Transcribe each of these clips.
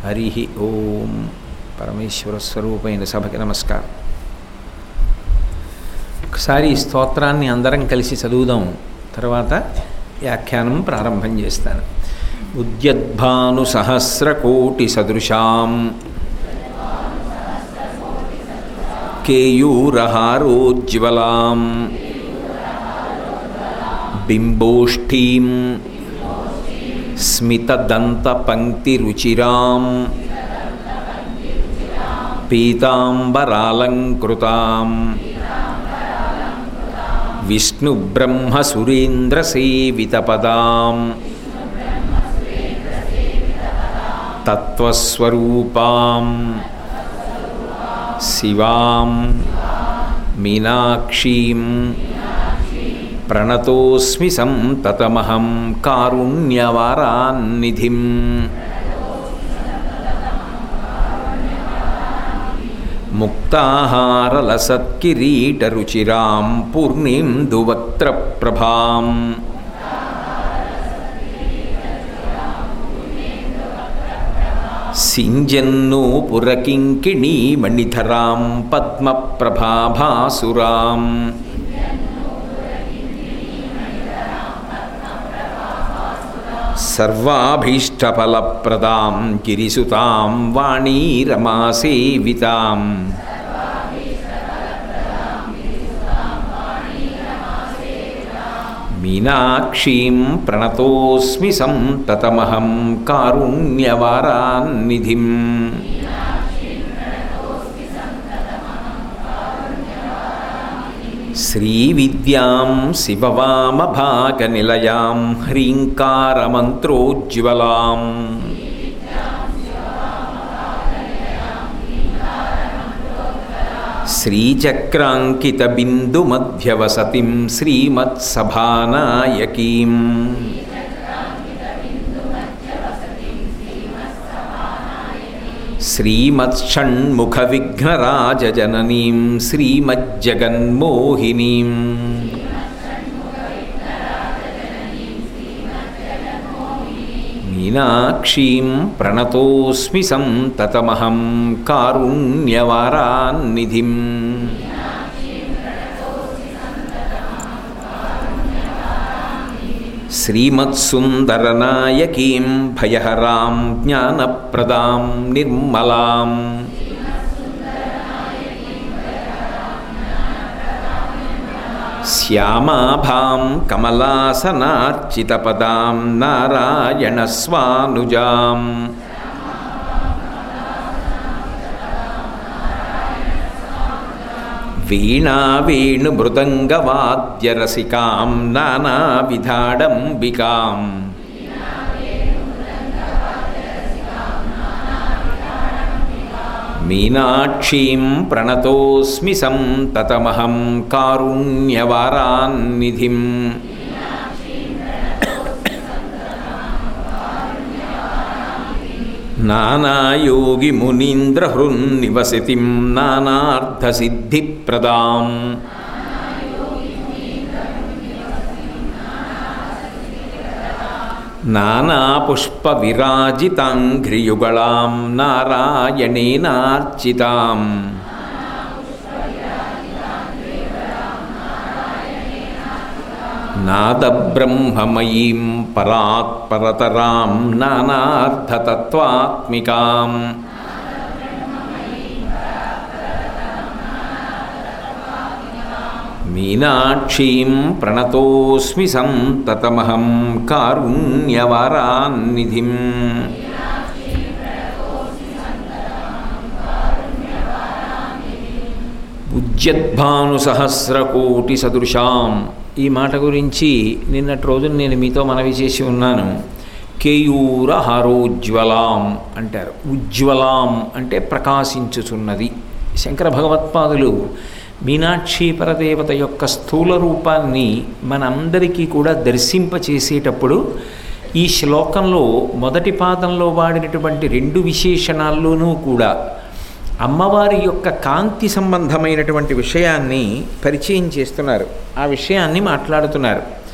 హరి ఓం పరమేశ్వర స్వరూపైన సభకి నమస్కారం ఒకసారి ఈ స్తోత్రాన్ని అందరం కలిసి చదువుదాం తర్వాత వ్యాఖ్యానం ప్రారంభం చేస్తాను ఉద్యద్భాను సహస్రకోటి సదృశాం కేయూరహారోజ్వలాం బింబోష్ఠీం స్మితదంతపంక్తిరుచిరాం పీతాంబరాలంకృతాం విష్ణుబ్రహ్మసురేంద్రసేవితపదాం తత్వస్వరూపాం శివాం మీనాక్షీం ప్రణతోస్మి సంతతమహం కారుణ్యవారాన్నిధిం ముక్తాహారలసత్కిరీటరుచిరాం పూర్ణేందువక్త్రప్రభాం సింజన్నూపురకింకిణీమణిధరాం పద్మప్రభాభాసురాం సర్వాభీష్టఫలప్రదాం గిరిసుతాం వాణీరమాసేవితాం మీనాక్షీం ప్రణతోస్మి సంతతమహం కారుణ్యవారాన్నిధిం శ్రీవిద్యాం శివవామభాగనిలయాం హ్రీంకారమంత్రోజ్వలాం శ్రీచక్రాంకితబిందుమధ్యవసతిం శ్రీమత్సభానాయకీం శ్రీమత్షణ్ముఖవిఘ్నరాజజననీం శ్రీమజ్జగన్మోహినీం మీనాక్షీం ప్రణతోస్మి సంతతమహం కారుణ్యవారాన్నిధిం శ్రీమత్సుందరనాయకీం భయహరాం జ్ఞానప్రదాం నిర్మలాం శ్యామాభాం కమలాసనార్చితపదాం నారాయణస్వానుజాం వీణావేణుమృదంగవాద్యరసికాం నానావిధాడంబికాం మీనాక్షీం ప్రణతోస్మి సంతతమహం కారుణ్యవారాన్నిధిం నానాయోగి మునీంద్రహృన్నివసతిం నానార్థసిద్ధిప్రదాం నానాపుష్పవిరాజితాంఘ్రియుగళాం నారాయణేనార్చితాం నాదబ్రహ్మమయీం పరాత్పరతరాం నానార్థతత్వాత్మికాం మీనాక్షీం ప్రణతోస్మి సంతతమహం కారుణ్యవారాన్నిధిం ఉజ్జద్భాను సహస్రకోటి సదృశాం ఈ మాట గురించి నిన్నటి రోజున నేను మీతో మనవి చేసి ఉన్నాను కేయూర హారోజ్వలాం అంటారు ఉజ్వలాం అంటే ప్రకాశించుచున్నది శంకర భగవత్పాదులు మీనాక్షి పరదేవత యొక్క స్థూల రూపాన్ని మనందరికీ కూడా దర్శింపచేసేటప్పుడు ఈ శ్లోకంలో మొదటి పాదంలో వాడినటువంటి రెండు విశేషణాల్లోనూ కూడా అమ్మవారి యొక్క కాంతి సంబంధమైనటువంటి విషయాన్ని పరిచయం చేస్తున్నారు ఆ విషయాన్ని మాట్లాడుతున్నారు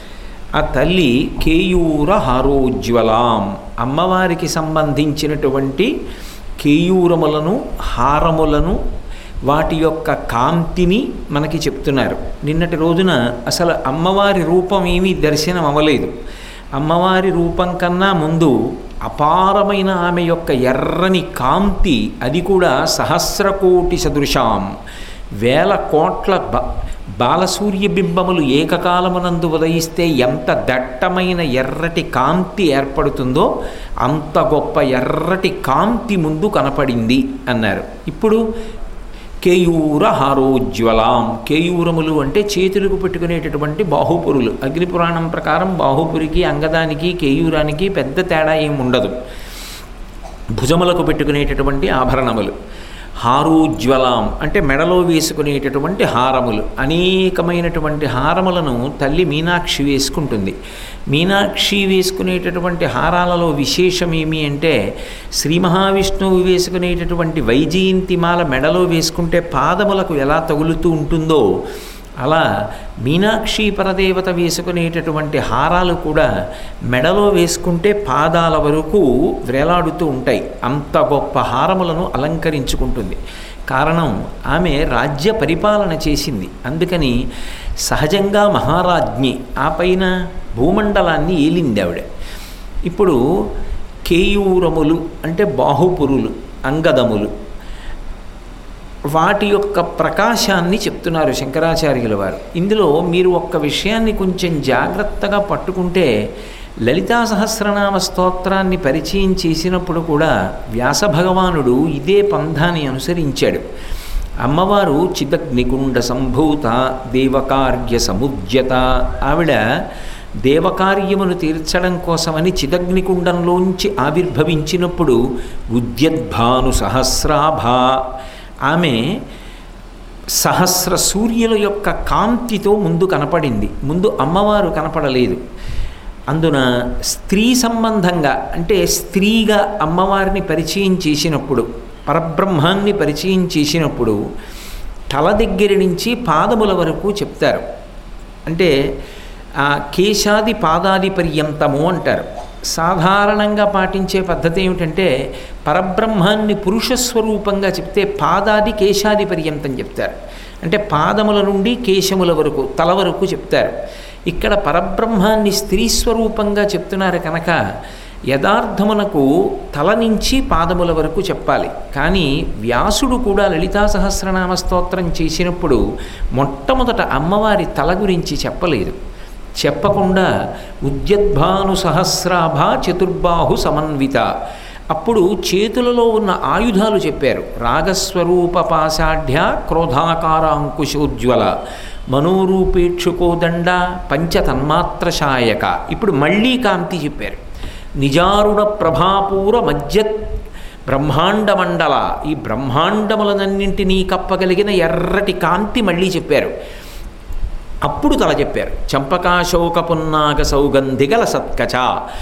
ఆ తల్లి కేయూర హారోజ్వలాం అమ్మవారికి సంబంధించినటువంటి కేయూరములను హారములను వాటి యొక్క కాంతిని మనకి చెప్తున్నారు నిన్నటి రోజున అసలు అమ్మవారి రూపం ఏమీ దర్శనం అవ్వలేదు అమ్మవారి రూపం కన్నా ముందు అపారమైన ఆమె యొక్క ఎర్రని కాంతి అది కూడా సహస్రకోటి సదృశాం వేల కోట్ల బ బాలసూర్య బింబములు ఏకకాలమునందు ఉదయిస్తే ఎంత దట్టమైన ఎర్రటి కాంతి ఏర్పడుతుందో అంత గొప్ప ఎర్రటి కాంతి ముందు కనపడింది అన్నారు ఇప్పుడు కేయూర హారోజ్వలాం కేయూరములు అంటే చేతులకు పెట్టుకునేటటువంటి బాహుపురులు అగ్నిపురాణం ప్రకారం బాహుపురికి అంగదానికి కేయూరానికి పెద్ద తేడా ఏమి ఉండదు భుజములకు పెట్టుకునేటటువంటి ఆభరణములు హారోజ్వలాం అంటే మెడలో వేసుకునేటటువంటి హారములు అనేకమైనటువంటి హారములను తల్లి మీనాక్షి వేసుకుంటుంది మీనాక్షి వేసుకునేటటువంటి హారాలలో విశేషం ఏమి అంటే శ్రీ మహావిష్ణువు వేసుకునేటటువంటి వైజయంతిమాల మెడలో వేసుకుంటే పాదములకు ఎలా తగులుతూ ఉంటుందో అలా మీనాక్షి పరదేవత వేసుకునేటటువంటి హారాలు కూడా మెడలో వేసుకుంటే పాదాల వరకు వ్రేలాడుతూ ఉంటాయి అంత గొప్ప హారములను అలంకరించుకుంటుంది కారణం ఆమె రాజ్య పరిపాలన చేసింది అందుకని సహజంగా మహారాజ్ఞి ఆ పైన భూమండలాన్ని ఏలింది ఆవిడ ఇప్పుడు కేయూరములు అంటే బాహుపురులు అంగదములు వాటి యొక్క ప్రకాశాన్ని చెప్తున్నారు శంకరాచార్యుల వారు ఇందులో మీరు ఒక్క విషయాన్ని కొంచెం జాగ్రత్తగా పట్టుకుంటే లలితా సహస్రనామ స్తోత్రాన్ని పరిచయం చేసినప్పుడు కూడా వ్యాస భగవానుడు ఇదే పంధాన్ని అనుసరించాడు అమ్మవారు చిదగ్నికుండ సంభూత దేవకార్య సముద్యత ఆవిడ దేవకార్యమును తీర్చడం కోసమని చిదగ్నికుండంలోంచి ఆవిర్భవించినప్పుడు ఉద్యద్భాను సహస్రాభ ఆమె సహస్ర సూర్యుల యొక్క కాంతితో ముందు కనపడింది ముందు అమ్మవారు కనపడలేదు అందున స్త్రీ సంబంధంగా అంటే స్త్రీగా అమ్మవారిని పరిచయం చేసినప్పుడు పరబ్రహ్మాన్ని పరిచయం చేసినప్పుడు తల దగ్గర నుంచి పాదముల వరకు చెప్తారు అంటే ఆ కేశాది పాదాది పర్యంతము అంటారు సాధారణంగా పాటించే పద్ధతి ఏమిటంటే పరబ్రహ్మాన్ని పురుష స్వరూపంగా చెప్తే పాదాది కేశాది పర్యంతం చెప్తారు అంటే పాదముల నుండి కేశముల వరకు తల వరకు చెప్తారు ఇక్కడ పరబ్రహ్మాన్ని స్త్రీ స్వరూపంగా చెప్తున్నారు కనుక యథార్థమునకు తల నుంచి పాదముల వరకు చెప్పాలి కానీ వ్యాసుడు కూడా లలితా సహస్రనామ స్తోత్రం చేసినప్పుడు మొట్టమొదట అమ్మవారి తల గురించి చెప్పలేదు చెప్పకుండా ఉద్యద్భాను సహస్రాభ చతుర్బాహు సమన్విత అప్పుడు చేతులలో ఉన్న ఆయుధాలు చెప్పారు రాగస్వరూప పాశాఢ్య క్రోధాకార అంకుశోజ్వల మనోరూపేక్షుకోదండ పంచతన్మాత్రశాయక ఇప్పుడు మళ్ళీ కాంతి చెప్పారు నిజారుణ ప్రభాపూర మధ్య బ్రహ్మాండ మండల ఈ బ్రహ్మాండములనన్నింటినీ కప్పగలిగిన ఎర్రటి కాంతి మళ్ళీ చెప్పారు అప్పుడు తల చెప్పారు చంపకాశోక పున్నాగ సౌగంధిగల సత్కచ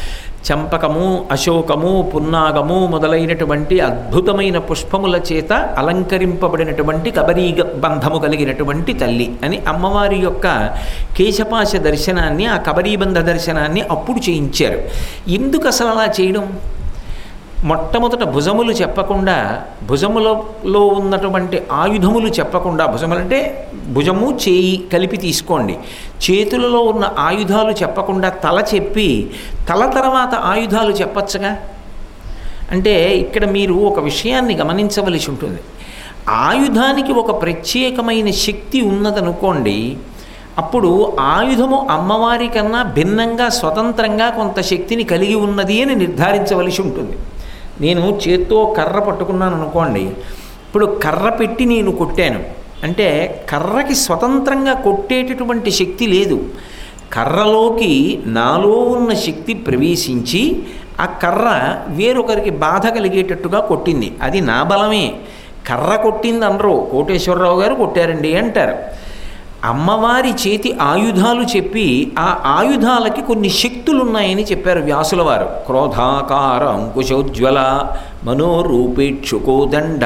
చంపకము అశోకము పున్నాగము మొదలైనటువంటి అద్భుతమైన పుష్పముల చేత అలంకరింపబడినటువంటి కబరీగ బంధము కలిగినటువంటి తల్లి అని అమ్మవారి యొక్క కేశపాశ దర్శనాన్ని ఆ కబరీబంధ దర్శనాన్ని అప్పుడు చేయించారు ఎందుకు అసలు అలా చేయడం మొట్టమొదట భుజములు చెప్పకుండా భుజములలో ఉన్నటువంటి ఆయుధములు చెప్పకుండా భుజములంటే భుజము చేయి కలిపి తీసుకోండి చేతులలో ఉన్న ఆయుధాలు చెప్పకుండా తల చెప్పి తల తర్వాత ఆయుధాలు చెప్పచ్చుగా అంటే ఇక్కడ మీరు ఒక విషయాన్ని గమనించవలసి ఉంటుంది ఆయుధానికి ఒక ప్రత్యేకమైన శక్తి ఉన్నదనుకోండి అప్పుడు ఆయుధము అమ్మవారి కన్నా భిన్నంగా స్వతంత్రంగా కొంత శక్తిని కలిగి ఉన్నది అని నిర్ధారించవలసి ఉంటుంది నేను చేత్తో కర్ర పట్టుకున్నాను అనుకోండి ఇప్పుడు కర్ర పెట్టి నేను కొట్టాను అంటే కర్రకి స్వతంత్రంగా కొట్టేటటువంటి శక్తి లేదు కర్రలోకి నాలో ఉన్న శక్తి ప్రవేశించి ఆ కర్ర వేరొకరికి బాధ కలిగేటట్టుగా కొట్టింది అది నా బలమే కర్ర కొట్టింది అనరు కోటేశ్వరరావు గారు కొట్టారండి అంటారు అమ్మవారి చేతి ఆయుధాలు చెప్పి ఆ ఆయుధాలకి కొన్ని శక్తులు ఉన్నాయని చెప్పారు వ్యాసుల వారు క్రోధాకార అంకుశోజ్వల మనోరూపేక్షుకోదండ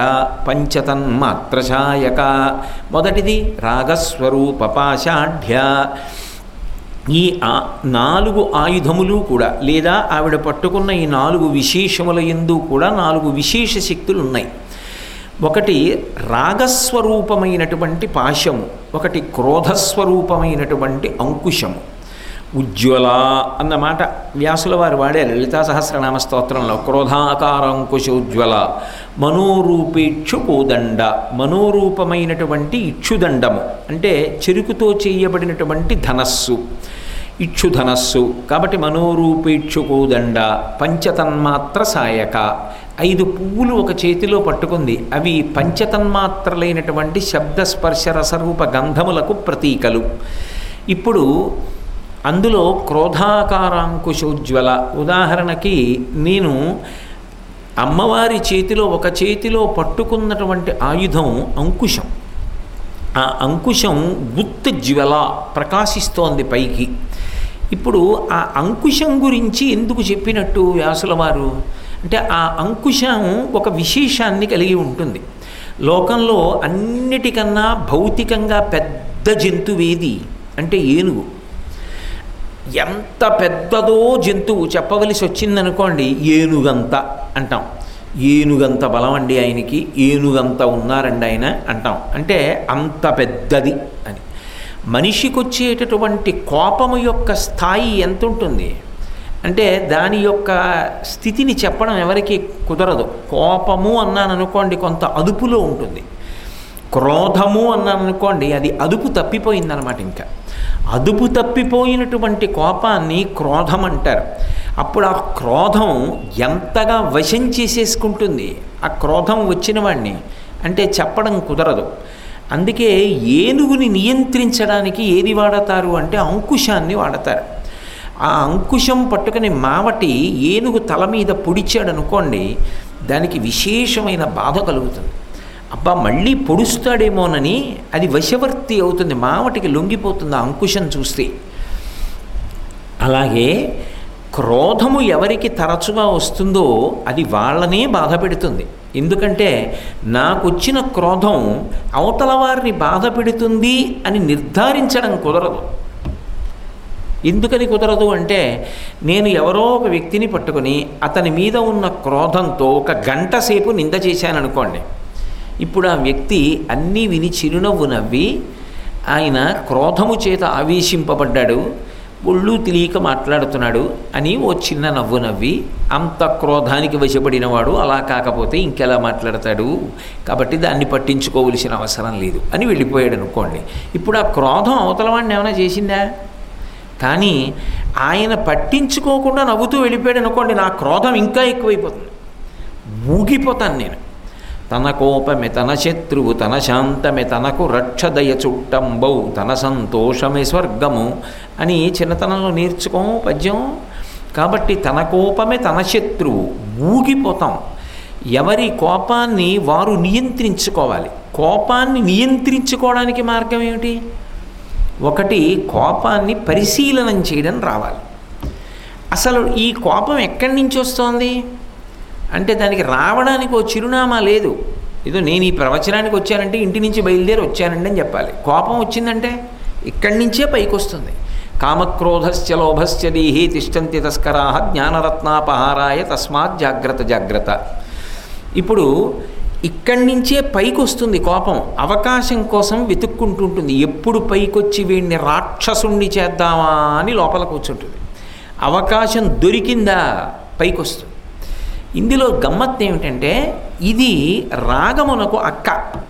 పంచతన్మాత్రశాయక మొదటిది రాగస్వరూప పాషాఢ్య ఈ ఆ నాలుగు ఆయుధములు కూడా లేదా ఆవిడ పట్టుకున్న ఈ నాలుగు విశేషముల ఎందు కూడా నాలుగు విశేష శక్తులు ఉన్నాయి ఒకటి రాగస్వరూపమైనటువంటి పాశము ఒకటి క్రోధస్వరూపమైనటువంటి అంకుశము ఉజ్వల అన్నమాట వ్యాసుల వారు వాడారు లలితా సహస్రనామ స్తోత్రంలో క్రోధాకారంకుశోజ్వల మనోరూపేక్షు కోదండ మనోరూపమైనటువంటి ఇక్షుదండము అంటే చెరుకుతో చేయబడినటువంటి ధనస్సు ఇక్షుధనస్సు కాబట్టి మనోరూపేక్షు కోదండ పంచతన్మాత్ర సాయక ఐదు పువ్వులు ఒక చేతిలో పట్టుకుంది అవి పంచతన్మాత్రలైనటువంటి శబ్దస్పర్శ రసరూప గంధములకు ప్రతీకలు ఇప్పుడు అందులో క్రోధాకారాంకుశోజ్వల ఉదాహరణకి నేను అమ్మవారి చేతిలో ఒక చేతిలో పట్టుకున్నటువంటి ఆయుధం అంకుశం ఆ అంకుశం గుత్తు జ్వల ప్రకాశిస్తోంది పైకి ఇప్పుడు ఆ అంకుశం గురించి ఎందుకు చెప్పినట్టు వ్యాసుల వారు అంటే ఆ అంకుశం ఒక విశేషాన్ని కలిగి ఉంటుంది లోకంలో అన్నిటికన్నా భౌతికంగా పెద్ద జంతువేది అంటే ఏనుగు ఎంత పెద్దదో జంతువు చెప్పవలసి వచ్చిందనుకోండి ఏనుగంత అంటాం ఏనుగంత బలం అండి ఆయనకి ఏనుగంత ఉన్నారండి ఆయన అంటాం అంటే అంత పెద్దది అని మనిషికి వచ్చేటటువంటి కోపము యొక్క స్థాయి ఎంత ఉంటుంది అంటే దాని యొక్క స్థితిని చెప్పడం ఎవరికి కుదరదు కోపము అన్నాను అనుకోండి కొంత అదుపులో ఉంటుంది క్రోధము అన్నాను అనుకోండి అది అదుపు తప్పిపోయిందనమాట ఇంకా అదుపు తప్పిపోయినటువంటి కోపాన్ని క్రోధం అంటారు అప్పుడు ఆ క్రోధం ఎంతగా వశం చేసేసుకుంటుంది ఆ క్రోధం వచ్చిన వాడిని అంటే చెప్పడం కుదరదు అందుకే ఏనుగుని నియంత్రించడానికి ఏది వాడతారు అంటే అంకుశాన్ని వాడతారు ఆ అంకుశం పట్టుకుని మావటి ఏనుగు తల మీద పొడిచాడు అనుకోండి దానికి విశేషమైన బాధ కలుగుతుంది అబ్బా మళ్ళీ పొడుస్తాడేమోనని అది వశవర్తి అవుతుంది మావటికి లొంగిపోతుంది ఆ అంకుశం చూస్తే అలాగే క్రోధము ఎవరికి తరచుగా వస్తుందో అది వాళ్ళనే బాధ పెడుతుంది ఎందుకంటే నాకు వచ్చిన క్రోధం అవతల వారిని బాధ పెడుతుంది అని నిర్ధారించడం కుదరదు ఎందుకని కుదరదు అంటే నేను ఎవరో ఒక వ్యక్తిని పట్టుకొని అతని మీద ఉన్న క్రోధంతో ఒక గంట సేపు నింద చేశాననుకోండి ఇప్పుడు ఆ వ్యక్తి అన్నీ విని చిరునవ్వు నవ్వి ఆయన క్రోధము చేత ఆవేశింపబడ్డాడు ఒళ్ళు తెలియక మాట్లాడుతున్నాడు అని ఓ చిన్న నవ్వు నవ్వి అంత క్రోధానికి వశపడినవాడు అలా కాకపోతే ఇంకెలా మాట్లాడతాడు కాబట్టి దాన్ని పట్టించుకోవలసిన అవసరం లేదు అని వెళ్ళిపోయాడు అనుకోండి ఇప్పుడు ఆ క్రోధం అవతల వాడిని ఏమైనా చేసిందా కానీ ఆయన పట్టించుకోకుండా నవ్వుతూ వెళ్ళిపోయాడు అనుకోండి నా క్రోధం ఇంకా ఎక్కువైపోతుంది ఊగిపోతాను నేను తన కోపమే తన శత్రువు తన శాంతమే తనకు రక్షదయ చుట్టంబౌ తన సంతోషమే స్వర్గము అని చిన్నతనంలో నేర్చుకోం పద్యం కాబట్టి తన కోపమే తన శత్రువు ఊగిపోతాం ఎవరి కోపాన్ని వారు నియంత్రించుకోవాలి కోపాన్ని నియంత్రించుకోవడానికి మార్గం ఏమిటి ఒకటి కోపాన్ని పరిశీలనం చేయడం రావాలి అసలు ఈ కోపం ఎక్కడి నుంచి వస్తోంది అంటే దానికి రావడానికి ఓ చిరునామా లేదు ఏదో నేను ఈ ప్రవచనానికి వచ్చానంటే ఇంటి నుంచి బయలుదేరి వచ్చానండి అని చెప్పాలి కోపం వచ్చిందంటే ఇక్కడి నుంచే పైకి వస్తుంది కామక్రోధశ్చ లోభశ్చ దేహే తిష్టంతి తస్కరా జ్ఞానరత్నాపహారాయ తస్మాత్ జాగ్రత్త జాగ్రత్త ఇప్పుడు ఇక్కడి నుంచే పైకి వస్తుంది కోపం అవకాశం కోసం వెతుక్కుంటుంటుంది ఎప్పుడు పైకొచ్చి వీడిని రాక్షసుణ్ణి చేద్దామా అని లోపల కూర్చుంటుంది అవకాశం దొరికిందా పైకి వస్తుంది ఇందులో గమ్మత్ ఏమిటంటే ఇది రాగమునకు అక్క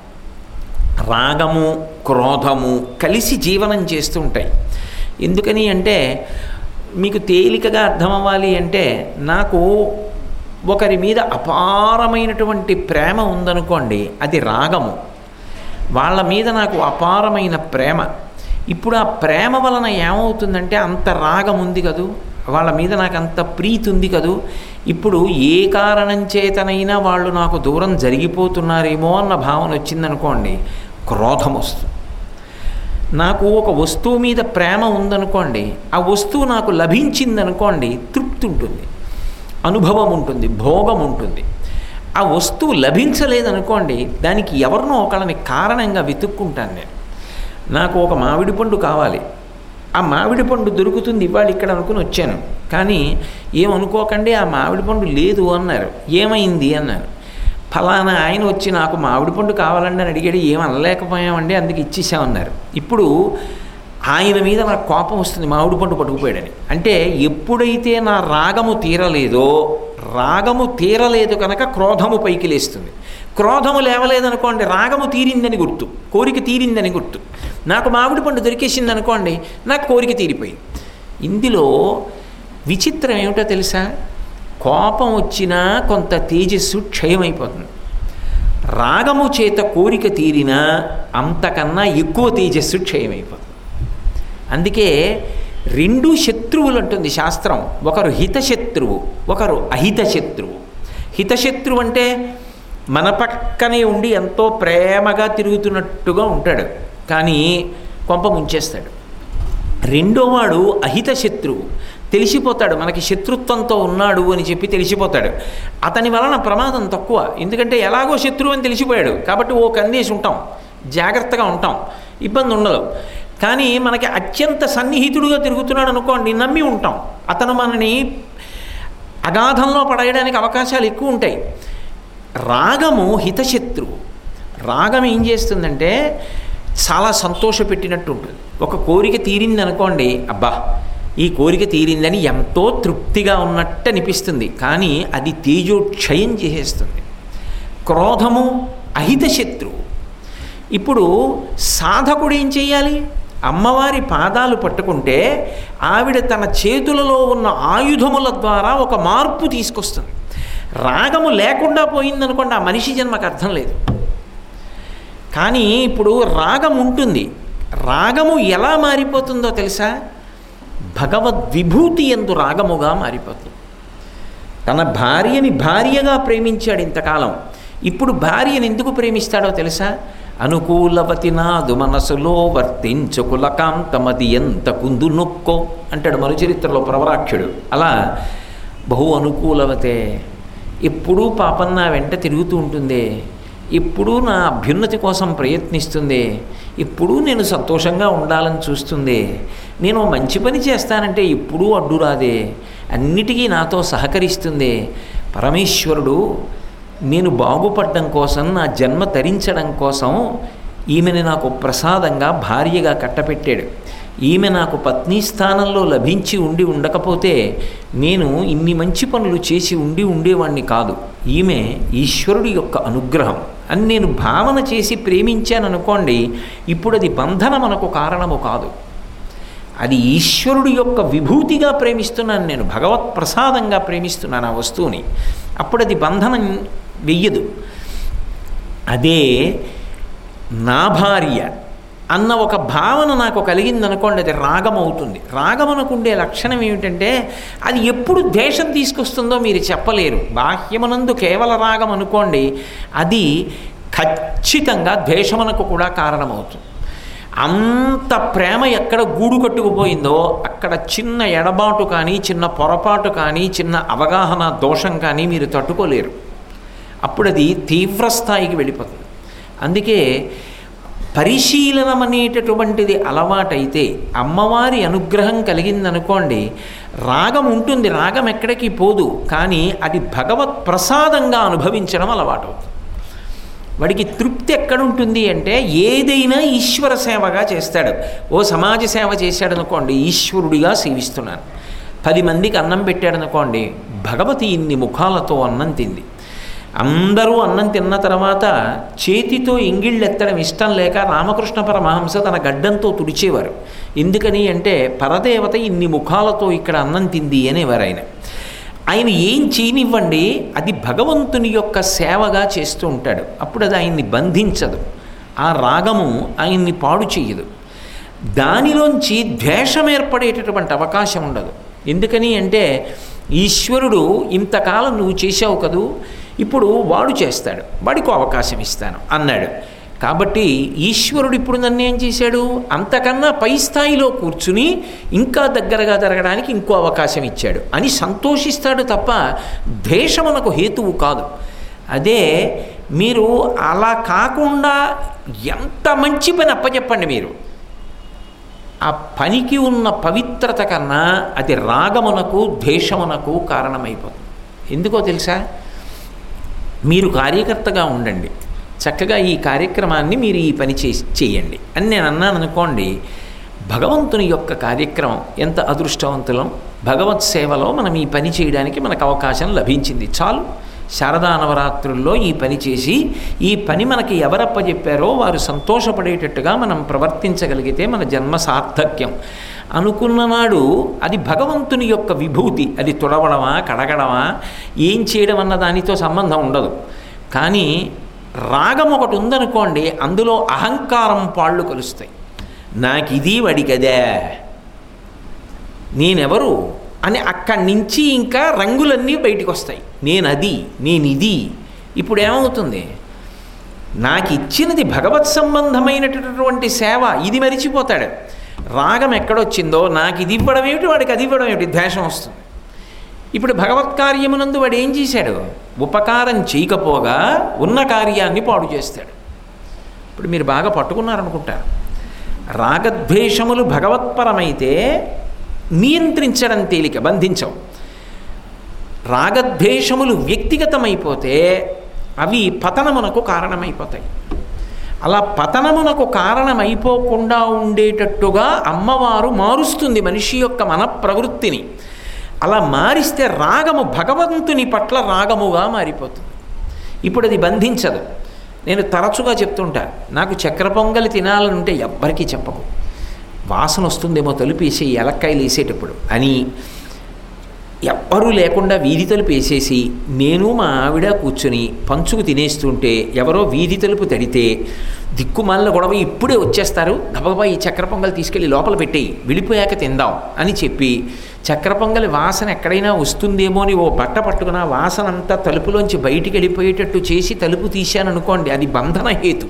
రాగము క్రోధము కలిసి జీవనం చేస్తూ ఉంటాయి ఎందుకని అంటే మీకు తేలికగా అర్థం అవ్వాలి అంటే నాకు ఒకరి మీద అపారమైనటువంటి ప్రేమ ఉందనుకోండి అది రాగము వాళ్ళ మీద నాకు అపారమైన ప్రేమ ఇప్పుడు ఆ ప్రేమ వలన ఏమవుతుందంటే అంత రాగం ఉంది కదూ వాళ్ళ మీద నాకు అంత ప్రీతి ఉంది కదూ ఇప్పుడు ఏ కారణం చేతనైనా వాళ్ళు నాకు దూరం జరిగిపోతున్నారేమో అన్న భావన వచ్చిందనుకోండి క్రోధం వస్తుంది నాకు ఒక వస్తువు మీద ప్రేమ ఉందనుకోండి ఆ వస్తువు నాకు లభించిందనుకోండి తృప్తి ఉంటుంది అనుభవం ఉంటుంది భోగం ఉంటుంది ఆ వస్తువు లభించలేదనుకోండి దానికి ఎవరినో ఒకళ్ళని కారణంగా వెతుక్కుంటాను నేను నాకు ఒక మామిడి పండు కావాలి ఆ మామిడి పండు దొరుకుతుంది ఇవాళ ఇక్కడ అనుకుని వచ్చాను కానీ ఏమనుకోకండి ఆ మామిడి పండు లేదు అన్నారు ఏమైంది అన్నాను ఫలానా ఆయన వచ్చి నాకు మామిడి పండు కావాలండి అని అడిగాడు ఏం అనలేకపోయామండి అందుకు ఇచ్చేసామన్నారు ఇప్పుడు ఆయన మీద నాకు కోపం వస్తుంది మామిడి పండు పట్టుకుపోయాడని అంటే ఎప్పుడైతే నా రాగము తీరలేదో రాగము తీరలేదు కనుక క్రోధము పైకి లేస్తుంది క్రోధము లేవలేదనుకోండి రాగము తీరిందని గుర్తు కోరిక తీరిందని గుర్తు నాకు మామిడి పండు దొరికేసింది అనుకోండి నాకు కోరిక తీరిపోయింది ఇందులో విచిత్రం ఏమిటో తెలుసా కోపం వచ్చినా కొంత తేజస్సు క్షయమైపోతుంది రాగము చేత కోరిక తీరినా అంతకన్నా ఎక్కువ తేజస్సు క్షయమైపోతుంది అందుకే రెండు శత్రువులు అంటుంది శాస్త్రం ఒకరు హితశత్రువు ఒకరు అహిత శత్రువు హితశత్రువు అంటే మన పక్కనే ఉండి ఎంతో ప్రేమగా తిరుగుతున్నట్టుగా ఉంటాడు కానీ కొంప ముంచేస్తాడు రెండోవాడు అహిత శత్రువు తెలిసిపోతాడు మనకి శత్రుత్వంతో ఉన్నాడు అని చెప్పి తెలిసిపోతాడు అతని వలన ప్రమాదం తక్కువ ఎందుకంటే ఎలాగో శత్రువు అని తెలిసిపోయాడు కాబట్టి ఓ కందేసి ఉంటాం జాగ్రత్తగా ఉంటాం ఇబ్బంది ఉండదు కానీ మనకి అత్యంత సన్నిహితుడుగా తిరుగుతున్నాడు అనుకోండి నమ్మి ఉంటాం అతను మనని అగాధంలో పడేయడానికి అవకాశాలు ఎక్కువ ఉంటాయి రాగము హితశత్రువు రాగం ఏం చేస్తుందంటే చాలా సంతోషపెట్టినట్టు ఉంటుంది ఒక కోరిక తీరింది అనుకోండి అబ్బా ఈ కోరిక తీరిందని ఎంతో తృప్తిగా ఉన్నట్టు అనిపిస్తుంది కానీ అది తేజోక్షయం చేసేస్తుంది క్రోధము అహిత శత్రువు ఇప్పుడు సాధకుడు ఏం చేయాలి అమ్మవారి పాదాలు పట్టుకుంటే ఆవిడ తన చేతులలో ఉన్న ఆయుధముల ద్వారా ఒక మార్పు తీసుకొస్తుంది రాగము లేకుండా పోయిందనుకోండి ఆ మనిషి జన్మకు అర్థం లేదు కానీ ఇప్పుడు రాగం ఉంటుంది రాగము ఎలా మారిపోతుందో తెలుసా భగవద్విభూతి ఎందు రాగముగా మారిపోతుంది తన భార్యని భార్యగా ప్రేమించాడు ఇంతకాలం ఇప్పుడు భార్యను ఎందుకు ప్రేమిస్తాడో తెలుసా అనుకూలవతి నాదు మనసులో వర్తించుకుల కాంతమది ఎంత కుందు నొక్కో అంటాడు మనుచరిత్రలో ప్రవరాక్షుడు అలా బహు అనుకూలవతే ఎప్పుడూ పాపం నా వెంట తిరుగుతూ ఉంటుంది ఎప్పుడూ నా అభ్యున్నతి కోసం ప్రయత్నిస్తుంది ఎప్పుడూ నేను సంతోషంగా ఉండాలని చూస్తుంది నేను మంచి పని చేస్తానంటే ఎప్పుడూ అడ్డురాదే అన్నిటికీ నాతో సహకరిస్తుంది పరమేశ్వరుడు నేను బాగుపడడం కోసం నా జన్మ తరించడం కోసం ఈమెని నాకు ప్రసాదంగా భార్యగా కట్టపెట్టాడు ఈమె నాకు పత్ని స్థానంలో లభించి ఉండి ఉండకపోతే నేను ఇన్ని మంచి పనులు చేసి ఉండి ఉండేవాణ్ణి కాదు ఈమె ఈశ్వరుడి యొక్క అనుగ్రహం అని నేను భావన చేసి ప్రేమించాననుకోండి ఇప్పుడు అది బంధన మనకు కారణము కాదు అది ఈశ్వరుడి యొక్క విభూతిగా ప్రేమిస్తున్నాను నేను భగవత్ ప్రసాదంగా ప్రేమిస్తున్నాను ఆ వస్తువుని అప్పుడు అది బంధనం వెయ్యదు అదే నా భార్య అన్న ఒక భావన నాకు కలిగిందనుకోండి అది రాగం అవుతుంది రాగమునకు ఉండే లక్షణం ఏమిటంటే అది ఎప్పుడు ద్వేషం తీసుకొస్తుందో మీరు చెప్పలేరు బాహ్యమునందు కేవల రాగం అనుకోండి అది ఖచ్చితంగా ద్వేషమునకు కూడా కారణమవుతుంది అంత ప్రేమ ఎక్కడ గూడు కట్టుకుపోయిందో అక్కడ చిన్న ఎడబాటు కానీ చిన్న పొరపాటు కానీ చిన్న అవగాహన దోషం కానీ మీరు తట్టుకోలేరు అప్పుడు అది తీవ్ర స్థాయికి వెళ్ళిపోతుంది అందుకే పరిశీలనం అనేటటువంటిది అలవాటైతే అమ్మవారి అనుగ్రహం కలిగిందనుకోండి రాగం ఉంటుంది రాగం ఎక్కడికి పోదు కానీ అది భగవత్ ప్రసాదంగా అనుభవించడం అలవాటవుతుంది వాడికి తృప్తి ఎక్కడుంటుంది అంటే ఏదైనా ఈశ్వర సేవగా చేస్తాడు ఓ సమాజ సేవ చేశాడు అనుకోండి ఈశ్వరుడిగా సేవిస్తున్నాను పది మందికి అన్నం పెట్టాడు అనుకోండి భగవతి ఇన్ని ముఖాలతో అన్నం తింది అందరూ అన్నం తిన్న తర్వాత చేతితో ఎంగిళ్ళు ఎత్తడం ఇష్టం లేక రామకృష్ణ పరమహంస తన గడ్డంతో తుడిచేవారు ఎందుకని అంటే పరదేవత ఇన్ని ముఖాలతో ఇక్కడ అన్నం తింది అనేవారు ఆయన ఆయన ఏం చేయనివ్వండి అది భగవంతుని యొక్క సేవగా చేస్తూ ఉంటాడు అప్పుడు అది ఆయన్ని బంధించదు ఆ రాగము ఆయన్ని పాడు చేయదు దానిలోంచి ద్వేషం ఏర్పడేటటువంటి అవకాశం ఉండదు ఎందుకని అంటే ఈశ్వరుడు ఇంతకాలం నువ్వు చేసావు కదూ ఇప్పుడు వాడు చేస్తాడు వాడికి అవకాశం ఇస్తాను అన్నాడు కాబట్టి ఈశ్వరుడు ఇప్పుడు నన్ను ఏం చేశాడు అంతకన్నా పై స్థాయిలో కూర్చుని ఇంకా దగ్గరగా జరగడానికి ఇంకో అవకాశం ఇచ్చాడు అని సంతోషిస్తాడు తప్ప ద్వేషమునకు హేతువు కాదు అదే మీరు అలా కాకుండా ఎంత మంచి పని అప్పచెప్పండి మీరు ఆ పనికి ఉన్న పవిత్రత కన్నా అది రాగమునకు ద్వేషమునకు కారణమైపోతుంది ఎందుకో తెలుసా మీరు కార్యకర్తగా ఉండండి చక్కగా ఈ కార్యక్రమాన్ని మీరు ఈ పని చేసి చేయండి అని నేను అన్నాను అనుకోండి భగవంతుని యొక్క కార్యక్రమం ఎంత అదృష్టవంతులం భగవత్ సేవలో మనం ఈ పని చేయడానికి మనకు అవకాశం లభించింది చాలు శారదా నవరాత్రుల్లో ఈ పని చేసి ఈ పని మనకి ఎవరప్ప చెప్పారో వారు సంతోషపడేటట్టుగా మనం ప్రవర్తించగలిగితే మన జన్మ సార్థక్యం అనుకున్న నాడు అది భగవంతుని యొక్క విభూతి అది తుడవడమా కడగడమా ఏం చేయడం అన్న దానితో సంబంధం ఉండదు కానీ రాగం ఒకటి ఉందనుకోండి అందులో అహంకారం పాళ్ళు కలుస్తాయి నాకు ఇది వడికదే నేనెవరు అని అక్కడి నుంచి ఇంకా రంగులన్నీ బయటికి వస్తాయి నేను అది నేను ఇది ఇప్పుడు ఏమవుతుంది నాకు ఇచ్చినది భగవత్ సంబంధమైనటువంటి సేవ ఇది మరిచిపోతాడు రాగం ఎక్కడొచ్చిందో నాకు ఇది ఇవ్వడం ఏమిటి వాడికి అది ఇవ్వడం ఏమిటి ద్వేషం వస్తుంది ఇప్పుడు భగవత్ కార్యమునందు వాడు ఏం చేశాడు ఉపకారం చేయకపోగా ఉన్న కార్యాన్ని పాడు చేస్తాడు ఇప్పుడు మీరు బాగా పట్టుకున్నారనుకుంటారు రాగద్వేషములు భగవత్పరమైతే నియంత్రించడం తేలిక బంధించవు రాగద్వేషములు వ్యక్తిగతమైపోతే అవి పతనమునకు కారణమైపోతాయి అలా పతనమునకు కారణమైపోకుండా ఉండేటట్టుగా అమ్మవారు మారుస్తుంది మనిషి యొక్క మన ప్రవృత్తిని అలా మారిస్తే రాగము భగవంతుని పట్ల రాగముగా మారిపోతుంది ఇప్పుడు అది బంధించదు నేను తరచుగా చెప్తుంటా నాకు చక్కెర పొంగలి తినాలనుంటే ఎవ్వరికీ చెప్పకు వాసన వస్తుందేమో తలుపు వేసి ఎలక్కాయలు వేసేటప్పుడు అని ఎవ్వరూ లేకుండా వీధి తలుపు వేసేసి నేను మా ఆవిడ కూర్చొని పంచుకు తినేస్తుంటే ఎవరో వీధి తలుపు తడితే దిక్కుమాలిన గొడవ ఇప్పుడే వచ్చేస్తారు గబగబా ఈ చక్కెర పొంగల్ తీసుకెళ్ళి లోపల పెట్టేయి విడిపోయాక తిందాం అని చెప్పి చక్కెర పొంగలి వాసన ఎక్కడైనా వస్తుందేమో అని ఓ బట్ట పట్టుకున్న ఆ వాసన అంతా తలుపులోంచి బయటికి వెళ్ళిపోయేటట్టు చేసి తలుపు తీశాననుకోండి అది బంధన హేతు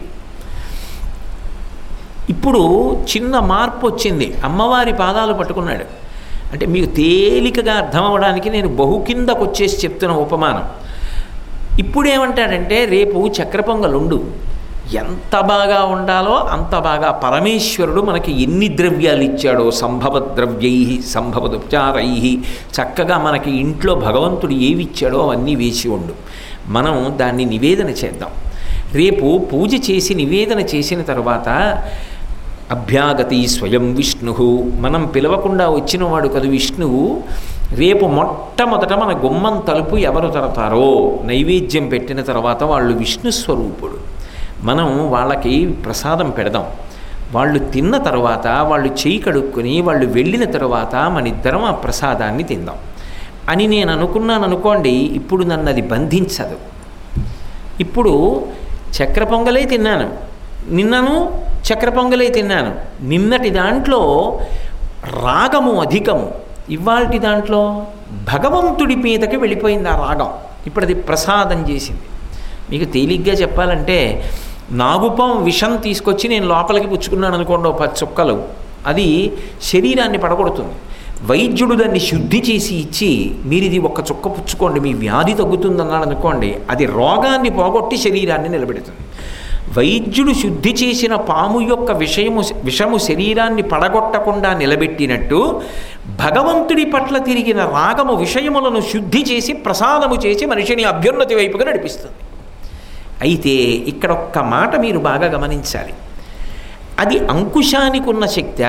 ఇప్పుడు చిన్న మార్పు వచ్చింది అమ్మవారి పాదాలు పట్టుకున్నాడు అంటే మీకు తేలికగా అర్థం అవ్వడానికి నేను బహు కిందకు వచ్చేసి చెప్తున్న ఉపమానం ఇప్పుడు ఏమంటాడంటే రేపు చక్ర పొంగలుండు ఎంత బాగా ఉండాలో అంత బాగా పరమేశ్వరుడు మనకి ఎన్ని ద్రవ్యాలు ఇచ్చాడో సంభవ ద్రవ్యై సంభవదుపచారై చక్కగా మనకి ఇంట్లో భగవంతుడు ఏవి ఇచ్చాడో అవన్నీ వేసి ఉండు మనం దాన్ని నివేదన చేద్దాం రేపు పూజ చేసి నివేదన చేసిన తర్వాత అభ్యాగతి స్వయం విష్ణు మనం పిలవకుండా వచ్చినవాడు కదా విష్ణువు రేపు మొట్టమొదట మన గుమ్మం తలుపు ఎవరు తరతారో నైవేద్యం పెట్టిన తర్వాత వాళ్ళు విష్ణు స్వరూపుడు మనం వాళ్ళకి ప్రసాదం పెడదాం వాళ్ళు తిన్న తర్వాత వాళ్ళు చేయి కడుక్కొని వాళ్ళు వెళ్ళిన తర్వాత మన ఇద్దరం ఆ ప్రసాదాన్ని తిందాం అని నేను అనుకున్నాను అనుకోండి ఇప్పుడు నన్ను అది బంధించదు ఇప్పుడు చక్ర పొంగలే తిన్నాను నిన్నను చక్ర పొంగలే తిన్నాను నిన్నటి దాంట్లో రాగము అధికము ఇవాల్టి దాంట్లో భగవంతుడి మీదకి వెళ్ళిపోయింది ఆ రాగం ఇప్పుడు అది ప్రసాదం చేసింది మీకు తేలిగ్గా చెప్పాలంటే నాగుపం విషం తీసుకొచ్చి నేను లోపలికి పుచ్చుకున్నాను అనుకోండి ఓ పది చుక్కలు అది శరీరాన్ని పడగొడుతుంది వైద్యుడు దాన్ని శుద్ధి చేసి ఇచ్చి మీరు ఇది ఒక్క చుక్క పుచ్చుకోండి మీ వ్యాధి తగ్గుతుందన్నాడు అనుకోండి అది రోగాన్ని పోగొట్టి శరీరాన్ని నిలబెడుతుంది వైద్యుడు శుద్ధి చేసిన పాము యొక్క విషయము విషము శరీరాన్ని పడగొట్టకుండా నిలబెట్టినట్టు భగవంతుడి పట్ల తిరిగిన రాగము విషయములను శుద్ధి చేసి ప్రసాదము చేసి మనిషిని అభ్యున్నతి వైపుగా నడిపిస్తుంది అయితే ఇక్కడ ఒక్క మాట మీరు బాగా గమనించాలి అది అంకుశానికి ఉన్న శక్తి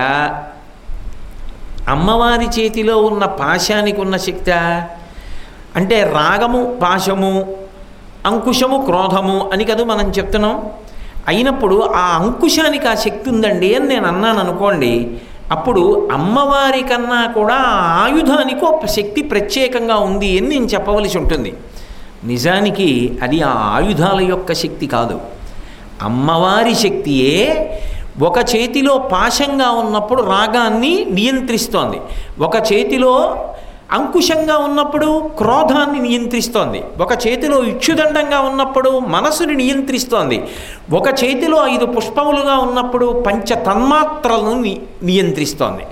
అమ్మవారి చేతిలో ఉన్న పాశానికి ఉన్న శక్తి అంటే రాగము పాశము అంకుశము క్రోధము అని కదా మనం చెప్తున్నాం అయినప్పుడు ఆ అంకుశానికి ఆ శక్తి ఉందండి అని నేను అన్నాను అనుకోండి అప్పుడు అమ్మవారి కన్నా కూడా ఆ ఆయుధానికి ఒక శక్తి ప్రత్యేకంగా ఉంది అని నేను చెప్పవలసి ఉంటుంది నిజానికి అది ఆ ఆయుధాల యొక్క శక్తి కాదు అమ్మవారి శక్తియే ఒక చేతిలో పాశంగా ఉన్నప్పుడు రాగాన్ని నియంత్రిస్తోంది ఒక చేతిలో అంకుశంగా ఉన్నప్పుడు క్రోధాన్ని నియంత్రిస్తోంది ఒక చేతిలో ఇక్షుదండంగా ఉన్నప్పుడు మనసుని నియంత్రిస్తోంది ఒక చేతిలో ఐదు పుష్పములుగా ఉన్నప్పుడు పంచ తన్మాత్రలను ని నియంత్రిస్తోంది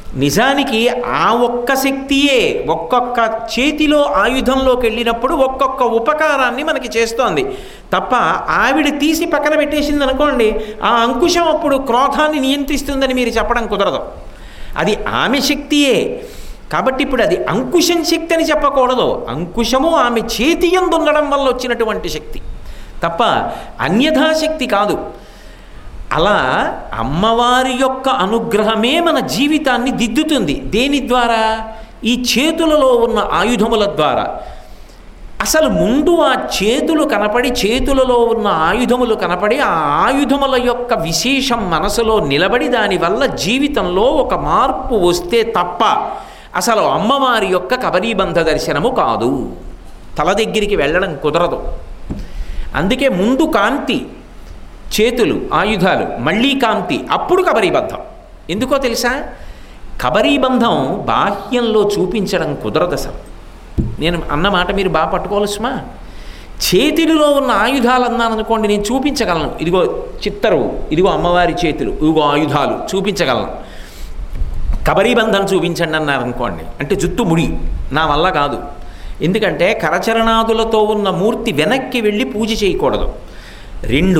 నిజానికి ఆ ఒక్క శక్తియే ఒక్కొక్క చేతిలో ఆయుధంలోకి వెళ్ళినప్పుడు ఒక్కొక్క ఉపకారాన్ని మనకి చేస్తోంది తప్ప ఆవిడ తీసి పక్కన పెట్టేసింది అనుకోండి ఆ అంకుశం అప్పుడు క్రోధాన్ని నియంత్రిస్తుందని మీరు చెప్పడం కుదరదు అది ఆమె శక్తియే కాబట్టి ఇప్పుడు అది అంకుశం శక్తి అని చెప్పకూడదు అంకుశము ఆమె చేతి యందు ఉండడం వల్ల వచ్చినటువంటి శక్తి తప్ప అన్యథా శక్తి కాదు అలా అమ్మవారి యొక్క అనుగ్రహమే మన జీవితాన్ని దిద్దుతుంది దేని ద్వారా ఈ చేతులలో ఉన్న ఆయుధముల ద్వారా అసలు ముందు ఆ చేతులు కనపడి చేతులలో ఉన్న ఆయుధములు కనపడి ఆ ఆయుధముల యొక్క విశేషం మనసులో నిలబడి దానివల్ల జీవితంలో ఒక మార్పు వస్తే తప్ప అసలు అమ్మవారి యొక్క కబరీబంధ దర్శనము కాదు తల దగ్గరికి వెళ్ళడం కుదరదు అందుకే ముందు కాంతి చేతులు ఆయుధాలు మళ్ళీ కాంతి అప్పుడు కబరీబంధం ఎందుకో తెలుసా కబరీబంధం బాహ్యంలో చూపించడం కుదరదు అసలు నేను అన్న మాట మీరు బాగా పట్టుకోవాల్సిమా చేతిలో ఉన్న ఆయుధాలు అన్నాను అనుకోండి నేను చూపించగలను ఇదిగో చిత్తరు ఇదిగో అమ్మవారి చేతులు ఇదిగో ఆయుధాలు చూపించగలను కబరీబంధం చూపించండి అన్నారు అనుకోండి అంటే జుత్తు ముడి నా వల్ల కాదు ఎందుకంటే కరచరణాదులతో ఉన్న మూర్తి వెనక్కి వెళ్ళి పూజ చేయకూడదు రెండు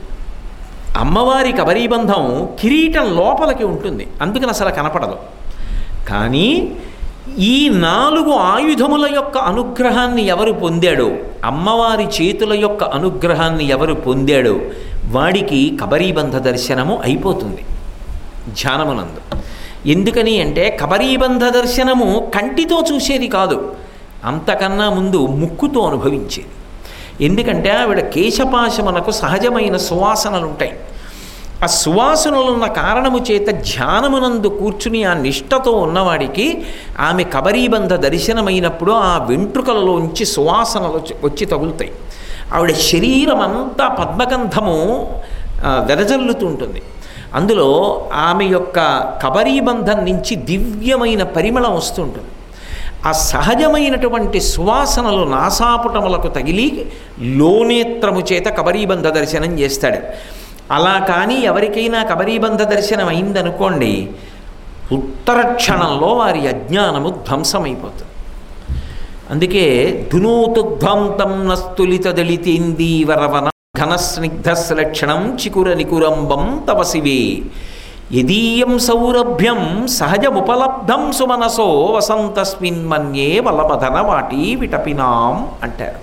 అమ్మవారి కబరీబంధం కిరీటం లోపలికి ఉంటుంది అందుకని అసలు కనపడదు కానీ ఈ నాలుగు ఆయుధముల యొక్క అనుగ్రహాన్ని ఎవరు పొందాడో అమ్మవారి చేతుల యొక్క అనుగ్రహాన్ని ఎవరు పొందాడో వాడికి కబరీబంధ దర్శనము అయిపోతుంది ధ్యానమునందు ఎందుకని అంటే కబరీబంధ దర్శనము కంటితో చూసేది కాదు అంతకన్నా ముందు ముక్కుతో అనుభవించేది ఎందుకంటే ఆవిడ కేశపాశమునకు సహజమైన సువాసనలు ఉంటాయి ఆ సువాసనలున్న కారణము చేత ధ్యానమునందు కూర్చుని ఆ నిష్టతో ఉన్నవాడికి ఆమె కబరీబంధ దర్శనమైనప్పుడు ఆ వెంట్రుకలలోంచి సువాసనలు వచ్చి- వచ్చి తగులుతాయి ఆవిడ శరీరం అంతా పద్మగంధము ఆ, వెదజల్లుతుంటుంది అందులో ఆమె యొక్క కబరీబంధం నుంచి దివ్యమైన పరిమళం వస్తుంటుంది ఆ సహజమైనటువంటి సువాసనలు నాసాపుటములకు తగిలి లోనేత్రము చేత కబరీబంధ దర్శనం చేస్తాడు అలా కానీ ఎవరికైనా కబరీబంధ దర్శనం అయిందనుకోండి ఉత్తర క్షణంలో వారి అజ్ఞానము ధ్వంసమైపోతుంది అందుకే ధునోతుధ్వంతం నస్తులిత దళితేందీవరవన ఘనస్నిగ్ధస్లక్షణం చికుర నికురంబం తవ శివే యదీయం సౌరభ్యం సహజముపలబ్ధం సుమనసో వసంతస్మిన్ మన్యే వలమధన వాటి విటపినాం అంటారు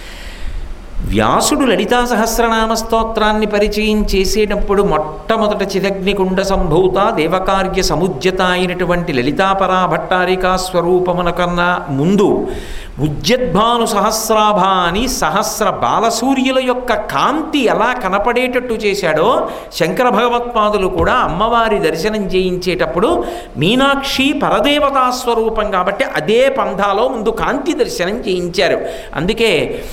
వ్యాసుడు లలితా సహస్రనామ స్తోత్రాన్ని పరిచయం చేసేటప్పుడు మొట్టమొదట చిదగ్నికుండ సంభూత దేవకార్య సముజ్యత అయినటువంటి లలితాపరా భట్టారికా స్వరూపమున కన్నా ముందు ఉజ్జద్భాను సహస్రాభ అని సహస్ర బాలసూర్యుల యొక్క కాంతి ఎలా కనపడేటట్టు చేశాడో శంకర భగవత్పాదులు కూడా అమ్మవారి దర్శనం చేయించేటప్పుడు మీనాక్షి పరదేవతా స్వరూపం కాబట్టి అదే పంధాలో ముందు కాంతి దర్శనం చేయించారు అందుకే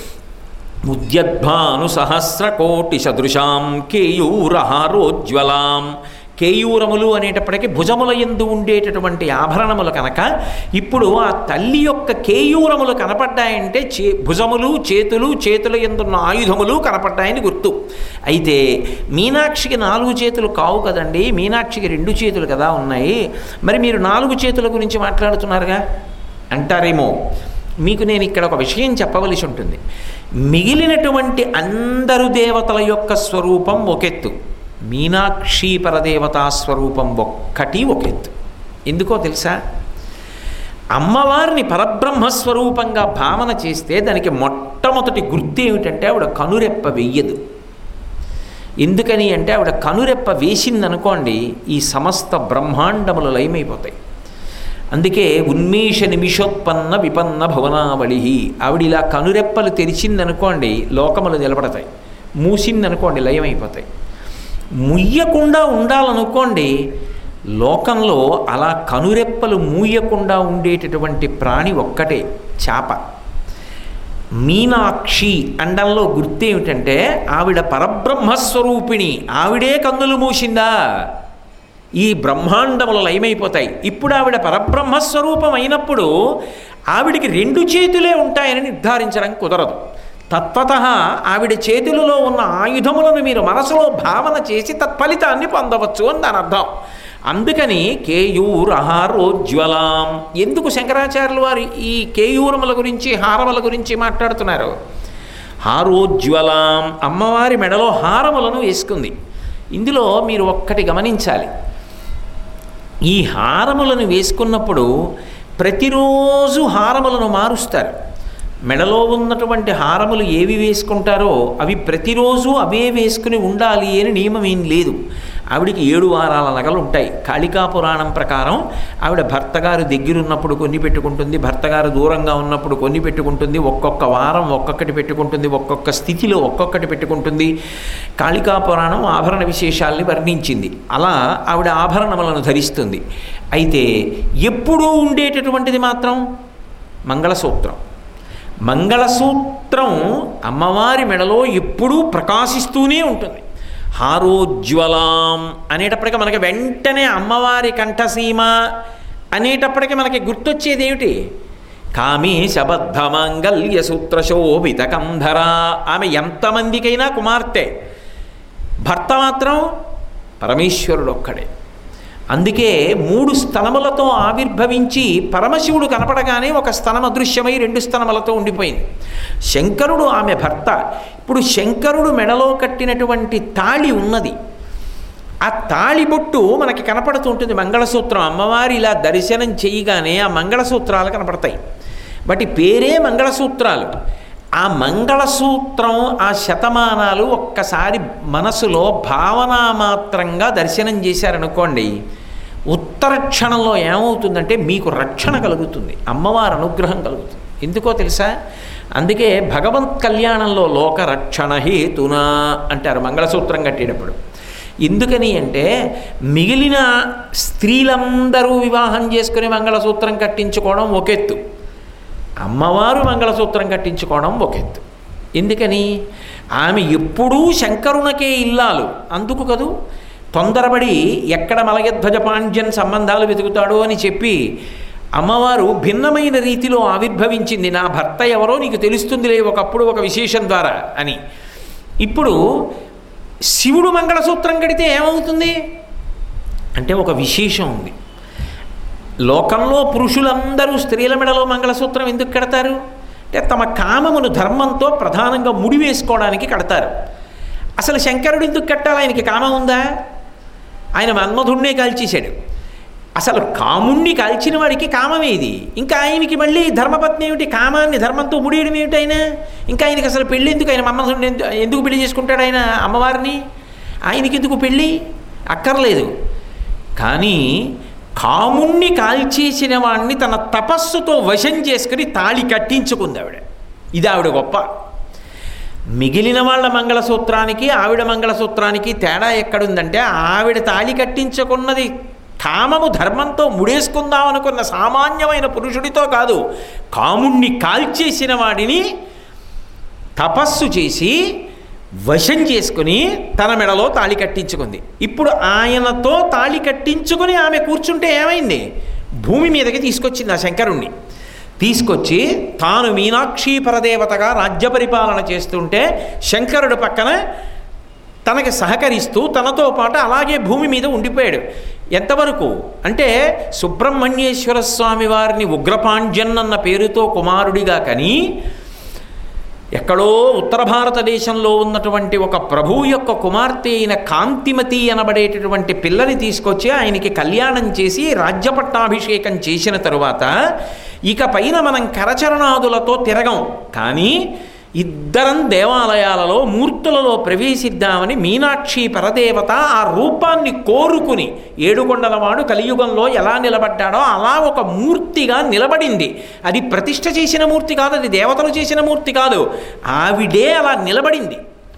ముద్యద్భాను సహస్రకోటి సదృశాం కేయూరహారోజ్వలాం కేయూరములు అనేటప్పటికీ భుజముల ఎందు ఉండేటటువంటి ఆభరణములు కనుక ఇప్పుడు ఆ తల్లి యొక్క కేయూరములు కనపడ్డాయంటే చే భుజములు చేతులు చేతుల ఎందున్న ఆయుధములు కనపడ్డాయని గుర్తు అయితే మీనాక్షికి నాలుగు చేతులు కావు కదండి మీనాక్షికి రెండు చేతులు కదా ఉన్నాయి మరి మీరు నాలుగు చేతుల గురించి మాట్లాడుతున్నారుగా అంటారేమో మీకు నేను ఇక్కడ ఒక విషయం చెప్పవలసి ఉంటుంది మిగిలినటువంటి అందరు దేవతల యొక్క స్వరూపం ఒకెత్తు మీనాక్షి పరదేవతా స్వరూపం ఒక్కటి ఒకెత్తు ఎందుకో తెలుసా అమ్మవారిని పరబ్రహ్మ స్వరూపంగా భావన చేస్తే దానికి మొట్టమొదటి గుర్తు ఏమిటంటే ఆవిడ కనురెప్ప వెయ్యదు ఎందుకని అంటే ఆవిడ కనురెప్ప వేసిందనుకోండి ఈ సమస్త బ్రహ్మాండములు లయమైపోతాయి అందుకే ఉన్మేష నిమిషోత్పన్న విపన్న భవనావళి ఆవిడ ఇలా కనురెప్పలు తెరిచిందనుకోండి లోకములు నిలబడతాయి మూసిందనుకోండి లయమైపోతాయి ముయ్యకుండా ఉండాలనుకోండి లోకంలో అలా కనురెప్పలు మూయకుండా ఉండేటటువంటి ప్రాణి ఒక్కటే చేప మీనాక్షి అండంలో గుర్తేమిటంటే ఆవిడ పరబ్రహ్మస్వరూపిణి ఆవిడే కన్నులు మూసిందా ఈ బ్రహ్మాండములు లయమైపోతాయి ఇప్పుడు ఆవిడ పరబ్రహ్మస్వరూపం అయినప్పుడు ఆవిడికి రెండు చేతులే ఉంటాయని నిర్ధారించడం కుదరదు తత్వత ఆవిడ చేతులలో ఉన్న ఆయుధములను మీరు మనసులో భావన చేసి తత్ఫలితాన్ని పొందవచ్చు అని దాని అర్థం అందుకని కేయూరహారోజ్వలాం ఎందుకు శంకరాచార్యులు వారు ఈ కేయూరముల గురించి హారముల గురించి మాట్లాడుతున్నారు హారోజ్వలాం అమ్మవారి మెడలో హారములను వేసుకుంది ఇందులో మీరు ఒక్కటి గమనించాలి ఈ హారములను వేసుకున్నప్పుడు ప్రతిరోజు హారములను మారుస్తారు మెడలో ఉన్నటువంటి హారములు ఏవి వేసుకుంటారో అవి ప్రతిరోజు అవే వేసుకుని ఉండాలి అని నియమం ఏం లేదు ఆవిడికి ఏడు వారాల నగలు ఉంటాయి కాళికా పురాణం ప్రకారం ఆవిడ భర్తగారు దగ్గరున్నప్పుడు కొన్ని పెట్టుకుంటుంది భర్తగారు దూరంగా ఉన్నప్పుడు కొన్ని పెట్టుకుంటుంది ఒక్కొక్క వారం ఒక్కొక్కటి పెట్టుకుంటుంది ఒక్కొక్క స్థితిలో ఒక్కొక్కటి పెట్టుకుంటుంది కాళికా పురాణం ఆభరణ విశేషాల్ని వర్ణించింది అలా ఆవిడ ఆభరణములను ధరిస్తుంది అయితే ఎప్పుడూ ఉండేటటువంటిది మాత్రం మంగళసూత్రం మంగళసూత్రం అమ్మవారి మెడలో ఎప్పుడూ ప్రకాశిస్తూనే ఉంటుంది హారోజ్వలాం అనేటప్పటికీ మనకి వెంటనే అమ్మవారి కంఠసీమ అనేటప్పటికీ మనకి గుర్తొచ్చేది ఏమిటి కామే శబద్ధ మాంగల్య సూత్ర శోభిత కంధర ఆమె ఎంతమందికైనా కుమార్తె భర్త మాత్రం పరమేశ్వరుడు ఒక్కడే అందుకే మూడు స్థలములతో ఆవిర్భవించి పరమశివుడు కనపడగానే ఒక స్థలం అదృశ్యమై రెండు స్థలములతో ఉండిపోయింది శంకరుడు ఆమె భర్త ఇప్పుడు శంకరుడు మెడలో కట్టినటువంటి తాళి ఉన్నది ఆ తాళిబొట్టు మనకి కనపడుతూ ఉంటుంది మంగళసూత్రం అమ్మవారి ఇలా దర్శనం చేయగానే ఆ మంగళసూత్రాలు కనపడతాయి వాటి పేరే మంగళసూత్రాలు ఆ మంగళసూత్రం ఆ శతమానాలు ఒక్కసారి మనసులో భావనామాత్రంగా దర్శనం చేశారనుకోండి ఉత్తర క్షణంలో ఏమవుతుందంటే మీకు రక్షణ కలుగుతుంది అమ్మవారి అనుగ్రహం కలుగుతుంది ఎందుకో తెలుసా అందుకే భగవంత్ కళ్యాణంలో లోక రక్షణ హేతునా అంటారు మంగళసూత్రం కట్టేటప్పుడు ఎందుకని అంటే మిగిలిన స్త్రీలందరూ వివాహం చేసుకుని మంగళసూత్రం కట్టించుకోవడం ఒకెత్తు అమ్మవారు మంగళసూత్రం కట్టించుకోవడం ఒక ఎత్తు ఎందుకని ఆమె ఎప్పుడూ శంకరునకే ఇల్లాలు అందుకు కదూ తొందరపడి ఎక్కడ మలయధ్వజ పాండ్యన్ సంబంధాలు వెతుకుతాడో అని చెప్పి అమ్మవారు భిన్నమైన రీతిలో ఆవిర్భవించింది నా భర్త ఎవరో నీకు తెలుస్తుందిలే ఒకప్పుడు ఒక విశేషం ద్వారా అని ఇప్పుడు శివుడు మంగళసూత్రం కడితే ఏమవుతుంది అంటే ఒక విశేషం ఉంది లోకంలో పురుషులందరూ స్త్రీల మెడలో మంగళసూత్రం ఎందుకు కడతారు అంటే తమ కామమును ధర్మంతో ప్రధానంగా ముడి వేసుకోవడానికి కడతారు అసలు శంకరుడు ఎందుకు కట్టాలి ఆయనకి కామం ఉందా ఆయన మన్మధుడినే కాల్చేశాడు అసలు కాముణ్ణి కాల్చిన వాడికి కామం ఏది ఇంకా ఆయనకి మళ్ళీ ధర్మపత్ని ఏమిటి కామాన్ని ధర్మంతో ముడియడం ఏమిటి ఆయన ఇంకా ఆయనకి అసలు పెళ్ళి ఎందుకు ఆయన మన్మధుడిని ఎందు- ఎందుకు పెళ్లి చేసుకుంటాడు ఆయన అమ్మవారిని ఆయనకి ఎందుకు పెళ్ళి అక్కర్లేదు కానీ కాముణ్ణి కాల్చేసిన వాణ్ణి తన తపస్సుతో వశం చేసుకుని తాళి కట్టించుకుంది ఆవిడ ఇది ఆవిడ గొప్ప మిగిలిన వాళ్ళ మంగళసూత్రానికి ఆవిడ మంగళసూత్రానికి తేడా ఎక్కడుందంటే ఆవిడ తాళి కట్టించుకున్నది కామము ధర్మంతో ముడేసుకుందాం అనుకున్న సామాన్యమైన పురుషుడితో కాదు కాముణ్ణి కాల్చేసిన వాడిని తపస్సు చేసి వశం చేసుకుని తన మెడలో తాళి కట్టించుకుంది ఇప్పుడు ఆయనతో తాళి కట్టించుకుని ఆమె కూర్చుంటే ఏమైంది భూమి మీదకి తీసుకొచ్చింది ఆ శంకరుణ్ణి తీసుకొచ్చి తాను మీనాక్షి పరదేవతగా రాజ్య పరిపాలన చేస్తుంటే శంకరుడు పక్కన తనకి సహకరిస్తూ తనతో పాటు అలాగే భూమి మీద ఉండిపోయాడు ఎంతవరకు అంటే సుబ్రహ్మణ్యేశ్వర స్వామి వారిని ఉగ్రపాండ్యన్ అన్న పేరుతో కుమారుడిగా కని ఎక్కడో ఉత్తర భారతదేశంలో ఉన్నటువంటి ఒక ప్రభువు యొక్క కుమార్తె అయిన కాంతిమతి అనబడేటటువంటి పిల్లని తీసుకొచ్చి ఆయనకి కళ్యాణం చేసి రాజ్యపట్టాభిషేకం చేసిన తరువాత ఇక పైన మనం కరచరణాదులతో తిరగం కానీ ఇద్దరం దేవాలయాలలో మూర్తులలో ప్రవేశిద్దామని మీనాక్షి పరదేవత ఆ రూపాన్ని కోరుకుని ఏడుకొండలవాడు కలియుగంలో ఎలా నిలబడ్డాడో అలా ఒక మూర్తిగా నిలబడింది అది ప్రతిష్ఠ చేసిన మూర్తి కాదు అది దేవతలు చేసిన మూర్తి కాదు ఆవిడే అలా నిలబడింది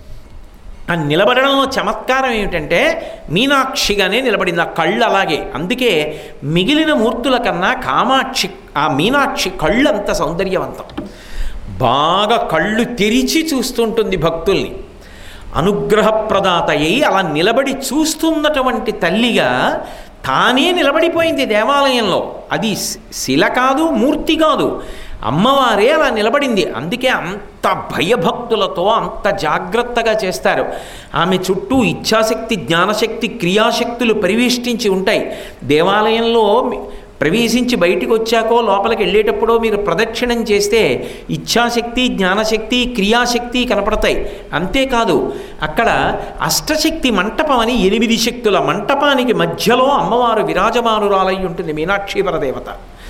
ఆ నిలబడడంలో చమత్కారం ఏమిటంటే మీనాక్షిగానే నిలబడింది ఆ కళ్ళు అలాగే అందుకే మిగిలిన మూర్తుల కన్నా కామాక్షి ఆ మీనాక్షి కళ్ళు అంత సౌందర్యవంతం బాగా కళ్ళు తెరిచి చూస్తుంటుంది భక్తుల్ని అనుగ్రహప్రదాత అయి అలా నిలబడి చూస్తున్నటువంటి తల్లిగా తానే నిలబడిపోయింది దేవాలయంలో అది శి- శిల కాదు మూర్తి కాదు అమ్మవారే అలా నిలబడింది అందుకే అంత భయభక్తులతో అంత జాగ్రత్తగా చేస్తారు ఆమె చుట్టూ ఇచ్ఛాశక్తి జ్ఞానశక్తి క్రియాశక్తులు పరివేష్టించి ఉంటాయి దేవాలయంలో మీ- ప్రవేశించి బయటికి వచ్చాకో లోపలికి వెళ్ళేటప్పుడో మీరు ప్రదక్షిణం చేస్తే ఇచ్ఛాశక్తి జ్ఞానశక్తి క్రియాశక్తి కనపడతాయి అంతేకాదు అక్కడ అష్టశక్తి మంటపం అని ఎనిమిది శక్తుల మంటపానికి మధ్యలో అమ్మవారు విరాజమానురాలై ఉంటుంది మీనాక్షి పరదేవత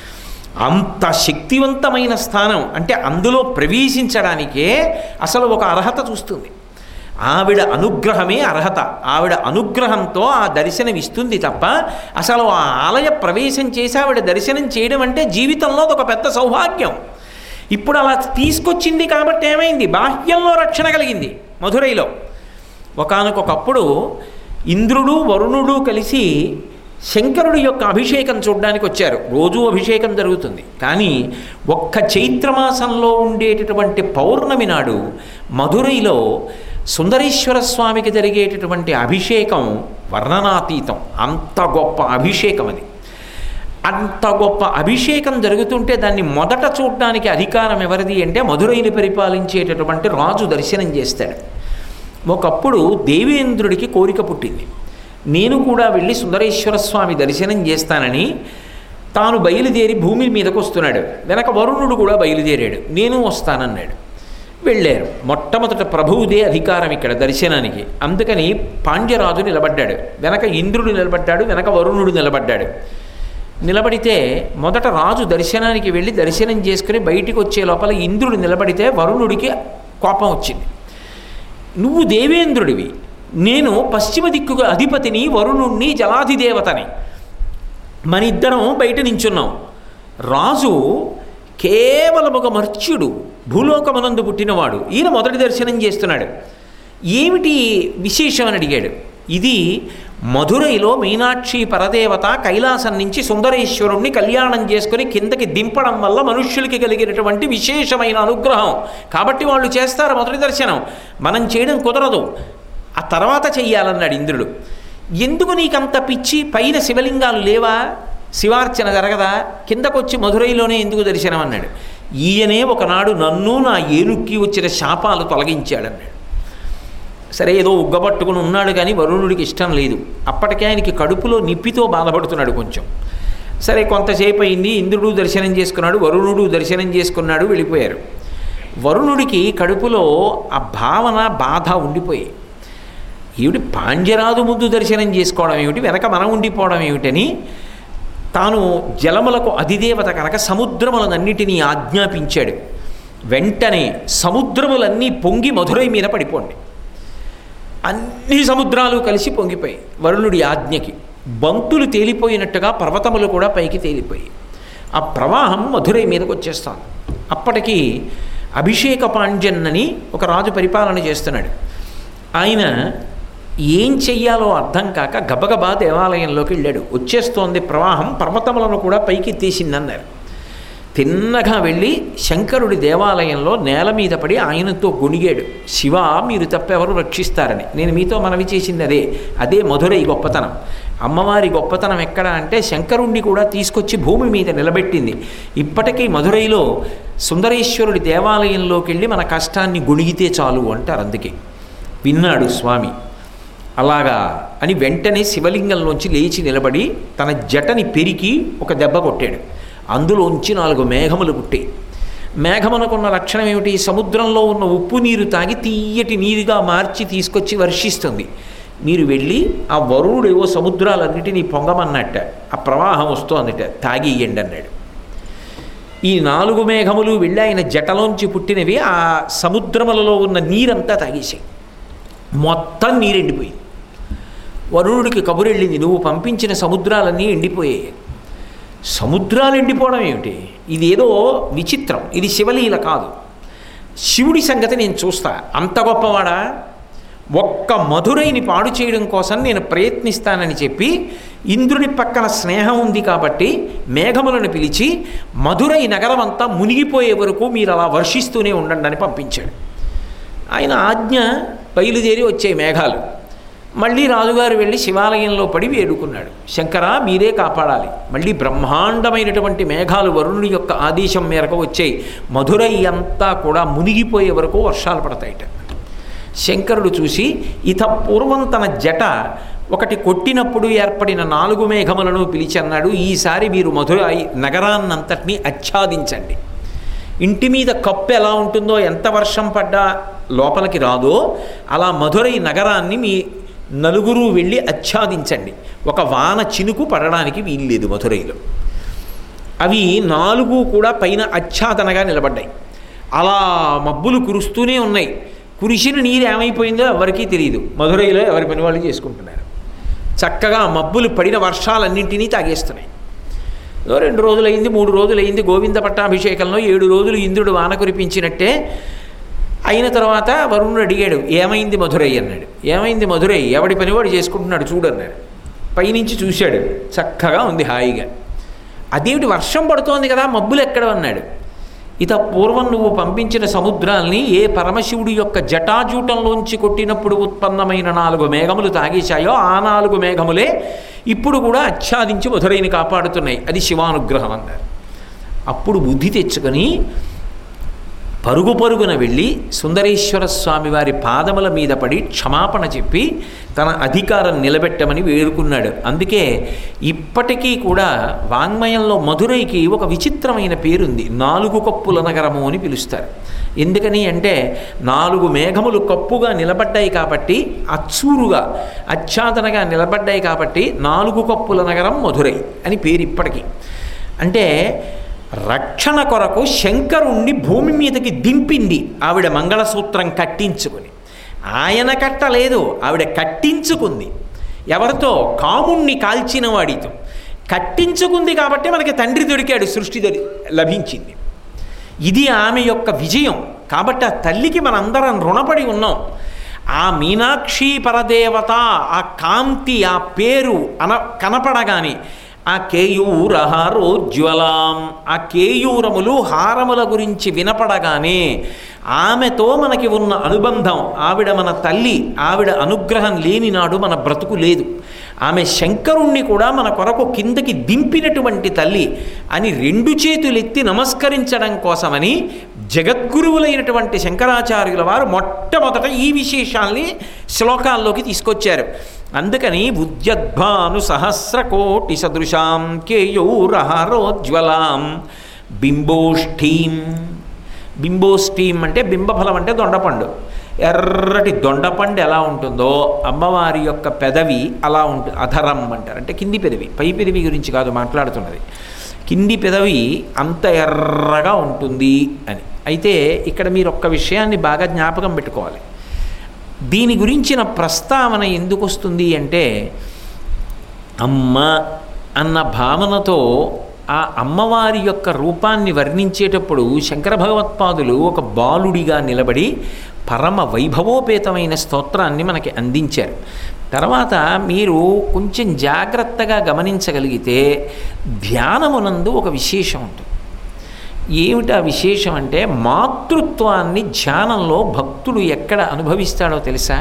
అంత శక్తివంతమైన స్థానం అంటే అందులో ప్రవేశించడానికే అసలు ఒక అర్హత చూస్తుంది ఆవిడ అనుగ్రహమే అర్హత ఆవిడ అనుగ్రహంతో ఆ దర్శనం ఇస్తుంది తప్ప అసలు ఆ ఆలయ ప్రవేశం చేసి ఆవిడ దర్శనం చేయడం అంటే జీవితంలో ఒక పెద్ద సౌభాగ్యం ఇప్పుడు అలా తీసుకొచ్చింది కాబట్టి ఏమైంది బాహ్యంలో రక్షణ కలిగింది మధురైలో ఒకానొకప్పుడు ఇంద్రుడు వరుణుడు కలిసి శంకరుడి యొక్క అభిషేకం చూడడానికి వచ్చారు రోజూ అభిషేకం జరుగుతుంది కానీ ఒక్క చైత్రమాసంలో ఉండేటటువంటి పౌర్ణమి నాడు మధురైలో సుందరేశ్వర స్వామికి జరిగేటటువంటి అభిషేకం వర్ణనాతీతం అంత గొప్ప అభిషేకం అది అంత గొప్ప అభిషేకం జరుగుతుంటే దాన్ని మొదట చూడడానికి అధికారం ఎవరిది అంటే మధురైని పరిపాలించేటటువంటి రాజు దర్శనం చేస్తాడు ఒకప్పుడు దేవేంద్రుడికి కోరిక పుట్టింది నేను కూడా వెళ్ళి సుందరేశ్వర స్వామి దర్శనం చేస్తానని తాను బయలుదేరి భూమి మీదకు వస్తున్నాడు వెనక వరుణుడు కూడా బయలుదేరాడు నేను వస్తానన్నాడు వెళ్ళారు మొట్టమొదట ప్రభువుదే అధికారం ఇక్కడ దర్శనానికి అందుకని పాండ్యరాజు నిలబడ్డాడు వెనక ఇంద్రుడు నిలబడ్డాడు వెనక వరుణుడు నిలబడ్డాడు నిలబడితే మొదట రాజు దర్శనానికి వెళ్ళి దర్శనం చేసుకుని బయటికి వచ్చే లోపల ఇంద్రుడు నిలబడితే వరుణుడికి కోపం వచ్చింది నువ్వు దేవేంద్రుడివి నేను పశ్చిమ దిక్కుగా అధిపతిని వరుణుణ్ణి జలాధిదేవతని మన ఇద్దరం బయట నించున్నాం రాజు కేవలం ఒక మర్త్యుడు భూలోకమనందు పుట్టినవాడు ఈయన మొదటి దర్శనం చేస్తున్నాడు ఏమిటి విశేషం అని అడిగాడు ఇది మధురైలో మీనాక్షి పరదేవత కైలాసం నుంచి సుందరేశ్వరుణ్ణి కళ్యాణం చేసుకుని కిందకి దింపడం వల్ల మనుష్యులకి కలిగినటువంటి విశేషమైన అనుగ్రహం కాబట్టి వాళ్ళు చేస్తారు మొదటి దర్శనం మనం చేయడం కుదరదు ఆ తర్వాత చెయ్యాలన్నాడు ఇంద్రుడు ఎందుకు నీకంత పిచ్చి పైన శివలింగాలు లేవా శివార్చన జరగదా కిందకొచ్చి మధురైలోనే ఎందుకు దర్శనం అన్నాడు ఈయనే ఒకనాడు నన్ను నా ఏనుక్కి వచ్చిన శాపాలు తొలగించాడన్నాడు సరే ఏదో ఉగ్గబట్టుకుని ఉన్నాడు కానీ వరుణుడికి ఇష్టం లేదు అప్పటికే ఆయనకి కడుపులో నిప్పితో బాధపడుతున్నాడు కొంచెం సరే కొంతసేపు అయింది ఇంద్రుడు దర్శనం చేసుకున్నాడు వరుణుడు దర్శనం చేసుకున్నాడు వెళ్ళిపోయారు వరుణుడికి కడుపులో ఆ భావన బాధ ఉండిపోయి ఏమిటి పాండ్యరాజు ముందు దర్శనం చేసుకోవడం ఏమిటి వెనక మనం ఉండిపోవడం ఏమిటని తాను జలములకు అధిదేవత కనుక సముద్రములనన్నిటినీ ఆజ్ఞాపించాడు వెంటనే సముద్రములన్నీ పొంగి మధురై మీద పడిపోండి అన్ని సముద్రాలు కలిసి పొంగిపోయి వరుణుడి ఆజ్ఞకి బంతులు తేలిపోయినట్టుగా పర్వతములు కూడా పైకి తేలిపోయి ఆ ప్రవాహం మధురై మీదకి వచ్చేస్తాను అప్పటికి అభిషేక పాండ్యన్నని ఒక రాజు పరిపాలన చేస్తున్నాడు ఆయన ఏం చెయ్యాలో అర్థం కాక గబగబా దేవాలయంలోకి వెళ్ళాడు వచ్చేస్తోంది ప్రవాహం పర్వతములను కూడా పైకి తీసిందన్నారు తిన్నగా వెళ్ళి శంకరుడి దేవాలయంలో నేల మీద పడి ఆయనతో గొణిగాడు శివ మీరు తప్పెవరు రక్షిస్తారని నేను మీతో మనవి చేసింది అదే అదే మధురై గొప్పతనం అమ్మవారి గొప్పతనం ఎక్కడ అంటే శంకరుణ్ణి కూడా తీసుకొచ్చి భూమి మీద నిలబెట్టింది ఇప్పటికీ మధురైలో సుందరేశ్వరుడి దేవాలయంలోకి వెళ్ళి మన కష్టాన్ని గొణిగితే చాలు అంటారు అందుకే విన్నాడు స్వామి అలాగా అని వెంటనే శివలింగంలోంచి లేచి నిలబడి తన జటని పెరికి ఒక దెబ్బ కొట్టాడు అందులోంచి నాలుగు మేఘములు పుట్టాయి మేఘమునకున్న లక్షణం ఏమిటి సముద్రంలో ఉన్న ఉప్పు నీరు తాగి తీయటి నీరుగా మార్చి తీసుకొచ్చి వర్షిస్తుంది మీరు వెళ్ళి ఆ వరుణుడేవో సముద్రాలన్నిటినీ పొంగమన్నట్ట ఆ ప్రవాహం వస్తోందట తాగి ఇయ్యండి అన్నాడు ఈ నాలుగు మేఘములు వెళ్ళి ఆయన జటలోంచి పుట్టినవి ఆ సముద్రములలో ఉన్న నీరంతా తాగేసాయి మొత్తం నీరు ఎండిపోయింది వరుణుడికి కబురెళ్ళింది నువ్వు పంపించిన సముద్రాలన్నీ ఎండిపోయాయి సముద్రాలు ఎండిపోవడం ఏమిటి ఇది ఏదో విచిత్రం ఇది శివలీల కాదు శివుడి సంగతి నేను చూస్తా అంత గొప్పవాడా ఒక్క మధురైని పాడు చేయడం కోసం నేను ప్రయత్నిస్తానని చెప్పి ఇంద్రుని పక్కన స్నేహం ఉంది కాబట్టి మేఘములను పిలిచి మధురై నగరం అంతా మునిగిపోయే వరకు మీరు అలా వర్షిస్తూనే ఉండండి అని పంపించాడు ఆయన ఆజ్ఞ బయలుదేరి వచ్చాయి మేఘాలు మళ్ళీ రాజుగారు వెళ్ళి శివాలయంలో పడి వేడుకున్నాడు శంకర మీరే కాపాడాలి మళ్ళీ బ్రహ్మాండమైనటువంటి మేఘాలు వరుణుడి యొక్క ఆదేశం మేరకు వచ్చాయి మధురై అంతా కూడా మునిగిపోయే వరకు వర్షాలు పడతాయిట శంకరుడు చూసి ఇత పూర్వం తన జట ఒకటి కొట్టినప్పుడు ఏర్పడిన నాలుగు మేఘములను పిలిచి అన్నాడు ఈసారి మీరు మధురై నగరాన్నంతటినీ ఆచ్ఛాదించండి ఇంటి మీద కప్పు ఎలా ఉంటుందో ఎంత వర్షం పడ్డా లోపలికి రాదో అలా మధురై నగరాన్ని మీ నలుగురు వెళ్ళి ఆచ్ఛాదించండి ఒక వాన చినుకు పడడానికి వీల్లేదు మధురైలో అవి నాలుగు కూడా పైన ఆచ్ఛాదనగా నిలబడ్డాయి అలా మబ్బులు కురుస్తూనే ఉన్నాయి కురిసిన నీరు ఏమైపోయిందో ఎవరికీ తెలియదు మధురైలో ఎవరి పని వాళ్ళు చేసుకుంటున్నారు చక్కగా మబ్బులు పడిన వర్షాలన్నింటినీ తాగేస్తున్నాయి ఏదో రెండు రోజులైంది మూడు రోజులైంది గోవింద పట్టాభిషేకంలో ఏడు రోజులు ఇంద్రుడు వాన కురిపించినట్టే అయిన తర్వాత వరుణుడు అడిగాడు ఏమైంది మధురై అన్నాడు ఏమైంది మధురై ఎవడి పని వాడు చేసుకుంటున్నాడు చూడన్నాడు పైనుంచి చూశాడు చక్కగా ఉంది హాయిగా అదేమిటి వర్షం పడుతోంది కదా మబ్బులు ఎక్కడ అన్నాడు ఇత పూర్వం నువ్వు పంపించిన సముద్రాల్ని ఏ పరమశివుడి యొక్క జటాజూటంలోంచి కొట్టినప్పుడు ఉత్పన్నమైన నాలుగు మేఘములు తాగేశాయో ఆ నాలుగు మేఘములే ఇప్పుడు కూడా ఆచ్ఛాదించి మధురైని కాపాడుతున్నాయి అది శివానుగ్రహం అన్నారు అప్పుడు బుద్ధి తెచ్చుకొని పరుగు పరుగున వెళ్ళి సుందరేశ్వర స్వామి వారి పాదముల మీద పడి క్షమాపణ చెప్పి తన అధికారం నిలబెట్టమని వేడుకున్నాడు అందుకే ఇప్పటికీ కూడా వాంగ్మయంలో మధురైకి ఒక విచిత్రమైన పేరుంది నాలుగు కప్పుల నగరము అని పిలుస్తారు ఎందుకని అంటే నాలుగు మేఘములు కప్పుగా నిలబడ్డాయి కాబట్టి అచ్చూరుగా ఆచ్ఛాదనగా నిలబడ్డాయి కాబట్టి నాలుగు కప్పుల నగరం మధురై అని పేరు ఇప్పటికీ అంటే రక్షణ కొరకు శంకరుణ్ణి భూమి మీదకి దింపింది ఆవిడ మంగళసూత్రం కట్టించుకుని ఆయన కట్టలేదు ఆవిడ కట్టించుకుంది ఎవరితో కాముణ్ణి కాల్చిన వాడితో కట్టించుకుంది కాబట్టి మనకి తండ్రి దొరికాడు సృష్టి దొరి లభించింది ఇది ఆమె యొక్క విజయం కాబట్టి ఆ తల్లికి మనందరం రుణపడి ఉన్నాం ఆ మీనాక్షి పరదేవత ఆ కాంతి ఆ పేరు అన కనపడగానే ఆ కేయూర హారోజ్వలాం ఆ కేయూరములు హారముల గురించి వినపడగానే ఆమెతో మనకి ఉన్న అనుబంధం ఆవిడ మన తల్లి ఆవిడ అనుగ్రహం లేని నాడు మన బ్రతుకు లేదు ఆమె శంకరుణ్ణి కూడా మన కొరకు కిందకి దింపినటువంటి తల్లి అని రెండు చేతులెత్తి నమస్కరించడం కోసమని జగద్గురువులైనటువంటి శంకరాచార్యుల వారు మొట్టమొదట ఈ విశేషాల్ని శ్లోకాల్లోకి తీసుకొచ్చారు అందుకని ఉద్యద్భాను సహస్రకోటి సదృశాం కేయూరహారోజ్వలాం బింబోష్ఠీం బింబోష్ఠీం అంటే బింబఫలం అంటే దొండపండు ఎర్రటి దొండపండు ఎలా ఉంటుందో అమ్మవారి యొక్క పెదవి అలా ఉంటుంది అధరం అంటారు అంటే కింది పెదవి పై పెదవి గురించి కాదు మాట్లాడుతున్నది కింది పెదవి అంత ఎర్రగా ఉంటుంది అని అయితే ఇక్కడ మీరు ఒక్క విషయాన్ని బాగా జ్ఞాపకం పెట్టుకోవాలి దీని గురించిన ప్రస్తావన ఎందుకు వస్తుంది అంటే అమ్మ అన్న భావనతో ఆ అమ్మవారి యొక్క రూపాన్ని వర్ణించేటప్పుడు శంకర భగవత్పాదులు ఒక బాలుడిగా నిలబడి పరమ వైభవోపేతమైన స్తోత్రాన్ని మనకి అందించారు తర్వాత మీరు కొంచెం జాగ్రత్తగా గమనించగలిగితే ధ్యానమునందు ఒక విశేషం ఉంటుంది ఏమిటా విశేషం అంటే మాతృత్వాన్ని ధ్యానంలో భక్తుడు ఎక్కడ అనుభవిస్తాడో తెలుసా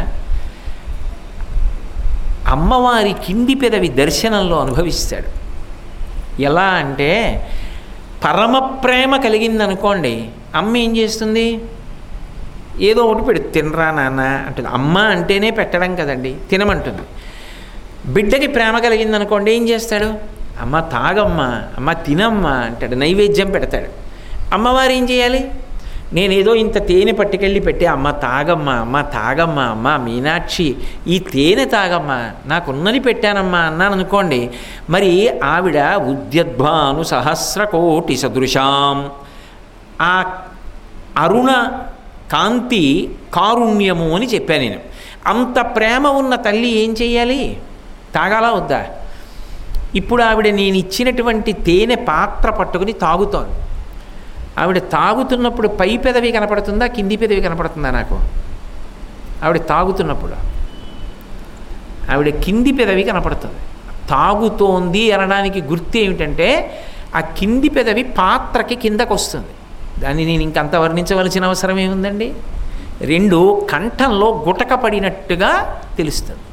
అమ్మవారి కింది పెదవి దర్శనంలో అనుభవిస్తాడు ఎలా అంటే పరమ ప్రేమ కలిగిందనుకోండి అమ్మ ఏం చేస్తుంది ఏదో ఒకటి పెడు తినరా నాన్న అంటుంది అమ్మ అంటేనే పెట్టడం కదండి తినమంటుంది బిడ్డకి ప్రేమ కలిగిందనుకోండి ఏం చేస్తాడు అమ్మ తాగమ్మా అమ్మ తినమ్మా అంటాడు నైవేద్యం పెడతాడు అమ్మవారు ఏం చేయాలి నేనేదో ఇంత తేనె పట్టుకెళ్ళి పెట్టి అమ్మ తాగమ్మా అమ్మ తాగమ్మా అమ్మ మీనాక్షి ఈ తేనె తాగమ్మా నాకున్నది పెట్టానమ్మా అన్నాను అనుకోండి మరి ఆవిడ ఉద్యద్భాను సహస్రకోటి సదృశాం ఆ అరుణ కాంతి కారుణ్యము అని చెప్పాను నేను అంత ప్రేమ ఉన్న తల్లి ఏం చెయ్యాలి తాగాలా వద్దా ఇప్పుడు ఆవిడ నేను ఇచ్చినటువంటి తేనె పాత్ర పట్టుకుని తాగుతోంది ఆవిడ తాగుతున్నప్పుడు పై పెదవి కనపడుతుందా కింది పెదవి కనపడుతుందా నాకు ఆవిడ తాగుతున్నప్పుడు ఆవిడ కింది పెదవి కనపడుతుంది తాగుతోంది అనడానికి గుర్తు ఏమిటంటే ఆ కింది పెదవి పాత్రకి కిందకు వస్తుంది దాన్ని నేను ఇంకంత వర్ణించవలసిన అవసరం ఏముందండి రెండు కంఠంలో గుటక పడినట్టుగా తెలుస్తుంది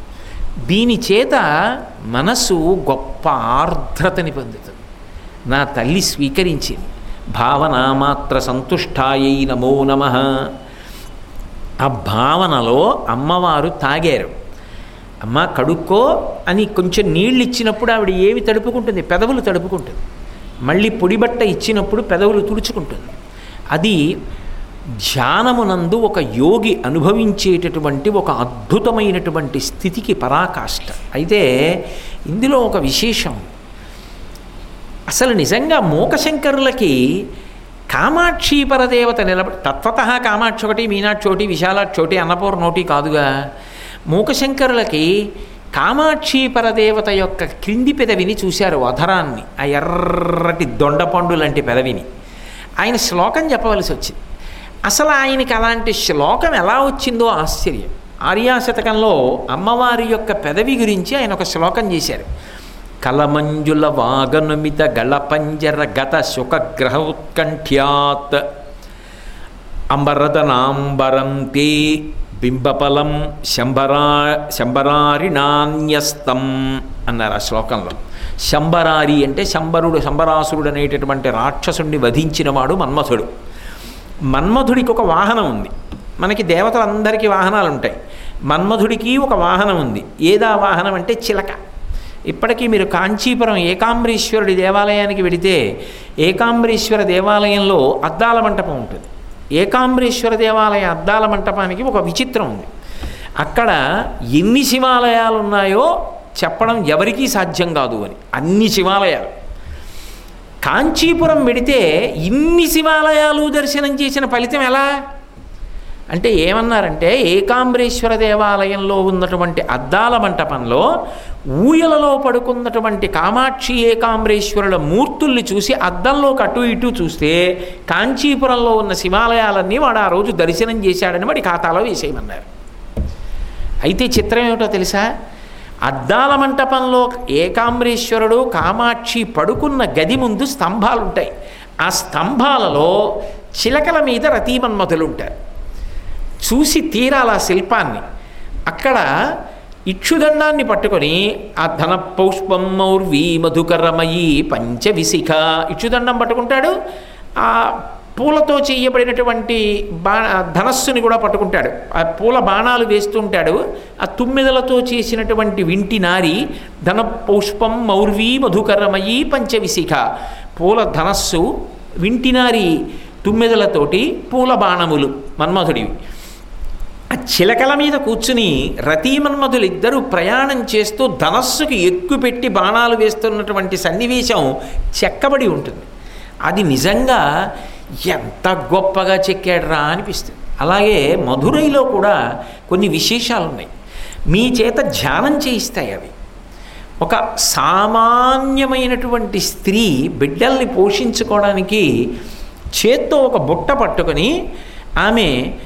దీని చేత మనసు గొప్ప ఆర్ద్రతని పొందుతుంది నా తల్లి స్వీకరించింది భావనామాత్ర సంతుష్టాయై నమో నమ ఆ భావనలో అమ్మవారు తాగారు అమ్మ కడుక్కో అని కొంచెం నీళ్ళు ఇచ్చినప్పుడు ఆవిడ ఏవి తడుపుకుంటుంది పెదవులు తడుపుకుంటుంది మళ్ళీ పొడిబట్ట ఇచ్చినప్పుడు పెదవులు తుడుచుకుంటుంది అది ధ్యానమునందు ఒక యోగి అనుభవించేటటువంటి ఒక అద్భుతమైనటువంటి స్థితికి పరాకాష్ట అయితే ఇందులో ఒక విశేషం అసలు నిజంగా మూకశంకరులకి కామాక్షి పరదేవత నిలబడి తత్వత కామాక్షి ఒకటి మీనాక్షి ఒకటి విశాలాక్షి ఒకటి అన్నపూర్ణ ఒకటి కాదుగా మూకశంకరులకి కామాక్షి పరదేవత యొక్క క్రింది పెదవిని చూశారు అధరాన్ని ఆ ఎర్రటి దొండపండు లాంటి పెదవిని ఆయన శ్లోకం చెప్పవలసి వచ్చింది అసలు ఆయనకి అలాంటి శ్లోకం ఎలా వచ్చిందో ఆశ్చర్యం ఆర్యాశతకంలో అమ్మవారి యొక్క పెదవి గురించి ఆయన ఒక శ్లోకం చేశారు కలమంజుల వాగనుమిత గళపంజర గత సుఖగ్రహ ఉత్కంఠ్యాత్ అంబరదనాంబరం తే బింబపలం శంబరా శంబరారిణాన్యస్తం అన్నారు ఆ శ్లోకంలో శంబరారి అంటే శంబరుడు శంబరాసురుడు అనేటటువంటి రాక్షసుడిని వధించినవాడు మన్మథుడు మన్మధుడికి ఒక వాహనం ఉంది మనకి దేవతలందరికీ వాహనాలు ఉంటాయి మన్మధుడికి ఒక వాహనం ఉంది ఏదా వాహనం అంటే చిలక ఇప్పటికీ మీరు కాంచీపురం ఏకాంబరీశ్వరుడి దేవాలయానికి వెడితే ఏకాంబరీశ్వర దేవాలయంలో అద్దాల మంటపం ఉంటుంది ఏకాంబరీశ్వర దేవాలయ అద్దాల మంటపానికి ఒక విచిత్రం ఉంది అక్కడ ఎన్ని శివాలయాలు ఉన్నాయో చెప్పడం ఎవరికీ సాధ్యం కాదు అని అన్ని శివాలయాలు కాంచీపురం వెడితే ఇన్ని శివాలయాలు దర్శనం చేసిన ఫలితం ఎలా అంటే ఏమన్నారంటే ఏకాంబరేశ్వర దేవాలయంలో ఉన్నటువంటి అద్దాల మంటపంలో ఊయలలో పడుకున్నటువంటి కామాక్షి ఏకాంబరేశ్వరుల మూర్తుల్ని చూసి అద్దంలో అటు ఇటు చూస్తే కాంచీపురంలో ఉన్న శివాలయాలన్నీ వాడు ఆ రోజు దర్శనం చేశాడని వాడి ఖాతాలో వేసేయమన్నారు అయితే చిత్రం ఏమిటో తెలుసా అద్దాల మంటపంలో ఏకాంబరేశ్వరుడు కామాక్షి పడుకున్న గది ముందు స్తంభాలు ఉంటాయి ఆ స్తంభాలలో చిలకల మీద రతీమన్మధులు ఉంటారు చూసి తీరాల శిల్పాన్ని అక్కడ ఇక్షుదండాన్ని పట్టుకొని ఆ ధన పౌష్పం మౌర్వీ మధుకరమయీ పంచవిశిఖ ఇక్షుదండం పట్టుకుంటాడు ఆ పూలతో చేయబడినటువంటి బా ధనస్సుని కూడా పట్టుకుంటాడు ఆ పూల బాణాలు వేస్తుంటాడు ఆ తుమ్మెదలతో చేసినటువంటి వింటి నారి ధన పౌష్పం మౌర్వీ మధుకరమయీ పంచవిశిఖ పూల ధనస్సు వింటినారి తుమ్మెదలతోటి పూల బాణములు మన్మధుడివి ఆ చిలకల మీద కూర్చుని రతీమన్మధులు ఇద్దరూ ప్రయాణం చేస్తూ ధనస్సుకి ఎక్కుపెట్టి బాణాలు వేస్తున్నటువంటి సన్నివేశం చెక్కబడి ఉంటుంది అది నిజంగా ఎంత గొప్పగా చెక్కాడురా అనిపిస్తుంది అలాగే మధురైలో కూడా కొన్ని విశేషాలు ఉన్నాయి మీ చేత ధ్యానం చేయిస్తాయి అవి ఒక సామాన్యమైనటువంటి స్త్రీ బిడ్డల్ని పోషించుకోవడానికి చేత్తో ఒక బుట్ట పట్టుకొని ఆమె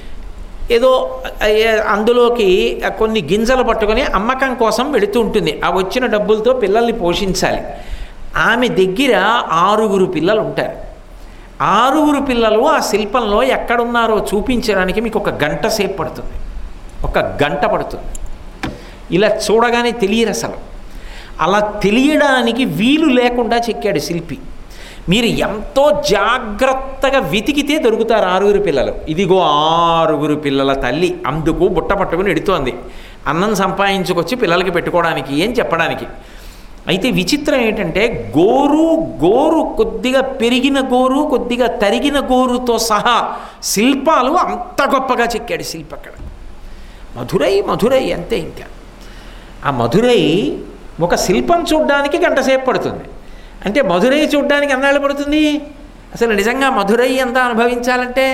ఏదో ఏ- అందులోకి కొన్ని గింజలు పట్టుకొని అమ్మకం కోసం వెళుతూ ఉంటుంది ఆ వచ్చిన డబ్బులతో పిల్లల్ని పోషించాలి ఆమె దగ్గర ఆరుగురు పిల్లలు ఉంటారు ఆరుగురు పిల్లలు ఆ శిల్పంలో ఎక్కడున్నారో చూపించడానికి మీకు ఒక గంట సేపు పడుతుంది ఒక గంట పడుతుంది ఇలా చూడగానే తెలియరు అసలు అలా తెలియడానికి వీలు లేకుండా చెక్కాడు శిల్పి మీరు ఎంతో జాగ్రత్తగా వెతికితే దొరుకుతారు ఆరుగురు పిల్లలు ఇదిగో ఆరుగురు పిల్లల తల్లి అందుకు బుట్ట పట్టుకుని ఎడుతోంది అన్నం సంపాదించుకొచ్చి పిల్లలకి పెట్టుకోవడానికి ఏం చెప్పడానికి అయితే విచిత్రం ఏంటంటే గోరు గోరు కొద్దిగా పెరిగిన గోరు కొద్దిగా తరిగిన గోరుతో సహా శిల్పాలు అంత గొప్పగా చెక్కాడు శిల్పి అక్కడ మధురై మధురై అంతే ఇంకా ఆ మధురై ఒక శిల్పం చూడడానికి గంట సేపు పడుతుంది అంటే మధురై చూడడానికి ఎన్నాళ్ళు పడుతుంది అసలు నిజంగా మధురై ఎంత అనుభవించాలంటే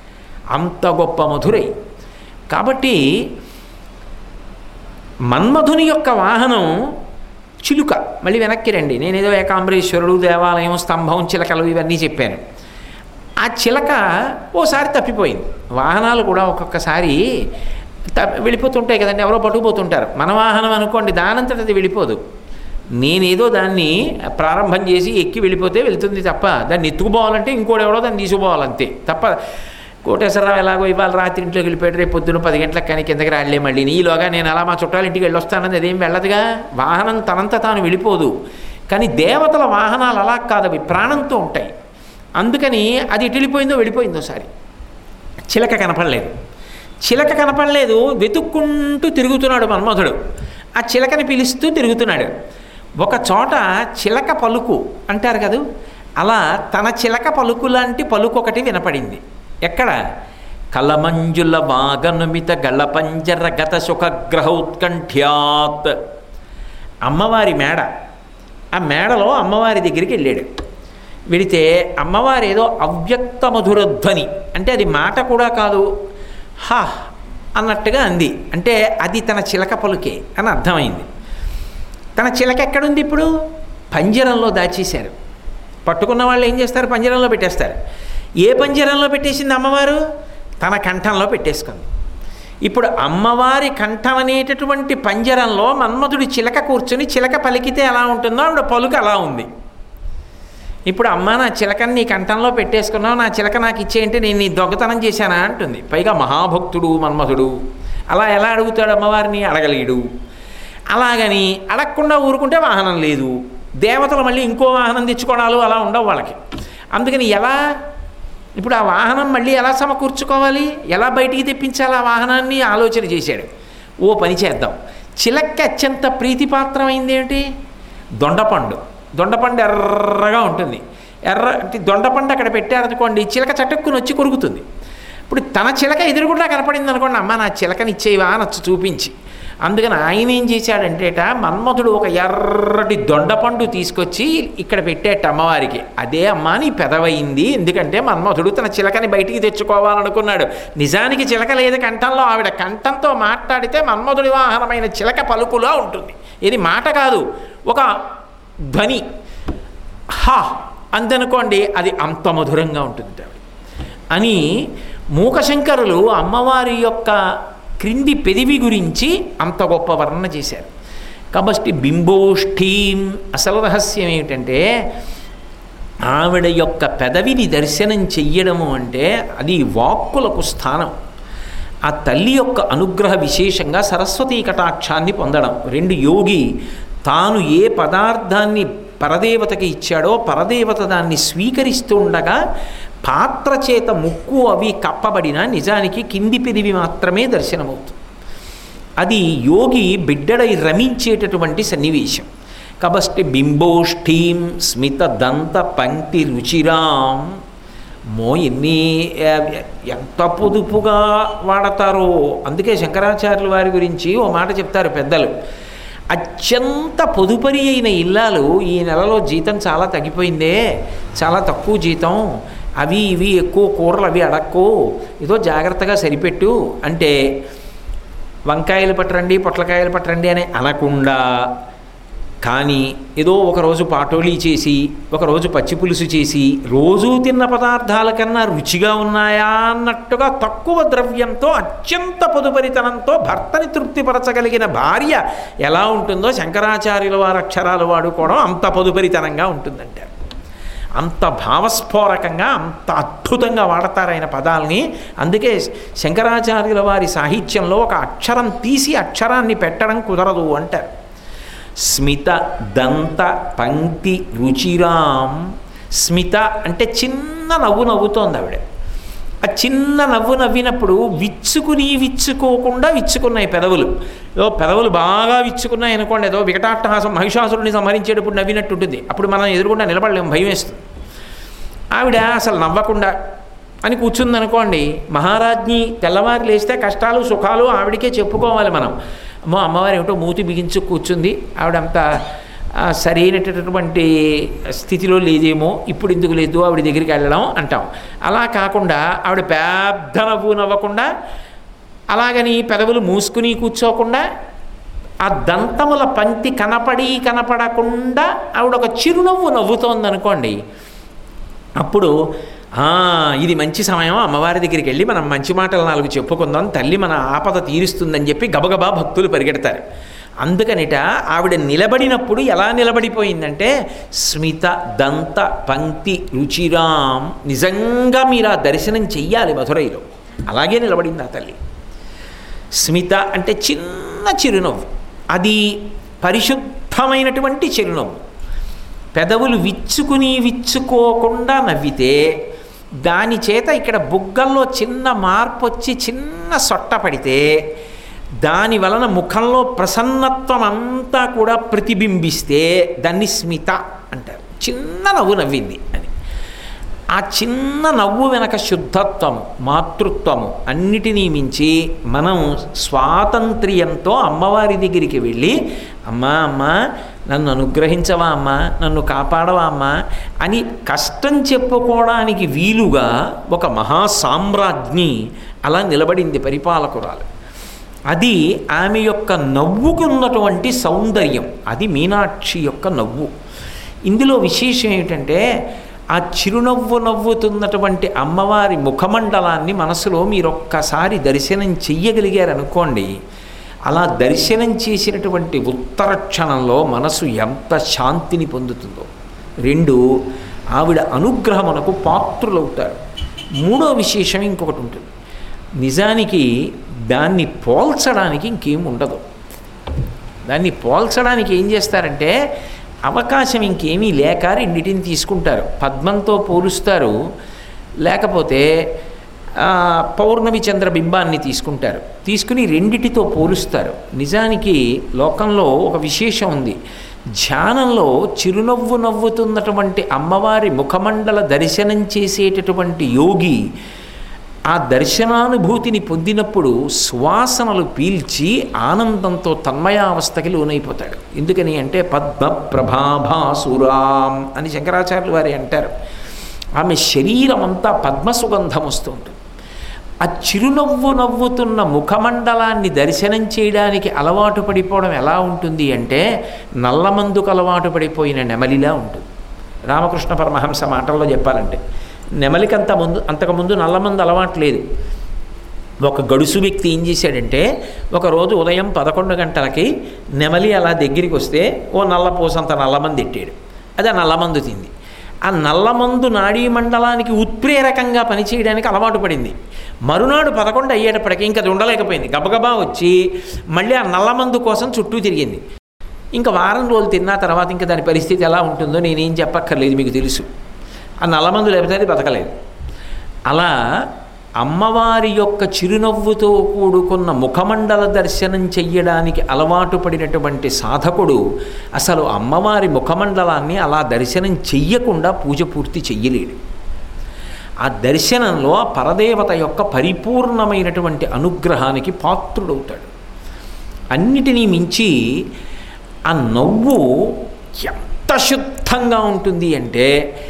అంత గొప్ప మధురై కాబట్టి మన్మధుని యొక్క వాహనం చిలుక మళ్ళీ వెనక్కి రండి నేనేదో ఏకాంబరేశ్వరుడు దేవాలయం స్తంభం చిలకలు ఇవన్నీ చెప్పాను ఆ చిలక ఓసారి తప్పిపోయింది వాహనాలు కూడా ఒక్కొక్కసారి త వెళ్ళిపోతుంటాయి కదండి ఎవరో పట్టుకుపోతుంటారు మన వాహనం అనుకోండి దానంతట అది వెళ్ళిపోదు నేనేదో దాన్ని ప్రారంభం చేసి ఎక్కి వెళ్ళిపోతే వెళ్తుంది తప్ప దాన్ని ఎత్తుకుపోవాలంటే ఇంకోటి ఎవడో దాన్ని తీసుకుపోవాలంతే తప్ప కోటేశ్వరరావు ఎలాగో ఇవాళ రాత్రి ఇంట్లోకి వెళ్ళిపోయాడు రేపు పొద్దున పది గంటలకు కానీ కిందకి రాడలే మళ్ళీ ఈలోగా నేను అలా మా చుట్టాల ఇంటికి వెళ్ళొస్తానని అదేం వెళ్ళదుగా వాహనం తనంత తాను వెళ్ళిపోదు కానీ దేవతల వాహనాలు అలా కాదు అవి ప్రాణంతో ఉంటాయి అందుకని అది ఎటు వెళ్ళిపోయిందో వెళ్ళిపోయిందో ఒకసారి చిలక కనపడలేదు చిలక కనపడలేదు వెతుక్కుంటూ తిరుగుతున్నాడు మన్మధుడు ఆ చిలకని పిలుస్తూ తిరుగుతున్నాడు ఒక చోట చిలక పలుకు అంటారు కదూ అలా తన చిలక పలుకు లాంటి పలుకు ఒకటి వినపడింది ఎక్కడ కలమంజుల వాగనుమిత గళపంజర గత సుఖగ్రహోత్కంఠ్యాత్ అమ్మవారి మేడ ఆ మేడలో అమ్మవారి దగ్గరికి వెళ్ళాడు వెళితే అమ్మవారు ఏదో అవ్యక్త మధుర ధ్వని అంటే అది మాట కూడా కాదు హా అన్నట్టుగా అంది అంటే అది తన చిలక పలుకే అని అర్థమైంది తన చిలక ఎక్కడుంది ఇప్పుడు పంజరంలో దాచేశారు పట్టుకున్న వాళ్ళు ఏం చేస్తారు పంజరంలో పెట్టేస్తారు ఏ పంజరంలో పెట్టేసింది అమ్మవారు తన కంఠంలో పెట్టేసుకుంది ఇప్పుడు అమ్మవారి కంఠం అనేటటువంటి పంజరంలో మన్మధుడి చిలక కూర్చుని చిలక పలికితే ఎలా ఉంటుందో ఆవిడ పలుకు అలా ఉంది ఇప్పుడు అమ్మ నా చిలకని నీ కంఠంలో పెట్టేసుకున్నావు నా చిలక నాకు ఇచ్చేయంటే నేను నీ దొంగతనం చేశానా అంటుంది పైగా మహాభక్తుడు మన్మధుడు అలా ఎలా అడుగుతాడు అమ్మవారిని అడగలేడు అలాగని అడగకుండా ఊరుకుంటే వాహనం లేదు దేవతలు మళ్ళీ ఇంకో వాహనం తెచ్చుకోవడాలు అలా ఉండవు వాళ్ళకి అందుకని ఎలా ఇప్పుడు ఆ వాహనం మళ్ళీ ఎలా సమకూర్చుకోవాలి ఎలా బయటికి తెప్పించాలి ఆ వాహనాన్ని ఆలోచన చేశాడు ఓ పని చేద్దాం చిలక్క అత్యంత ప్రీతిపాత్రమైంది ఏంటి దొండపండు దొండపండు ఎర్రగా ఉంటుంది ఎర్ర అంటే దొండపండు అక్కడ పెట్టారనుకోండి చిలక చటుక్కుని వచ్చి కొరుకుతుంది ఇప్పుడు తన చిలక ఎదురుగుండా కనపడింది అనుకోండి అమ్మ నా చిలకని ఇచ్చేవా నచ్చు చూపించి అందుకని ఆయన ఏం చేశాడంటేట మన్మధుడు ఒక ఎర్రటి దొండపండు తీసుకొచ్చి ఇక్కడ పెట్టేట అమ్మవారికి అదే అమ్మ నీ పెదవయింది ఎందుకంటే మన్మధుడు తన చిలకని బయటికి తెచ్చుకోవాలనుకున్నాడు నిజానికి చిలక లేదు కంఠంలో ఆవిడ కంఠంతో మాట్లాడితే మన్మధుడి వాహనమైన చిలక పలుకులా ఉంటుంది ఇది మాట కాదు ఒక ధ్వని హా అందనుకోండి అది అంత మధురంగా ఉంటుంది ఆవిడ అని మూకశంకరులు అమ్మవారి యొక్క క్రింది పెదివి గురించి అంత గొప్ప వర్ణన చేశారు కాబట్టి బింబోష్ఠీం అసలు రహస్యం ఏమిటంటే ఆవిడ యొక్క పెదవిని దర్శనం చెయ్యడము అంటే అది వాక్కులకు స్థానం ఆ తల్లి యొక్క అనుగ్రహ విశేషంగా సరస్వతీ కటాక్షాన్ని పొందడం రెండు యోగి తాను ఏ పదార్థాన్ని పరదేవతకి ఇచ్చాడో పరదేవత దాన్ని స్వీకరిస్తూ ఉండగా పాత్ర చేత ముక్కు అవి కప్పబడిన నిజానికి కింది పెదివి మాత్రమే దర్శనమవుతుంది అది యోగి బిడ్డడై రమించేటటువంటి సన్నివేశం కాబట్టి బింబోష్ఠీం స్మిత దంత పంక్తి రుచిరాం మో ఎన్ని ఆ, ఎంత పొదుపుగా వాడతారో అందుకే శంకరాచార్యుల వారి గురించి ఓ మాట చెప్తారు పెద్దలు అత్యంత పొదుపరి అయిన ఇల్లాలు ఈ నెలలో జీతం చాలా తగ్గిపోయిందే చాలా తక్కువ జీతం అవి ఇవి ఎక్కువ కూరలు అవి అడక్కు ఏదో జాగ్రత్తగా సరిపెట్టు అంటే వంకాయలు పట్టరండి పొట్లకాయలు పట్టరండి అని అనకుండా కానీ ఏదో ఒకరోజు పాటోళీ చేసి ఒకరోజు పచ్చి పులుసు చేసి రోజూ తిన్న పదార్థాల కన్నా రుచిగా ఉన్నాయా అన్నట్టుగా తక్కువ ద్రవ్యంతో అత్యంత పొదుపరితనంతో భర్తని తృప్తిపరచగలిగిన భార్య ఎలా ఉంటుందో శంకరాచార్యుల వారి అక్షరాలు వాడుకోవడం అంత పొదుపరితనంగా ఉంటుందంటారు అంత భావస్ఫోరకంగా అంత అద్భుతంగా వాడతారు ఆయన పదాలని అందుకే శంకరాచార్యుల వారి సాహిత్యంలో ఒక అక్షరం తీసి అక్షరాన్ని పెట్టడం కుదరదు అంటారు స్మిత దంత పంక్తి రుచిరాం స్మిత అంటే చిన్న నవ్వు నవ్వుతోంది ఆవిడ ఆ చిన్న నవ్వు నవ్వినప్పుడు విచ్చుకుని విచ్చుకోకుండా విచ్చుకున్నాయి పెదవులు ఏదో పెదవులు బాగా విచ్చుకున్నాయి అనుకోండి ఏదో వికటాట్టహాసం మహిషాసురుని సంహరించేటప్పుడు నవ్వినట్టు ఉంటుంది అప్పుడు మనం ఎదురుకుండా నిలబడలేము భయం వేస్తుంది ఆవిడ అసలు నవ్వకుండా అని కూర్చుంది అనుకోండి మహారాజ్ఞి తెల్లవారు లేస్తే కష్టాలు సుఖాలు ఆవిడకే చెప్పుకోవాలి మనం అమ్మో అమ్మవారు ఏమిటో మూతి బిగించు కూర్చుంది ఆవిడంత ఆ, సరైనటువంటి స్థితిలో లేదేమో ఇప్పుడు ఎందుకు లేదు ఆవిడ దగ్గరికి వెళ్ళడం అంటాం అలా కాకుండా ఆవిడ పెద్ద నవ్వు నవ్వకుండా అలాగని పెదవులు మూసుకుని కూర్చోకుండా ఆ దంతముల పంక్తి కనపడి కనపడకుండా ఆవిడ ఒక చిరునవ్వు నవ్వుతోంది అనుకోండి అప్పుడు "ఆ, ఇది మంచి సమయం అమ్మవారి దగ్గరికి వెళ్ళి మనం మంచి మాటలు నాలుగు చెప్పుకుందాం తల్లి మన ఆపద తీరుస్తుందని చెప్పి గబగబా భక్తులు పరిగెడతారు అందుకనిట ఆవిడ నిలబడినప్పుడు ఎలా నిలబడిపోయిందంటే స్మిత దంత పంక్తి రుచిరాం నిజంగా మీరు ఆ దర్శనం చెయ్యాలి మధురైలో అలాగే నిలబడింది ఆ తల్లి స్మిత అంటే చిన్న చిరునవ్వు అది పరిశుద్ధమైనటువంటి చిరునవ్వు పెదవులు విచ్చుకుని విచ్చుకోకుండా నవ్వితే దాని చేత ఇక్కడ బుగ్గల్లో చిన్న మార్పు వచ్చి చిన్న సొట్ట పడితే దాని వలన ముఖంలో ప్రసన్నత్వం అంతా కూడా ప్రతిబింబిస్తే దాన్ని స్మిత అంటారు చిన్న నవ్వు నవ్వింది అని ఆ చిన్న నవ్వు వెనక శుద్ధత్వము మాతృత్వము అన్నిటినీ మించి మనం స్వాతంత్ర్యంతో అమ్మవారి దగ్గరికి వెళ్ళి అమ్మా అమ్మా నన్ను అనుగ్రహించవా అమ్మా నన్ను కాపాడవా అమ్మా అని కష్టం చెప్పుకోవడానికి వీలుగా ఒక మహాసామ్రాజ్ఞి అలా నిలబడింది పరిపాలకురాలు అది ఆమె యొక్క నవ్వుకున్నటువంటి సౌందర్యం అది మీనాక్షి యొక్క నవ్వు ఇందులో విశేషం ఏమిటంటే ఆ చిరునవ్వు నవ్వుతున్నటువంటి అమ్మవారి ముఖమండలాన్ని మనసులో మీరు ఒక్కసారి దర్శనం చెయ్యగలిగారనుకోండి అలా దర్శనం చేసినటువంటి ఉత్తర క్షణంలో మనసు ఎంత శాంతిని పొందుతుందో రెండు ఆవిడ అనుగ్రహమునకు పాత్రులవుతారు మూడో విశేషం ఇంకొకటి ఉంటుంది నిజానికి దాన్ని పోల్చడానికి ఇంకేం ఉండదు దాన్ని పోల్చడానికి ఏం చేస్తారంటే అవకాశం ఇంకేమీ లేక రెండింటిని తీసుకుంటారు పద్మంతో పోలుస్తారు లేకపోతే ఆ, పౌర్ణమి చంద్ర బింబాన్ని తీసుకుంటారు తీసుకుని రెండిటితో పోలుస్తారు నిజానికి లోకంలో ఒక విశేషం ఉంది ధ్యానంలో చిరునవ్వు నవ్వుతున్నటువంటి అమ్మవారి ముఖమండల దర్శనం చేసేటటువంటి యోగి ఆ దర్శనానుభూతిని పొందినప్పుడు సువాసనలు పీల్చి ఆనందంతో తన్మయావస్థకి లోనైపోతాడు ఎందుకని అంటే పద్మ ప్రభాభాసురాం అని శంకరాచార్యులు వారి అంటారు ఆమె శరీరం అంతా పద్మసుగంధం వస్తుంది ఆ చిరునవ్వు నవ్వుతున్న ముఖమండలాన్ని దర్శనం చేయడానికి అలవాటు పడిపోవడం ఎలా ఉంటుంది అంటే నల్లమందుకు అలవాటు పడిపోయిన నెమలిలా ఉంటుంది రామకృష్ణ పరమహంస మాటల్లో చెప్పాలంటే నెమలికి అంత ముందు అంతకుముందు నల్లమందు అలవాటు లేదు ఒక గడుసు వ్యక్తి ఏం చేశాడంటే ఒకరోజు ఉదయం పదకొండు గంటలకి నెమలి అలా దగ్గరికి వస్తే ఓ నల్లపోసంత నల్లమంది ఎట్టాడు అది ఆ నల్లమందు తింది ఆ నల్లమందు నాడీ మండలానికి ఉత్ప్రేరకంగా పనిచేయడానికి అలవాటు పడింది మరునాడు పదకొండు అయ్యేటప్పటికి ఇంకా అది ఉండలేకపోయింది గబగబా వచ్చి మళ్ళీ ఆ నల్లమందు కోసం చుట్టూ తిరిగింది ఇంకా వారం రోజులు తిన్న తర్వాత ఇంకా దాని పరిస్థితి ఎలా ఉంటుందో నేనేం చెప్పక్కర్లేదు మీకు తెలుసు ఆ నల్లమందు లేకపోతే అది బతకలేదు అలా అమ్మవారి యొక్క చిరునవ్వుతో కూడుకున్న ముఖమండల దర్శనం చెయ్యడానికి అలవాటు పడినటువంటి సాధకుడు అసలు అమ్మవారి ముఖమండలాన్ని అలా దర్శనం చెయ్యకుండా పూజ పూర్తి చెయ్యలేడు ఆ దర్శనంలో ఆ పరదేవత యొక్క పరిపూర్ణమైనటువంటి అనుగ్రహానికి పాత్రుడవుతాడు అన్నిటినీ మించి ఆ నవ్వు ఎంత శుద్ధంగా ఉంటుంది అంటే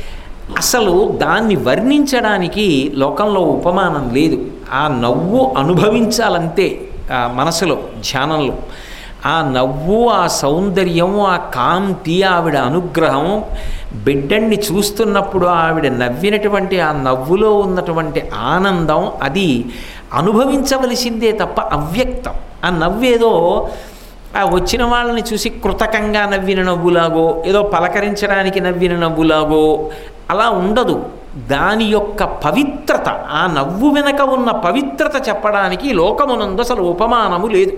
అసలు దాన్ని వర్ణించడానికి లోకంలో ఉపమానం లేదు ఆ నవ్వు అనుభవించాలంతే ఆ మనసులో ధ్యానంలో ఆ నవ్వు ఆ సౌందర్యం ఆ కాంతి ఆవిడ అనుగ్రహం బిడ్డన్ని చూస్తున్నప్పుడు ఆవిడ నవ్వినటువంటి ఆ నవ్వులో ఉన్నటువంటి ఆనందం అది అనుభవించవలసిందే తప్ప అవ్యక్తం ఆ నవ్వేదో ఆ వచ్చిన వాళ్ళని చూసి కృతకంగా నవ్విన నవ్వులాగో ఏదో పలకరించడానికి నవ్విన నవ్వులాగో అలా ఉండదు దాని యొక్క పవిత్రత ఆ నవ్వు వెనక ఉన్న పవిత్రత చెప్పడానికి లోకమునందు అసలు ఉపమానము లేదు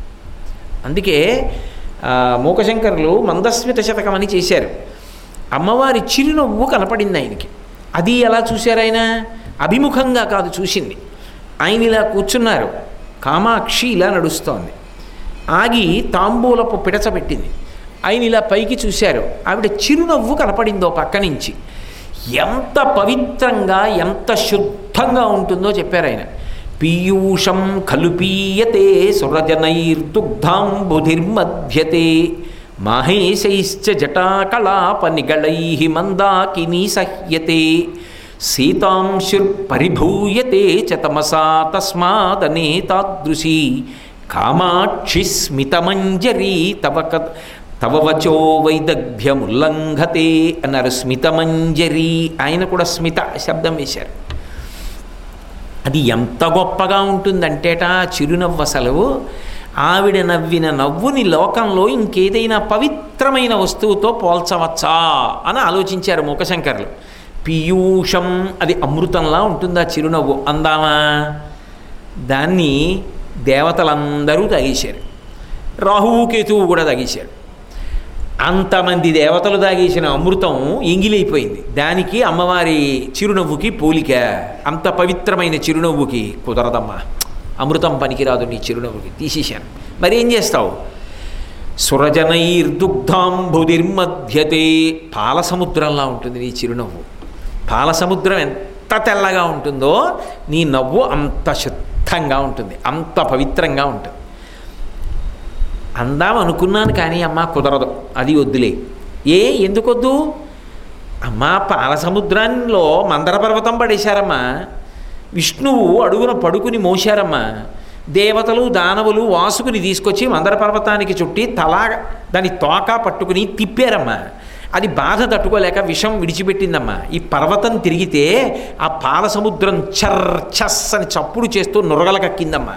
అందుకే ఆ, మూకశంకరులు మందస్మిత శతకం అని చేశారు అమ్మవారి చిరునవ్వు కనపడింది ఆయనకి అది ఎలా చూశారు ఆయన అభిముఖంగా కాదు చూసింది ఆయన ఇలా కూర్చున్నారు కామాక్షి ఇలా నడుస్తోంది ఆగి తాంబూలపు పిడచబెట్టింది ఆయన ఇలా పైకి చూశారు ఆవిడ చిరునవ్వు కనపడిందో పక్క నుంచి ఎంత పవిత్రంగా ఎంత శుద్ధంగా ఉంటుందో చెప్పారు ఆయన పీయూషం కలుపీయతే సురజనైర్దుగ్ధాంబుధిర్మధ్యతే మాహేశైశ్చ జటాకళాపనిగళై మందాకినీ సహ్యతే సీతాంశుర్పరిభూయతే చ తమసా తస్మాదనే తాదృశీ కామాక్షి స్మితమంజరీ తవ క తవ వచో వైదగ్ధ్యముల్లంఘతే అన్నారు స్మితమంజరి ఆయన కూడా స్మిత శబ్దం వేశారు అది ఎంత గొప్పగా ఉంటుందంటేట ఆ చిరునవ్వు అసలు ఆవిడ నవ్విన నవ్వుని లోకంలో ఇంకేదైనా పవిత్రమైన వస్తువుతో పోల్చవచ్చా అని ఆలోచించారు మూకశంకర్లు పీయూషం అది అమృతంలా ఉంటుందా చిరునవ్వు అందామా దాన్ని దేవతలందరూ తాగేశారు రాహువు కేతువు కూడా తాగేశారు అంతమంది దేవతలు తాగేసిన అమృతం ఎంగిలైపోయింది దానికి అమ్మవారి చిరునవ్వుకి పోలిక అంత పవిత్రమైన చిరునవ్వుకి కుదరదమ్మా అమృతం పనికిరాదు నీ చిరునవ్వుకి తీసేశాను మరి ఏం చేస్తావు సురజనైర్దుగ్ధాంబుదిర్మధ్యతే పాల సముద్రంలా ఉంటుంది నీ చిరునవ్వు పాల సముద్రం ఎంత తెల్లగా ఉంటుందో నీ నవ్వు అంత శుద్ధంగా ఉంటుంది అంత పవిత్రంగా ఉంటుంది అందాం అనుకున్నాను కానీ అమ్మ కుదరదు అది వద్దులే ఏ ఎందుకొద్దు అమ్మ పాల సముద్రంలో మందర పర్వతం పడేశారమ్మా విష్ణువు అడుగున పడుకుని మోశారమ్మా దేవతలు దానవులు వాసుకుని తీసుకొచ్చి మందర పర్వతానికి చుట్టి తలా దాని తోక పట్టుకుని తిప్పారమ్మా అది బాధ తట్టుకోలేక విషం విడిచిపెట్టిందమ్మా ఈ పర్వతం తిరిగితే ఆ పాల సముద్రం చర్ చస్ అని చప్పుడు చేస్తూ నురగలకక్కిందమ్మా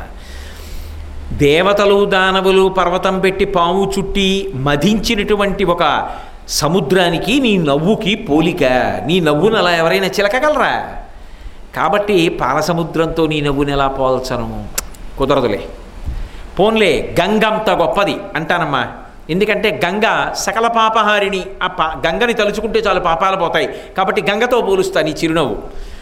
దేవతలు దానవులు పర్వతం పెట్టి పాము చుట్టి మధించినటువంటి ఒక సముద్రానికి నీ నవ్వుకి పోలిక నీ నవ్వును అలా ఎవరైనా చిలకగలరా కాబట్టి పాల సముద్రంతో నీ నవ్వుని ఎలా పోల్చను కుదరదులే పోన్లే గంగ అంత గొప్పది అంటానమ్మా ఎందుకంటే గంగ సకల పాపహారిణి ఆ పా గంగని తలుచుకుంటే చాలు పాపాలు పోతాయి కాబట్టి గంగతో పోలుస్తా నీ చిరునవ్వు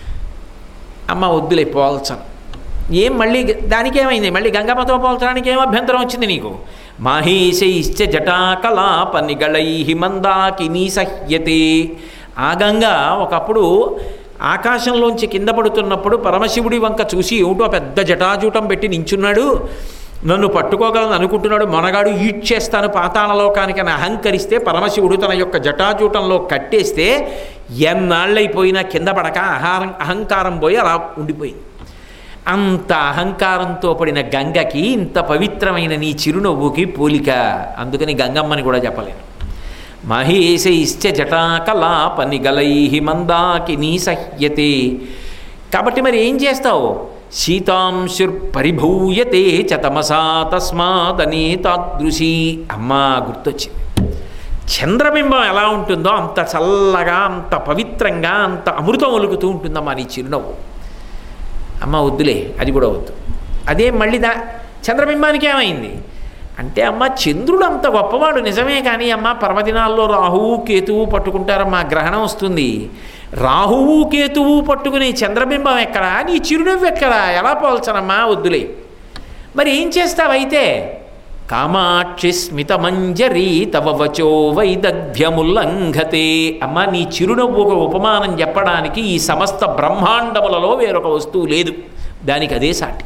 అమ్మ వద్దులే పోల్చను ఏం మళ్ళీ దానికేమైంది మళ్ళీ గంగమ్మతో పోల్చడానికి ఏం అభ్యంతరం వచ్చింది నీకు మాహేశైశ్చ జటాకలాప నిగళై మందాకినీ సహ్యతే ఆ గంగ ఒకప్పుడు ఆకాశంలోంచి కింద పడుతున్నప్పుడు పరమశివుడి వంక చూసి ఏమిటో పెద్ద జటాజూటం పెట్టి నించున్నాడు నన్ను పట్టుకోగలను అనుకుంటున్నాడు మనగాడు ఈడ్చేస్తాను పాతాళలోకానికి అని అహంకరిస్తే పరమశివుడు తన యొక్క జటాజూటంలో కట్టేస్తే ఎన్నాళ్ళైపోయినా కింద పడక అహారం అహంకారం పోయి అలా ఉండిపోయింది అంత అహంకారంతో పడిన గంగకి ఇంత పవిత్రమైన నీ చిరునవ్వుకి పోలిక అందుకని గంగమ్మని కూడా చెప్పలేను మహేశైశ్చ జటాకలాప నిగలై మందాకినీ సహ్యతే కాబట్టి మరి ఏం చేస్తావు శీతాంశుర్ పరిభూయతే చ తమసా తస్మాదనే తాదృశీ అమ్మా గుర్తొచ్చింది చంద్రబింబం ఎలా ఉంటుందో అంత చల్లగా అంత పవిత్రంగా అంత అమృతం ఒలుకుతూ ఉంటుందమ్మా నీ చిరునవ్వు అమ్మ వద్దులే అది కూడా వద్దు అదే మళ్ళీ దా చంద్రబింబానికి ఏమైంది అంటే అమ్మ చంద్రుడు అంత గొప్పవాడు నిజమే కానీ అమ్మ పర్వదినాల్లో రాహువు కేతువు పట్టుకుంటారమ్మా గ్రహణం వస్తుంది రాహువు కేతువు పట్టుకునే చంద్రబింబం ఎక్కడా నీ చిరునవ్వు ఎక్కడా ఎలా పోల్చనమ్మా వద్దులే మరి ఏం చేస్తావైతే కామాక్షి స్మితమంజరి తవ వచో వైదగ్ధ్యముల్లంఘతే అమ్మ నీ చిరునవ్వు ఒక ఉపమానం చెప్పడానికి ఈ సమస్త బ్రహ్మాండములలో వేరొక వస్తువు లేదు దానికి అదే సాటి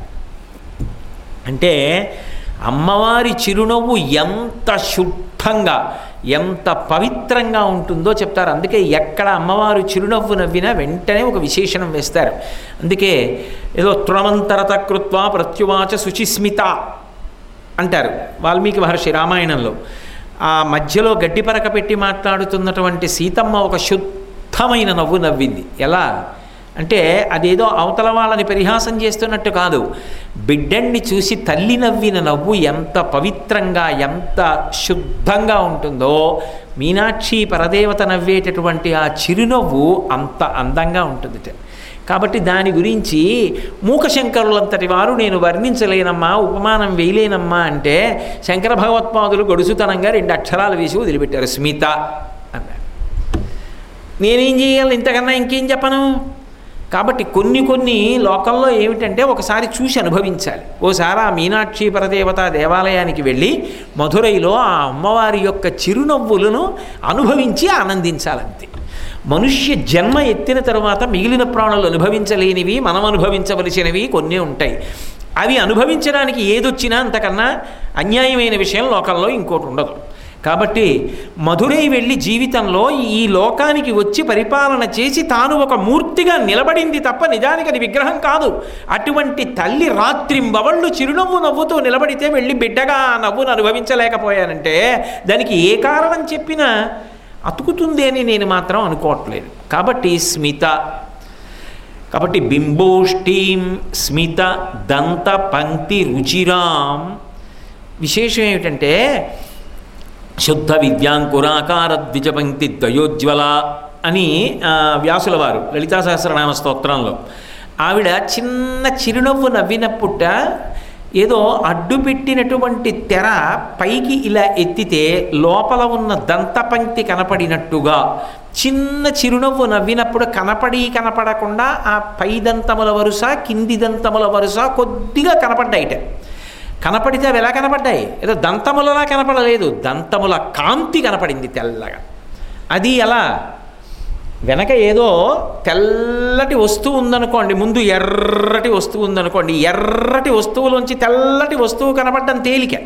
అంటే అమ్మవారి చిరునవ్వు ఎంత శుద్ధంగా ఎంత పవిత్రంగా ఉంటుందో చెప్తారు అందుకే ఎక్కడ అమ్మవారు చిరునవ్వు నవ్వినా వెంటనే ఒక విశేషణం వేస్తారు అందుకే ఏదో తృణమంతరత కృత్వ ప్రత్యువాచ శుచిస్మిత అంటారు వాల్మీకి మహర్షి రామాయణంలో ఆ మధ్యలో గడ్డి పరక పెట్టి మాట్లాడుతున్నటువంటి సీతమ్మ ఒక శుద్ధమైన నవ్వు నవ్వింది ఎలా అంటే అదేదో అవతల వాళ్ళని పరిహాసం చేస్తున్నట్టు కాదు బిడ్డన్ని చూసి తల్లి నవ్విన నవ్వు ఎంత పవిత్రంగా ఎంత శుద్ధంగా ఉంటుందో మీనాక్షి పరదేవత నవ్వేటటువంటి ఆ చిరునవ్వు అంత అందంగా ఉంటుంది కాబట్టి దాని గురించి మూకశంకరులంతటి వారు నేను వర్ణించలేనమ్మా ఉపమానం వేయలేనమ్మా అంటే శంకర భగవత్పాదులు గడుసుతనంగా రెండు అక్షరాలు వేసి వదిలిపెట్టారు స్మిత అన్నారు నేనేం చేయాలి ఇంతకన్నా ఇంకేం చెప్పను కాబట్టి కొన్ని కొన్ని లోకంలో ఏమిటంటే ఒకసారి చూసి అనుభవించాలి ఓసారి ఆ మీనాక్షి పరదేవత దేవాలయానికి వెళ్ళి మధురైలో ఆ అమ్మవారి యొక్క చిరునవ్వులను అనుభవించి ఆనందించాలంతే మనుష్య జన్మ ఎత్తిన తర్వాత మిగిలిన ప్రాణులు అనుభవించలేనివి మనం అనుభవించవలసినవి కొన్ని ఉంటాయి అవి అనుభవించడానికి ఏదొచ్చినా అంతకన్నా అన్యాయమైన విషయం లోకంలో ఇంకోటి ఉండదు కాబట్టి మధురై వెళ్ళి జీవితంలో ఈ లోకానికి వచ్చి పరిపాలన చేసి తాను ఒక మూర్తిగా నిలబడింది తప్ప నిజానికి అది విగ్రహం కాదు అటువంటి తల్లి రాత్రింబవళ్ళు చిరునవ్వు నవ్వుతూ నిలబడితే వెళ్ళి బిడ్డగా ఆ నవ్వును అనుభవించలేకపోయానంటే దానికి ఏ కారణం చెప్పినా అతుకుతుంది అని నేను మాత్రం అనుకోవట్లేదు కాబట్టి స్మిత కాబట్టి బింబోష్ఠీం స్మిత దంత పంక్తి రుచిరాం విశేషం ఏమిటంటే శుద్ధ విద్యాంకురాకార ద్విజపంక్తి ద్వయోజ్వల అని ఆ, వ్యాసుల వారు లలితా సహస్రనామ స్తోత్రంలో ఆవిడ చిన్న చిరునవ్వు నవ్వినప్పుట ఏదో అడ్డు పెట్టినటువంటి తెర పైకి ఇలా ఎత్తితే లోపల ఉన్న దంతపంక్తి కనపడినట్టుగా చిన్న చిరునవ్వు నవ్వినప్పుడు కనపడి కనపడకుండా ఆ పై దంతముల వరుస కింది దంతముల వరుస కొద్దిగా కనపడ్డాయిట కనపడితే అవి ఎలా కనపడ్డాయి ఏదో దంతములలా కనపడలేదు దంతముల కాంతి కనపడింది తెల్లగా అది ఎలా వెనక ఏదో తెల్లటి వస్తువు ఉందనుకోండి ముందు ఎర్రటి వస్తువు ఉందనుకోండి ఎర్రటి వస్తువులోంచి తెల్లటి వస్తువు కనపడడం తేలిక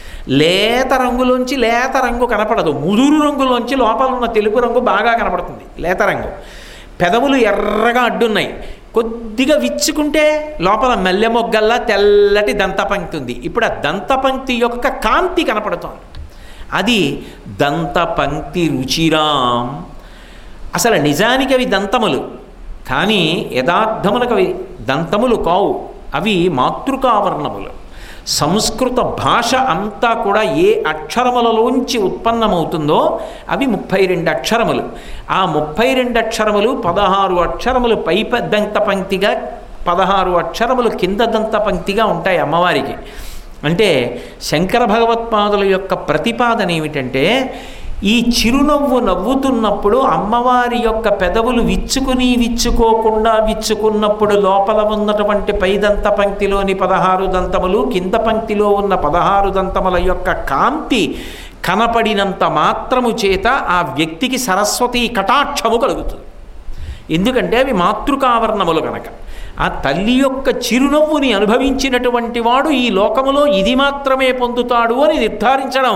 లేత రంగులోంచి లేత రంగు కనపడదు ముదురు రంగులోంచి లోపల ఉన్న తెలుపు రంగు బాగా కనపడుతుంది లేత రంగు పెదవులు ఎర్రగా అడ్డున్నాయి కొద్దిగా విచ్చుకుంటే లోపల మల్లె మొగ్గల్లా తెల్లటి దంతపంక్తి ఉంది ఇప్పుడు ఆ దంతపంక్తి యొక్క కాంతి కనపడుతోంది అది దంతపంక్తి రుచిరాం అసలు నిజానికి అవి దంతములు కానీ యథార్థములకు అవి దంతములు కావు అవి మాతృకావర్ణములు సంస్కృత భాష అంతా కూడా ఏ అక్షరములలోంచి ఉత్పన్నమవుతుందో అవి ముప్పై రెండు అక్షరములు ఆ ముప్పై రెండు అక్షరములు పదహారు అక్షరములు పై ప- దంత పంక్తిగా పదహారు అక్షరములు కింద దంత పంక్తిగా ఉంటాయి అమ్మవారికి అంటే శంకర భగవత్పాదుల యొక్క ప్రతిపాదన ఏమిటంటే ఈ చిరునవ్వు నవ్వుతున్నప్పుడు అమ్మవారి యొక్క పెదవులు విచ్చుకుని విచ్చుకోకుండా విచ్చుకున్నప్పుడు లోపల ఉన్నటువంటి పైదంత పంక్తిలోని పదహారు దంతములు కింద పంక్తిలో ఉన్న పదహారు దంతముల యొక్క కాంతి కనపడినంత మాత్రము చేత ఆ వ్యక్తికి సరస్వతి కటాక్షము కలుగుతుంది ఎందుకంటే అవి మాతృకావరణములు కనుక ఆ తల్లి యొక్క చిరునవ్వుని అనుభవించినటువంటి వాడు ఈ లోకములో ఇది మాత్రమే పొందుతాడు అని నిర్ధారించడం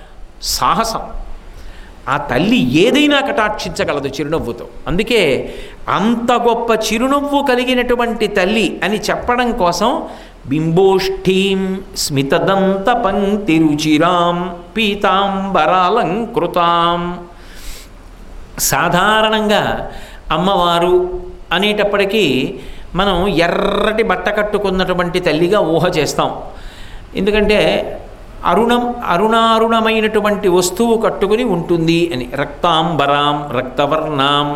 సాహసం ఆ తల్లి ఏదైనా కటాక్షించగలదు చిరునవ్వుతో అందుకే అంత గొప్ప చిరునవ్వు కలిగినటువంటి తల్లి అని చెప్పడం కోసం బింబోష్ఠీం స్మితదంత పంక్తి రుచిరాం పీతాంబరాలంకృతాం సాధారణంగా అమ్మవారు అనేటప్పటికీ మనం ఎర్రటి బట్ట కట్టుకున్నటువంటి తల్లిగా ఊహ చేస్తాం ఎందుకంటే అరుణం అరుణారుణమైనటువంటి వస్తువు కట్టుకుని ఉంటుంది అని రక్తాంబరాం రక్తవర్ణాం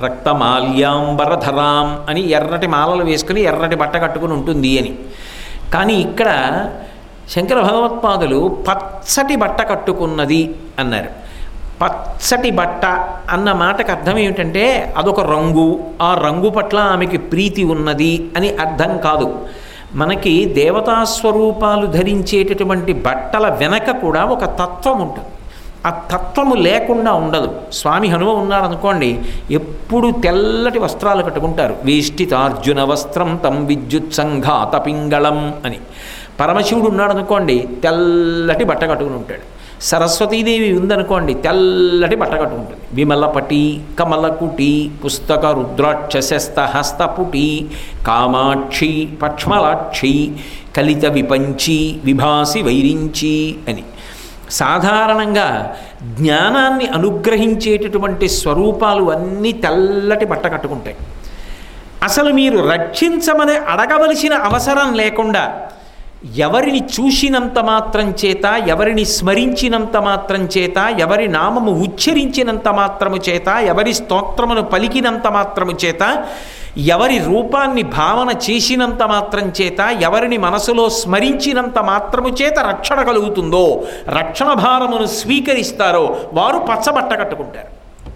రక్తమాల్యాంబరధరాం అని ఎర్రటి మాలలు వేసుకుని ఎర్రటి బట్ట కట్టుకుని ఉంటుంది అని కానీ ఇక్కడ శంకర భగవత్పాదులు పచ్చటి బట్ట కట్టుకున్నది అన్నారు పచ్చటి బట్ట అన్న మాటకు అర్థం ఏమిటంటే అదొక రంగు ఆ రంగు పట్ల ఆమెకి ప్రీతి ఉన్నది అని అర్థం కాదు మనకి దేవతా స్వరూపాలు ధరించేటటువంటి బట్టల వెనక కూడా ఒక తత్వం ఉంటుంది ఆ తత్వము లేకుండా ఉండదు స్వామి హనుమ ఉన్నారనుకోండి ఎప్పుడు తెల్లటి వస్త్రాలు కట్టుకుంటారు వేష్టితార్జున వస్త్రం తం విద్యుత్ సంఘాత పింగళం అని పరమశివుడు ఉన్నాడనుకోండి తెల్లటి బట్ట కట్టుకుని ఉంటాడు సరస్వతీదేవి ఉందనుకోండి తెల్లటి బట్ట కట్టుకుంటుంది విమలపటి కమలకుటి పుస్తక రుద్రాక్షస్త హస్తపుటి కామాక్షి పక్ష్మలాక్షి కలిత విపంచి విభాసి వైరించి అని సాధారణంగా జ్ఞానాన్ని అనుగ్రహించేటటువంటి స్వరూపాలు అన్నీ తెల్లటి బట్ట కట్టుకుంటాయి అసలు మీరు రక్షించమని అడగవలసిన అవసరం లేకుండా ఎవరిని చూసినంత మాత్రం చేత ఎవరిని స్మరించినంత మాత్రం చేత ఎవరి నామము ఉచ్చరించినంత మాత్రము చేత ఎవరి స్తోత్రమును పలికినంత మాత్రము చేత ఎవరి రూపాన్ని భావన చేసినంత మాత్రం చేత ఎవరిని మనసులో స్మరించినంత మాత్రము చేత రక్షణ కలుగుతుందో రక్షణ భారమును స్వీకరిస్తారో వారు పచ్చబట్ట కట్టుకుంటారు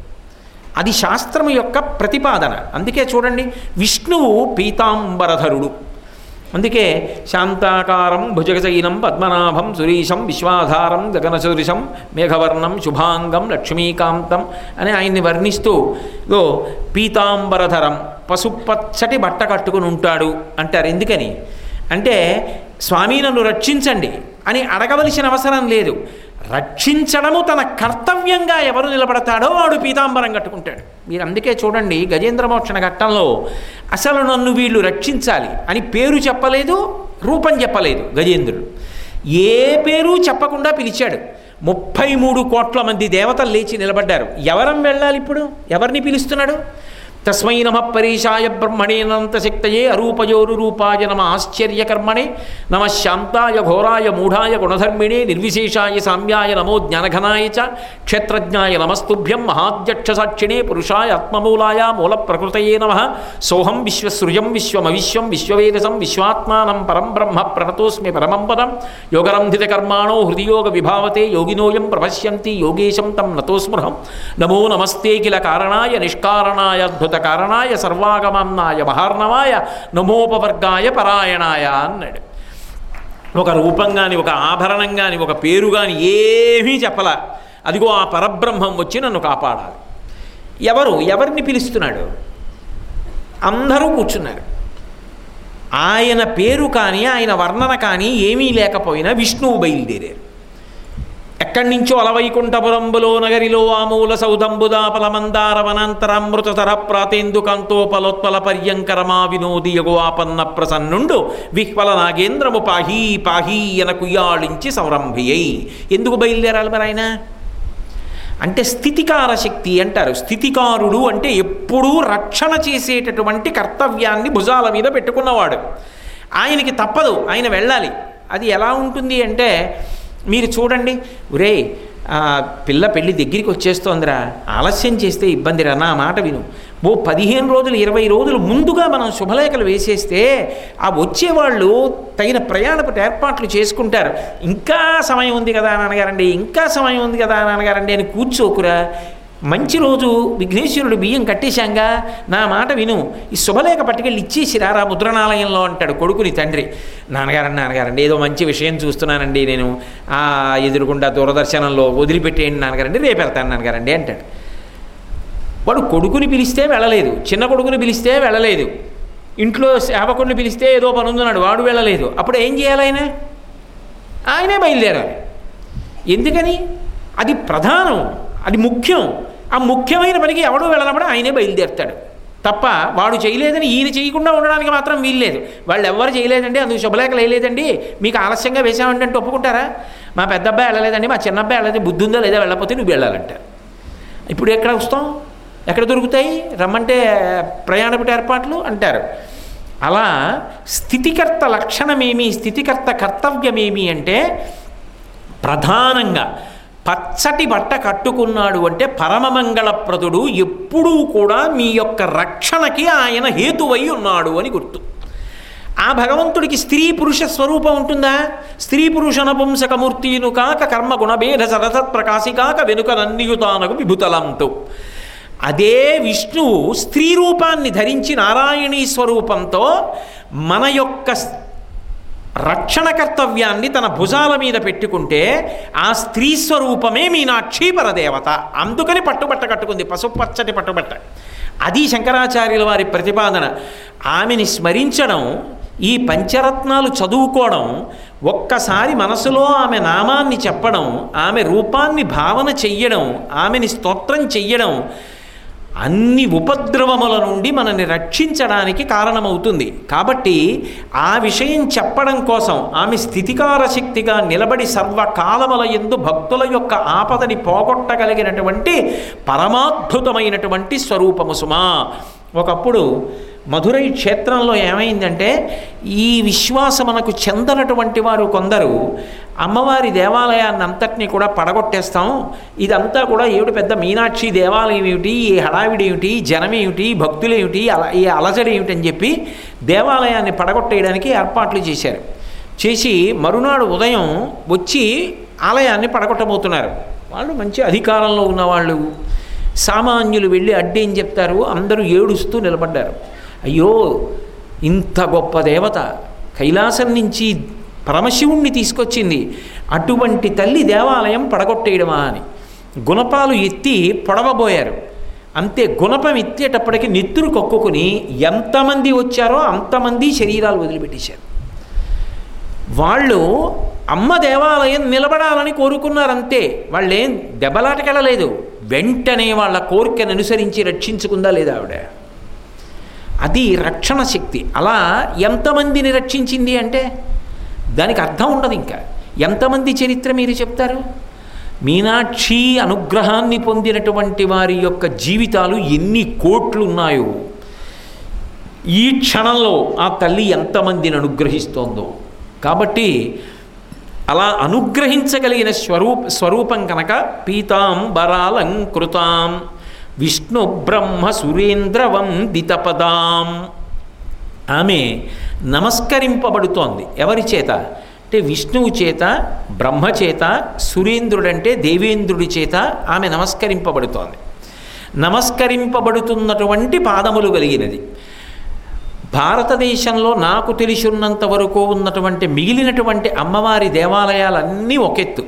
అది శాస్త్రము యొక్క ప్రతిపాదన అందుకే చూడండి విష్ణువు పీతాంబరధరుడు అందుకే శాంతాకారం భుజగశయనం పద్మనాభం సురీశం విశ్వాధారం గగనసురిశం మేఘవర్ణం శుభాంగం లక్ష్మీకాంతం అని ఆయన్ని వర్ణిస్తూ ఓ పీతాంబరధరం పసుపచ్చటి బట్ట కట్టుకుని ఉంటాడు అంటారు ఎందుకని అంటే స్వామి నన్ను రక్షించండి అని అడగవలసిన అవసరం లేదు రక్షించడము తన కర్తవ్యంగా ఎవరు నిలబడతాడో వాడు పీతాంబరం కట్టుకుంటాడు మీరు అందుకే చూడండి గజేంద్రమోక్షణ ఘట్టంలో అసలు నన్ను వీళ్ళు రక్షించాలి అని పేరు చెప్పలేదు రూపం చెప్పలేదు గజేంద్రుడు ఏ పేరు చెప్పకుండా పిలిచాడు ముప్పై మూడు కోట్ల మంది దేవతలు లేచి నిలబడ్డారు ఎవరం వెళ్ళాలి ఇప్పుడు ఎవరిని పిలుస్తున్నాడు తస్మై నమ పరీషాయ బ్రహ్మణేనంత శక్తయే అరూపయోరు రూపాయ నమ ఆశ్చర్యకర్మణే నమ శాంతాయ ఘోరాయ మూఢాయ గుణధర్మిణే నిర్విశేషాయ సామ్యాయ నమో జ్ఞానఘనాయ చ క్షేత్రజ్ఞాయ నమస్తుభ్యం మహాధ్యక్ష సాక్షిణే పురుషాయ ఆత్మమూలాయ మూల ప్రకృతయే నమ సోహం విశ్వసృజం విశ్వమవిశ్వం విశ్వవేదసం విశ్వాత్మానం పరం బ్రహ్మ ప్రణతోస్మి పరమం పదం యోగరంధిత కర్మాణో హృదియోగ విభావతే యోగినోయం ప్రపశ్యంతి యోగేశం తం నతోస్మృహం నమో నమస్తే కిల కారణాయ నిష్కారణాయ అద్భుత కారణాయ సర్వాగమన్నాయ మహార్ణవాయ నమోపవర్గాయ పరాయణాయ అన్నాడు ఒక రూపం కానీ ఒక ఆభరణం కానీ ఒక పేరు కానీ ఏమీ చెప్పల అదిగో ఆ పరబ్రహ్మం వచ్చి నన్ను కాపాడాలి ఎవరు ఎవరిని పిలుస్తున్నాడు అందరూ కూర్చున్నారు ఆయన పేరు కానీ ఆయన వర్ణన కానీ ఏమీ లేకపోయినా విష్ణువు బయలుదేరారు ఎక్కడి నుంచో అలవైకుంఠపురంబులో నగరిలో ఆమూల సౌదంబుదాపలమందార వనాంతరామృతతర ప్రాతేందుకంతోపలోత్పల పర్యంకరమా వినోది యగువాపన్న ప్రసన్నుండు విహ్వల నాగేంద్రము పాహీ పాహీ ఎన కుయ్యాళించి సంరంభియై ఎందుకు బయలుదేరాలి మరి ఆయన అంటే స్థితికార శక్తి అంటారు స్థితికారుడు అంటే ఎప్పుడూ రక్షణ చేసేటటువంటి కర్తవ్యాన్ని భుజాల మీద పెట్టుకున్నవాడు ఆయనకి తప్పదు ఆయన వెళ్ళాలి అది ఎలా ఉంటుంది అంటే మీరు చూడండి ఒరే ఆ, పిల్ల పెళ్ళి దగ్గరికి వచ్చేస్తోందిరా ఆలస్యం చేస్తే ఇబ్బందిరా నా మాట విను ఓ పదిహేను రోజులు ఇరవై రోజులు ముందుగా మనం శుభలేఖలు వేసేస్తే ఆ వచ్చేవాళ్ళు తగిన ప్రయాణపు ఏర్పాట్లు చేసుకుంటారు ఇంకా సమయం ఉంది కదా నాన్నగారండి ఇంకా సమయం ఉంది కదా నాన్నగారండి అని కూర్చోకురా మంచి రోజు విఘ్నేశ్వరుడు బియ్యం కట్టేశాంగా నా మాట విను ఈ శుభలేఖ పట్టుకెళ్ళి ఇచ్చేసి రారా ముద్రణాలయంలో అంటాడు కొడుకుని తండ్రి నాన్నగారండి నాన్నగారండి ఏదో మంచి విషయం చూస్తున్నానండి నేను ఆ ఎదురుకుండా దూరదర్శనంలో వదిలిపెట్టేయండి నాన్నగారండి రేపు వెళ్తాను నాన్నగారండి అంటాడు వాడు కొడుకుని పిలిస్తే వెళ్ళలేదు చిన్న కొడుకుని పిలిస్తే వెళ్ళలేదు ఇంట్లో సేవకుడిని పిలిస్తే ఏదో పని ఉందన్నాడు వాడు వెళ్ళలేదు అప్పుడు ఏం చేయాలి ఆయన ఆయనే బయలుదేరాలి ఎందుకని అది ప్రధానం అది ముఖ్యం ఆ ముఖ్యమైన పనికి ఎవడు వెళ్ళనప్పుడు ఆయనే బయలుదేరుతాడు తప్ప వాడు చేయలేదని ఈయన చేయకుండా ఉండడానికి మాత్రం వీల్లేదు వాళ్ళు ఎవరు చేయలేదండి అందుకు శుభలేఖలు వేయలేదండి మీకు ఆలస్యంగా వేసామంటే అంటే ఒప్పుకుంటారా మా పెద్ద అబ్బాయి వెళ్ళలేదండి మా చిన్న అబ్బాయి వెళ్ళలేదు బుద్ధి ఉందా లేదా వెళ్ళకపోతే నువ్వు వెళ్ళాలంటారు ఇప్పుడు ఎక్కడ వస్తాం ఎక్కడ దొరుకుతాయి రమ్మంటే ప్రయాణపు ఏర్పాట్లు అంటారు అలా స్థితికర్త లక్షణమేమి స్థితికర్త కర్తవ్యమేమి అంటే ప్రధానంగా పచ్చటి బట్ట కట్టుకున్నాడు అంటే పరమమంగళప్రదుడు ఎప్పుడూ కూడా మీ యొక్క రక్షణకి ఆయన హేతువై ఉన్నాడు అని గుర్తు ఆ భగవంతుడికి స్త్రీ పురుష స్వరూపం ఉంటుందా స్త్రీ పురుష నపుంసకమూర్తిను కాక కర్మ గుణభేద సరసత్ ప్రకాశి కాక వెనుక నన్నియుతానకు విభుతలంతో అదే విష్ణువు స్త్రీ రూపాన్ని ధరించి నారాయణీ స్వరూపంతో మన యొక్క రక్షణ కర్తవ్యాన్ని తన భుజాల మీద పెట్టుకుంటే ఆ స్త్రీ స్వరూపమే మీనాక్షి పరదేవత అందుకని పట్టుబట్ట కట్టుకుంది పసుపచ్చటి పట్టుబట్ట అది శంకరాచార్యుల వారి ప్రతిపాదన ఆమెని స్మరించడం ఈ పంచరత్నాలు చదువుకోవడం ఒక్కసారి మనసులో ఆమె నామాన్ని చెప్పడం ఆమె రూపాన్ని భావన చెయ్యడం ఆమెని స్తోత్రం చెయ్యడం అన్ని ఉపద్రవముల నుండి మనల్ని రక్షించడానికి కారణమవుతుంది కాబట్టి ఆ విషయం చెప్పడం కోసం ఆమె స్థితికార శక్తిగా నిలబడి సర్వకాలముల ఎందు భక్తుల యొక్క ఆపదని పోగొట్టగలిగినటువంటి పరమాద్భుతమైనటువంటి స్వరూపము సుమా ఒకప్పుడు మధురై క్షేత్రంలో ఏమైందంటే ఈ విశ్వాసమునకు చెందనటువంటి వారు కొందరు అమ్మవారి దేవాలయాన్ని అంతటినీ కూడా పడగొట్టేస్తాం ఇదంతా కూడా ఏమిటి పెద్ద మీనాక్షి దేవాలయం ఏమిటి ఈ హడావిడి ఏమిటి జనం ఏమిటి భక్తులు ఏమిటి అలా ఈ అలజడి ఏమిటి అని చెప్పి దేవాలయాన్ని పడగొట్టేయడానికి ఏర్పాట్లు చేశారు చేసి మరునాడు ఉదయం వచ్చి ఆలయాన్ని పడగొట్టబోతున్నారు వాళ్ళు మంచి అధికారంలో ఉన్నవాళ్ళు సామాన్యులు వెళ్ళి అడ్డేం చెప్తారు అందరూ ఏడుస్తూ నిలబడ్డారు అయ్యో ఇంత గొప్ప దేవత కైలాసం నుంచి పరమశివుణ్ణి తీసుకొచ్చింది అటువంటి తల్లి దేవాలయం పడగొట్టేయడమా అని గుణపాలు ఎత్తి పొడవబోయారు అంతే గుణపం ఎత్తేటప్పటికి నెత్తురు కక్కుకుని ఎంతమంది వచ్చారో అంతమంది శరీరాలు వదిలిపెట్టేశారు వాళ్ళు అమ్మ దేవాలయం నిలబడాలని కోరుకున్నారంతే వాళ్ళేం దెబ్బలాటకెళ్ళలేదు వెంటనే వాళ్ళ కోరికను అనుసరించి రక్షించుకుందా లేదా ఆవిడ అది రక్షణ శక్తి అలా ఎంతమందిని రక్షించింది అంటే దానికి అర్థం ఉండదు ఇంకా ఎంతమంది చరిత్ర మీరు చెప్తారు మీనాక్షి అనుగ్రహాన్ని పొందినటువంటి వారి యొక్క జీవితాలు ఎన్ని కోట్లు ఉన్నాయో ఈ క్షణంలో ఆ తల్లి ఎంతమందిని అనుగ్రహిస్తోందో కాబట్టి అలా అనుగ్రహించగలిగిన స్వరూప స్వరూపం కనుక పీతాంబరాలంకృతాం విష్ణు బ్రహ్మ సురేంద్ర వందితపదాం ఆమె నమస్కరింపబడుతోంది ఎవరి చేత అంటే విష్ణువు చేత బ్రహ్మ చేత సురేంద్రుడంటే దేవేంద్రుడి చేత ఆమె నమస్కరింపబడుతోంది నమస్కరింపబడుతున్నటువంటి పాదములు కలిగినది భారతదేశంలో నాకు తెలిసినంత వరకు ఉన్నటువంటి మిగిలినటువంటి అమ్మవారి దేవాలయాలన్నీ ఒకెత్తు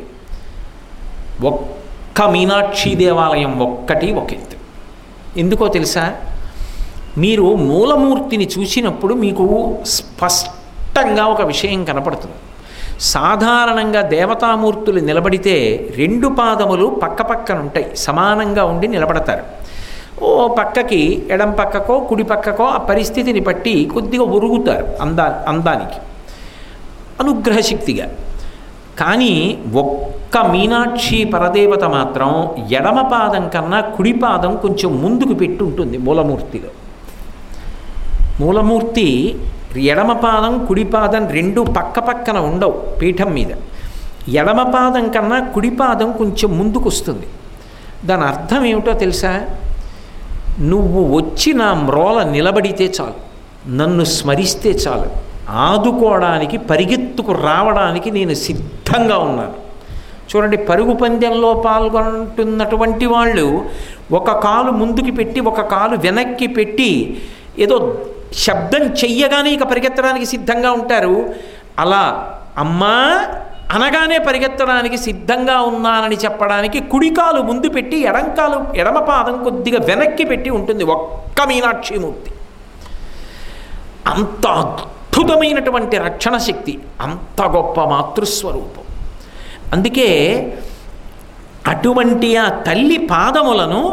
ఒక్క మీనాక్షి దేవాలయం ఒక్కటి ఒకెత్తు ఎందుకో తెలుసా మీరు మూలమూర్తిని చూసినప్పుడు మీకు స్పష్టంగా ఒక విషయం కనపడుతుంది సాధారణంగా దేవతామూర్తులు నిలబడితే రెండు పాదములు పక్క పక్కన ఉంటాయి సమానంగా ఉండి నిలబడతారు ఓ పక్కకి ఎడం పక్కకో కుడి పక్కకో ఆ పరిస్థితిని బట్టి కొద్దిగా ఒరుగుతారు అందా అందానికి అనుగ్రహశక్తిగా కానీ ఒక్క మీనాక్షి పరదేవత మాత్రం ఎడమ పాదం కన్నా కుడి పాదం కొంచెం ముందుకు పెట్టి ఉంటుంది మూలమూర్తిలో మూలమూర్తి ఎడమ పాదం కుడి పాదం రెండు పక్క పక్కన ఉండవు పీఠం మీద ఎడమ పాదం కన్నా కుడి పాదం కొంచెం ముందుకు వస్తుంది దాని అర్థం ఏమిటో తెలుసా నువ్వు వచ్చి నా మ్రోల నిలబడితే చాలు నన్ను స్మరిస్తే చాలు ఆదుకోవడానికి పరిగెత్తుకు రావడానికి నేను సిద్ధంగా ఉన్నాను చూడండి పరుగు పందెంలో పాల్గొంటున్నటువంటి వాళ్ళు ఒక కాలు ముందుకు పెట్టి ఒక కాలు వెనక్కి పెట్టి ఏదో శబ్దం చెయ్యగానే ఇక పరిగెత్తడానికి సిద్ధంగా ఉంటారు అలా అమ్మా అనగానే పరిగెత్తడానికి సిద్ధంగా ఉన్నానని చెప్పడానికి కుడికాలు ముందు పెట్టి ఎడంకాలు ఎడమ పాదం కొద్దిగా వెనక్కి పెట్టి ఉంటుంది ఒక్క మీనాక్షిమూర్తి అంత అద్భుతమైనటువంటి రక్షణ శక్తి అంత గొప్ప మాతృస్వరూపం అందుకే అటువంటి ఆ తల్లి పాదములను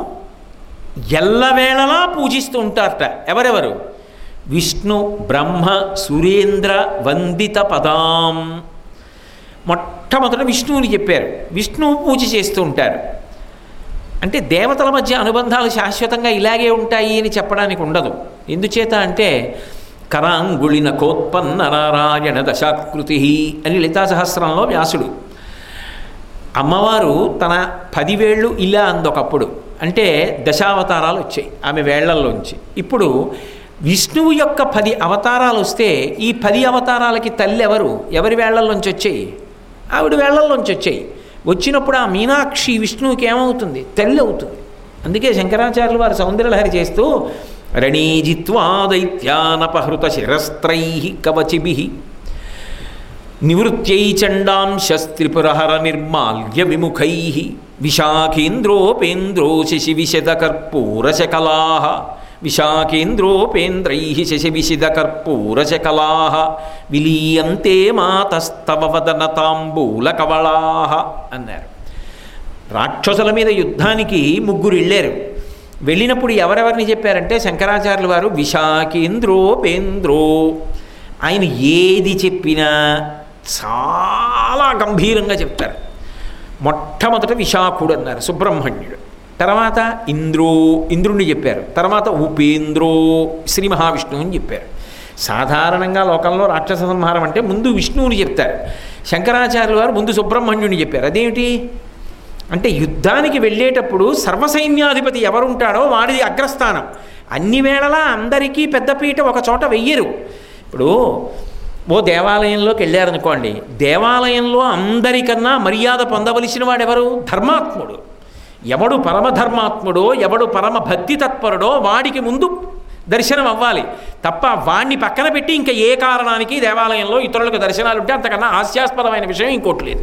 ఎల్లవేళలా పూజిస్తూ ఉంటారట ఎవరెవరు విష్ణు బ్రహ్మ సురేంద్ర వందిత పదాం మొట్టమొదట విష్ణువుని చెప్పారు విష్ణువు పూజ చేస్తూ ఉంటారు అంటే దేవతల మధ్య అనుబంధాలు శాశ్వతంగా ఇలాగే ఉంటాయి అని చెప్పడానికి ఉండదు ఎందుచేత అంటే కరాంగుళిన కోత్పన్న నారాయణ దశాకృతి అని లలితా సహస్రంలో వ్యాసుడు అమ్మవారు తన పదివేళ్ళు ఇలా అందొకప్పుడు అంటే దశావతారాలు వచ్చాయి ఆమె వేళ్లల్లోంచి ఇప్పుడు విష్ణువు యొక్క పది అవతారాలు వస్తే ఈ పది అవతారాలకి తల్లి ఎవరు ఎవరి వేళ్లల్లోంచి వచ్చాయి ఆవిడ వేళ్లల్లోంచి వచ్చాయి వచ్చినప్పుడు ఆ మీనాక్షి విష్ణువుకి ఏమవుతుంది తల్లి అవుతుంది అందుకే శంకరాచార్యులు వారు సౌందర్యలహరి చేస్తూ రణీజిత్వా దైత్యానపహృత శిరస్త్రై కవచిభి నివృత్యై చండాంశస్త్రిపురహర నిర్మాల్య విముఖై విశాఖేంద్రోపేంద్రో శశి విశదకర్పూరశకలా విశాఖేంద్రోపేంద్రై శశి విశిదకర్పూరశకలా విలీయంతే మాతస్తవ వదన తాంబూలకవళా అన్నారు రాక్షసుల మీద యుద్ధానికి ముగ్గురు వెళ్ళారు వెళ్ళినప్పుడు ఎవరెవరిని చెప్పారంటే శంకరాచార్యుల వారు విశాఖేంద్రోపేంద్రో ఆయన ఏది చెప్పినా చాలా గంభీరంగా చెప్తారు మొట్టమొదట విశాఖుడు అన్నారు సుబ్రహ్మణ్యుడు తర్వాత ఇంద్రో ఇంద్రుణ్ణి చెప్పారు తర్వాత ఉపేంద్రో శ్రీ మహావిష్ణువు అని చెప్పారు సాధారణంగా లోకంలో రాక్షస సంహారం అంటే ముందు విష్ణువుని చెప్తారు శంకరాచార్యుల వారు ముందు సుబ్రహ్మణ్యుని చెప్పారు అదేమిటి అంటే యుద్ధానికి వెళ్ళేటప్పుడు సర్వసైన్యాధిపతి ఎవరుంటాడో వాడిది అగ్రస్థానం అన్ని వేళలా అందరికీ పెద్దపీట ఒక చోట వెయ్యరు ఇప్పుడు ఓ దేవాలయంలోకి వెళ్ళారనుకోండి దేవాలయంలో అందరికన్నా మర్యాద పొందవలసిన వాడెవరు ధర్మాత్ముడు ఎవడు పరమధర్మాత్ముడో ఎవడు పరమ భక్తి తత్పరుడో వాడికి ముందు దర్శనం అవ్వాలి తప్ప వాణ్ణి పక్కన పెట్టి ఇంకా ఏ కారణానికి దేవాలయంలో ఇతరులకు దర్శనాలు ఉంటే అంతకన్నా హాస్యాస్పదమైన విషయం ఇంకోటి లేదు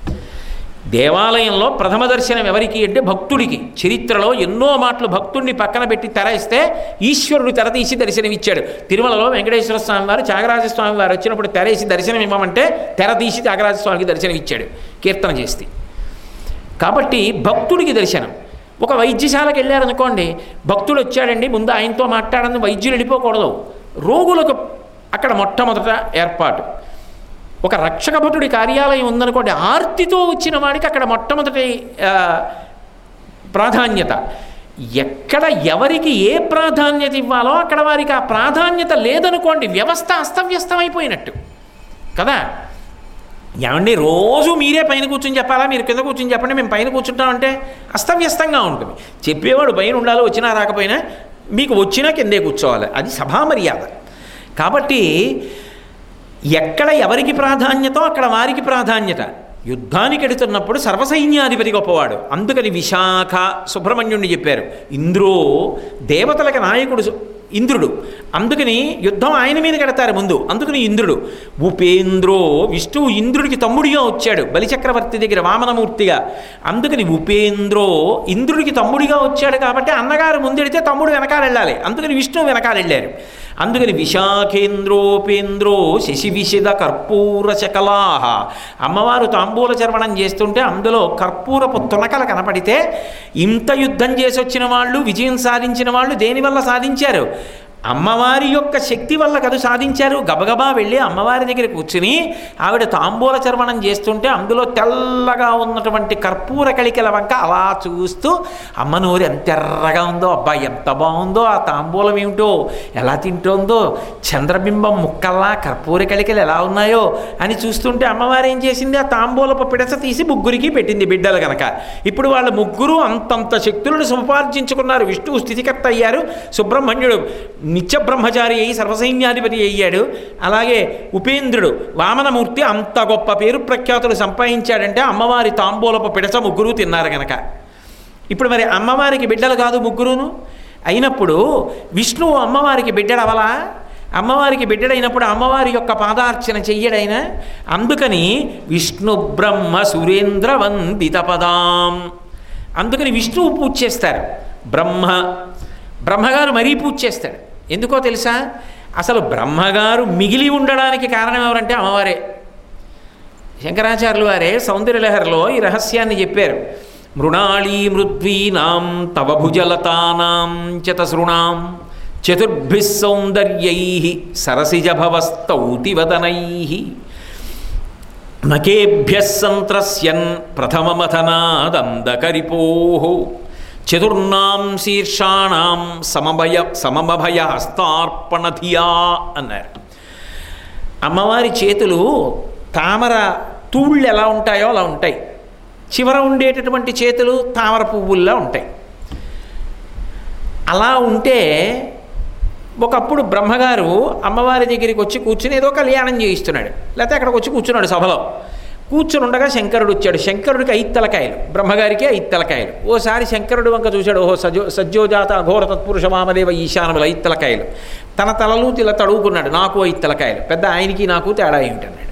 దేవాలయంలో ప్రథమ దర్శనం ఎవరికి అంటే భక్తుడికి చరిత్రలో ఎన్నో మాటలు భక్తుడిని పక్కన పెట్టి తెర ఇస్తే ఈశ్వరుడు తెర తీసి దర్శనమిచ్చాడు తిరుమలలో వెంకటేశ్వర స్వామి వారు త్యాగరాజ స్వామి వారు వచ్చినప్పుడు తెరేసి దర్శనం ఇవ్వమంటే తెర తీసి త్యాగరాజ స్వామికి దర్శనం ఇచ్చాడు కీర్తన చేస్తే కాబట్టి భక్తుడికి దర్శనం ఒక వైద్యశాలకు వెళ్ళారనుకోండి భక్తుడు వచ్చాడండి ముందు ఆయనతో మాట్లాడని వైద్యులు వెళ్ళిపోకూడదు రోగులకు అక్కడ మొట్టమొదట ఏర్పాటు ఒక రక్షక భటుడి కార్యాలయం ఉందనుకోండి ఆర్తితో వచ్చిన వాడికి అక్కడ మొట్టమొదటి ఆ, ప్రాధాన్యత ఎక్కడ ఎవరికి ఏ ప్రాధాన్యత ఇవ్వాలో అక్కడ వారికి ఆ ప్రాధాన్యత లేదనుకోండి వ్యవస్థ అస్తవ్యస్తమైపోయినట్టు కదా ఏమండి రోజు మీరే పైన కూర్చొని చెప్పాలా మీరు కింద కూర్చొని చెప్పండి మేము పైన కూర్చుంటామంటే అస్తవ్యస్తంగా ఉంటుంది చెప్పేవాడు పైన ఉండాలో వచ్చినా రాకపోయినా మీకు వచ్చినా కిందే కూర్చోవాలి అది సభా మర్యాద కాబట్టి ఎక్కడ ఎవరికి ప్రాధాన్యతో అక్కడ వారికి ప్రాధాన్యత యుద్ధానికి ఎడుతున్నప్పుడు సర్వసైన్యాధిపతి గొప్పవాడు అందుకని విశాఖ సుబ్రహ్మణ్యుణ్ణి చెప్పారు ఇంద్రో దేవతలకు నాయకుడు సు- ఇంద్రుడు అందుకని యుద్ధం ఆయన మీద కడతారు ముందు అందుకని ఇంద్రుడు ఉపేంద్రో విష్ణువు ఇంద్రుడికి తమ్ముడిగా వచ్చాడు బలిచక్రవర్తి దగ్గర వామనమూర్తిగా అందుకని ఉపేంద్రో ఇంద్రుడికి తమ్ముడిగా వచ్చాడు కాబట్టి అన్నగారు ముందెడితే తమ్ముడు వెనకాల వెళ్ళాలి అందుకని విష్ణువు వెనకాల వెళ్ళారు అందుకని విశాఖేంద్రోపేంద్రో శశి విషిద కర్పూర శకలాహ అమ్మవారు తాంబూల చర్వణం చేస్తుంటే అందులో కర్పూరపు తునకలు కనపడితే ఇంత యుద్ధం చేసి వచ్చిన వాళ్ళు విజయం సాధించిన వాళ్ళు దేనివల్ల సాధించారు అమ్మవారి యొక్క శక్తి వల్ల కదు సాధించారు గబగబా వెళ్ళి అమ్మవారి దగ్గర కూర్చుని ఆవిడ తాంబూల చర్వణం చేస్తుంటే అందులో తెల్లగా ఉన్నటువంటి కర్పూర కళికల వంక అలా చూస్తూ అమ్మ నోరు ఎంత ఎర్రగా ఉందో అబ్బా ఎంత బాగుందో ఆ తాంబూలం ఏమిటో ఎలా తింటోందో చంద్రబింబం ముక్కల్లా కర్పూర కళికలు ఎలా ఉన్నాయో అని చూస్తుంటే అమ్మవారు ఏం చేసింది ఆ తాంబూలపు పిడచ తీసి ముగ్గురికి పెట్టింది బిడ్డలు గనక ఇప్పుడు వాళ్ళ ముగ్గురు అంతంత శక్తులను సముపార్జించుకున్నారు విష్ణువు స్థితికర్త అయ్యారు సుబ్రహ్మణ్యుడు నిత్య బ్రహ్మచారి అయి సర్వసైన్యాధిపతి అయ్యాడు అలాగే ఉపేంద్రుడు వామనమూర్తి అంత గొప్ప పేరు ప్రఖ్యాతులు సంపాదించాడంటే అమ్మవారి తాంబూలపు పిడచ ముగ్గురు తిన్నారు గనక ఇప్పుడు మరి అమ్మవారికి బిడ్డలు కాదు ముగ్గురును అయినప్పుడు విష్ణువు అమ్మవారికి బిడ్డడవలా అమ్మవారికి బిడ్డడైనప్పుడు అమ్మవారి యొక్క పాదార్చన చెయ్యడైనా అందుకని విష్ణు బ్రహ్మ సురేంద్ర వందిత పదాం అందుకని విష్ణువు పూజ చేస్తారు బ్రహ్మ బ్రహ్మగారు మరీ పూజ చేస్తాడు ఎందుకో తెలుసా అసలు బ్రహ్మగారు మిగిలి ఉండడానికి కారణం ఎవరంటే అమ్మవారే శంకరాచార్యులు వారే సౌందర్యలహరిలో ఈ రహస్యాన్ని చెప్పారు మృణాళీ మృద్వీనాం తవ భుజలతానాం చతసృణాం చతుర్భిः సౌందర్యై సరసిజభవస్తౌతివదనై నకేభ్య సంత్రస్యన్ ప్రథమమథనాదందకరిపో చతుర్నాం శీర్షాణం సమభయ సమభయ హస్తార్పణధియా అన్నారు అమ్మవారి చేతులు తామర తూళ్ళు ఎలా ఉంటాయో అలా ఉంటాయి చివర ఉండేటటువంటి చేతులు తామర పువ్వుల్లా ఉంటాయి అలా ఉంటే ఒకప్పుడు బ్రహ్మగారు అమ్మవారి దగ్గరికి వచ్చి కూర్చుని ఏదో కళ్యాణం చేయిస్తున్నాడు లేకపోతే అక్కడికి వచ్చి కూర్చున్నాడు సభలో కూర్చుని ఉండగా శంకరుడు వచ్చాడు శంకరుడికి ఐదు తలకాయలు బ్రహ్మగారికి ఐదు తలకాయలు ఓసారి శంకరుడు వంక చూశాడు ఓహో సజో సజ్జోజాత అఘోర తత్పురుష వామదేవ ఈశానములు ఐదు తలకాయలు తన తలలు ఇలా తడువుకున్నాడు నాకు ఐదు తలకాయలు పెద్ద ఆయనకి నాకు తేడా ఏమిటన్నాడు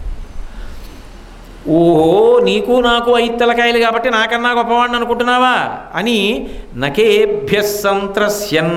ఓహో నీకు నాకు ఐదు తలకాయలు కాబట్టి నాకన్నా గొప్పవాడిని అనుకుంటున్నావా అని నకేభ్య సంత్రస్యన్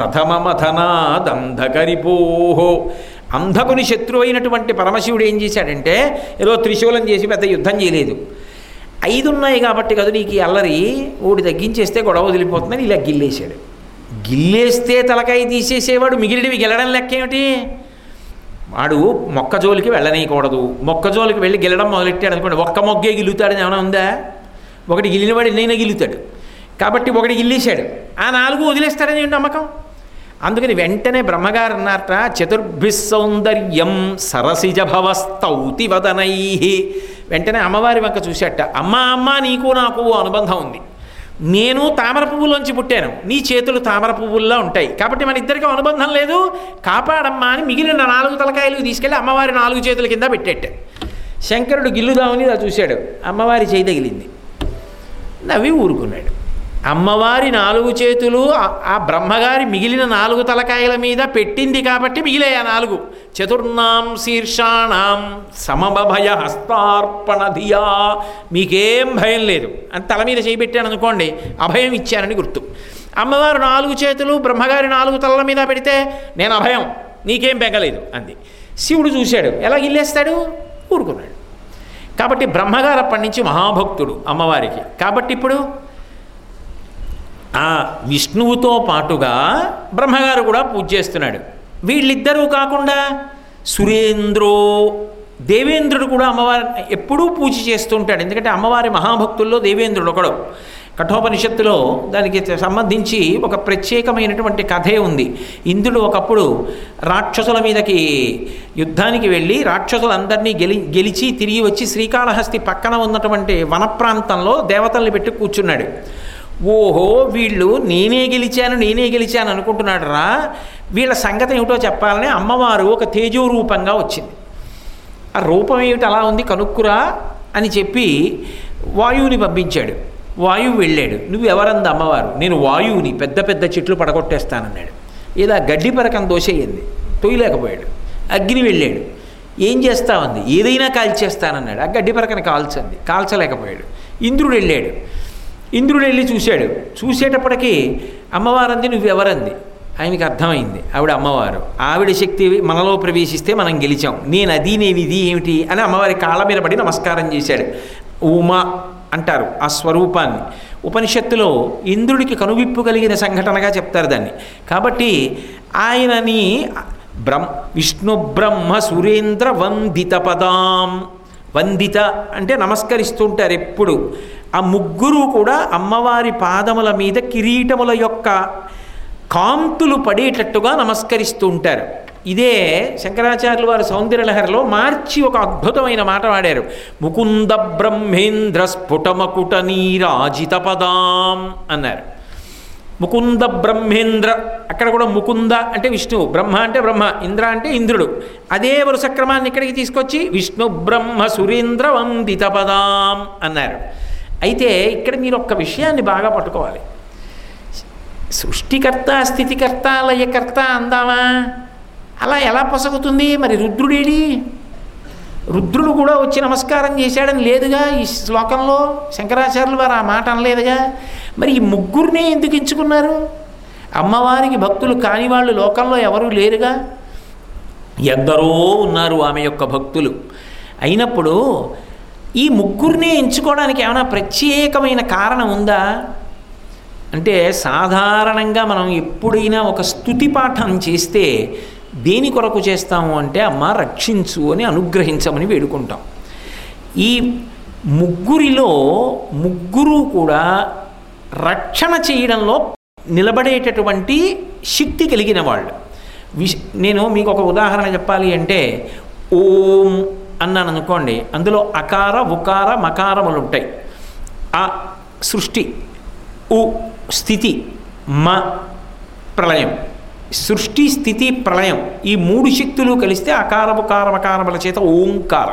ప్రథమమథనాదంధకరిపోహో అంధకుని శత్రువు అయినటువంటి పరమశివుడు ఏం చేశాడంటే ఏదో త్రిశూలం చేసి పెద్ద యుద్ధం చేయలేదు ఐదు ఉన్నాయి కాబట్టి కదా నీకు ఈ అల్లరి ఊడి తగ్గించేస్తే గొడవ వదిలిపోతుందని ఇలా గిల్లేశాడు గిల్లేస్తే తలకాయ తీసేసేవాడు మిగిలినవి గెలడం లెక్క ఏమిటి వాడు మొక్కజోలికి వెళ్ళనీయకూడదు మొక్కజోలికి వెళ్ళి గెలడం మొదలెట్టాడు అనుకోండి ఒక్క మొగ్గే గిల్లుతాడని ఏమైనా ఉందా ఒకటి గిల్లినవాడు ఎన్నైనా గిల్లుతాడు కాబట్టి ఒకటి గిల్లేశాడు ఆ నాలుగు వదిలేస్తాడని ఏంటి నమ్మకం అందుకని వెంటనే బ్రహ్మగారు అన్నారట చతుర్భి సౌందర్యం సరసిజ భవస్తౌతి వదనై వెంటనే అమ్మవారి వంక చూశాట అమ్మ అమ్మ నీకు నాకు ఓ అనుబంధం ఉంది నేను తామర పువ్వులోంచి పుట్టాను నీ చేతులు తామర పువ్వుల్లో ఉంటాయి కాబట్టి మన ఇద్దరికి అనుబంధం లేదు కాపాడమ్మా అని మిగిలిన నాలుగు తలకాయలు తీసుకెళ్ళి అమ్మవారి నాలుగు చేతుల కింద పెట్టేట శంకరుడు గిల్లుదామని ఇలా చూశాడు అమ్మవారి చేయి తగిలింది నవ్వి ఊరుకున్నాడు అమ్మవారి నాలుగు చేతులు ఆ- ఆ బ్రహ్మగారి మిగిలిన నాలుగు తలకాయల మీద పెట్టింది కాబట్టి మిగిలాయి ఆ నాలుగు చతుర్నాం శీర్షాణం సమభయ హస్తార్పణ ధియా మీకేం భయం లేదు అని తల మీద చేయి పెట్టాను అనుకోండి అభయం ఇచ్చానని గుర్తు అమ్మవారు నాలుగు చేతులు బ్రహ్మగారి నాలుగు తలల మీద పెడితే నేను అభయం నీకేం బెంగలేదు అంది శివుడు చూశాడు ఎలా గిల్లేస్తాడు ఊరుకున్నాడు కాబట్టి బ్రహ్మగారు అప్పటి నుంచి మహాభక్తుడు అమ్మవారికి కాబట్టి ఇప్పుడు ఆ విష్ణువుతో పాటుగా బ్రహ్మగారు కూడా పూజ చేస్తున్నాడు వీళ్ళిద్దరూ కాకుండా సురేంద్రో దేవేంద్రుడు కూడా అమ్మవారి ఎప్పుడూ పూజ చేస్తూ ఉంటాడు ఎందుకంటే అమ్మవారి మహాభక్తుల్లో దేవేంద్రుడు ఒకడు కఠోపనిషత్తులో దానికి సంబంధించి ఒక ప్రత్యేకమైనటువంటి కథే ఉంది ఇంద్రుడు ఒకప్పుడు రాక్షసుల మీదకి యుద్ధానికి వెళ్ళి రాక్షసులందరినీ గెలి గెలిచి తిరిగి వచ్చి శ్రీకాళహస్తి పక్కన ఉన్నటువంటి వన ప్రాంతంలో దేవతల్ని పెట్టి కూర్చున్నాడు ఓహో వీళ్ళు నేనే గెలిచాను నేనే గెలిచాను అనుకుంటున్నాడు రా వీళ్ళ సంగతి ఏమిటో చెప్పాలని అమ్మవారు ఒక తేజో రూపంగా వచ్చింది ఆ రూపం ఏమిటి అలా ఉంది కనుక్కురా అని చెప్పి వాయువుని పంపించాడు వాయువు వెళ్ళాడు నువ్వు ఎవరంది అమ్మవారు నేను వాయువుని పెద్ద పెద్ద చెట్లు పడగొట్టేస్తానన్నాడు ఏదో ఆ గడ్డి పరకం దోషయ్యింది తొయ్యలేకపోయాడు అగ్ని వెళ్ళాడు ఏం చేస్తామంది ఏదైనా కాల్చేస్తానన్నాడు ఆ గడ్డి పరకని కాల్చండి కాల్చలేకపోయాడు ఇంద్రుడు వెళ్ళాడు ఇంద్రుడు వెళ్ళి చూశాడు చూసేటప్పటికీ అమ్మవారంది నువ్వెవరంది ఆయనకి అర్థమైంది ఆవిడ అమ్మవారు ఆవిడ శక్తి మనలో ప్రవేశిస్తే మనం గెలిచాం నేను అది నేను ఇది ఏమిటి అని అమ్మవారి కాళ్ళ మీద పడి నమస్కారం చేశాడు ఉమా అంటారు ఆ స్వరూపాన్ని ఉపనిషత్తులో ఇంద్రుడికి కనువిప్పు కలిగిన సంఘటనగా చెప్తారు దాన్ని కాబట్టి ఆయనని బ్రహ్మ విష్ణు బ్రహ్మ సురేంద్ర వందిత పదాం వందిత అంటే నమస్కరిస్తుంటారు ఎప్పుడు ఆ ముగ్గురు కూడా అమ్మవారి పాదముల మీద కిరీటముల యొక్క కాంతులు పడేటట్టుగా నమస్కరిస్తూ ఉంటారు ఇదే శంకరాచార్యులు వారు సౌందర్యలహరిలో మార్చి ఒక అద్భుతమైన మాట వాడారు ముకుంద బ్రహ్మేంద్ర స్ఫుటమకుట నీరాజిత పదాం అన్నారు ముకుంద బ్రహ్మేంద్ర అక్కడ కూడా ముకుంద అంటే విష్ణువు బ్రహ్మ అంటే బ్రహ్మ ఇంద్ర అంటే ఇంద్రుడు అదే వరుస క్రమాన్ని ఇక్కడికి తీసుకొచ్చి విష్ణు బ్రహ్మ సురేంద్ర వందిత పదాం అన్నారు అయితే ఇక్కడ మీరు ఒక్క విషయాన్ని బాగా పట్టుకోవాలి సృష్టికర్త స్థితికర్త లయకర్త అందామా అలా ఎలా పొసగుతుంది మరి రుద్రుడేడి రుద్రుడు కూడా వచ్చి నమస్కారం చేశాడని లేదుగా ఈ శ్లోకంలో శంకరాచార్యులు వారు ఆ మాట అనలేదుగా మరి ఈ ముగ్గురినే ఎందుకు ఎంచుకున్నారు అమ్మవారికి భక్తులు కాని వాళ్ళు లోకంలో ఎవరూ లేరుగా ఎందరో ఉన్నారు ఆమె యొక్క భక్తులు అయినప్పుడు ఈ ముగ్గురినే ఎంచుకోవడానికి ఏమైనా ప్రత్యేకమైన కారణం ఉందా అంటే సాధారణంగా మనం ఎప్పుడైనా ఒక స్తుతి పాఠం చేస్తే దేని కొరకు చేస్తాము అంటే అమ్మ రక్షించు అని అనుగ్రహించమని వేడుకుంటాం ఈ ముగ్గురిలో ముగ్గురు కూడా రక్షణ చేయడంలో నిలబడేటటువంటి శక్తి కలిగిన వాళ్ళు విష్ నేను మీకు ఒక ఉదాహరణ చెప్పాలి అంటే ఓం అన్నాను అనుకోండి అందులో అకార ఉకార మకారములు ఉంటాయి ఆ సృష్టి ఉ స్థితి మ ప్రళయం సృష్టి స్థితి ప్రళయం ఈ మూడు శక్తులు కలిస్తే అకారము కారమకారముల చేత ఓంకారం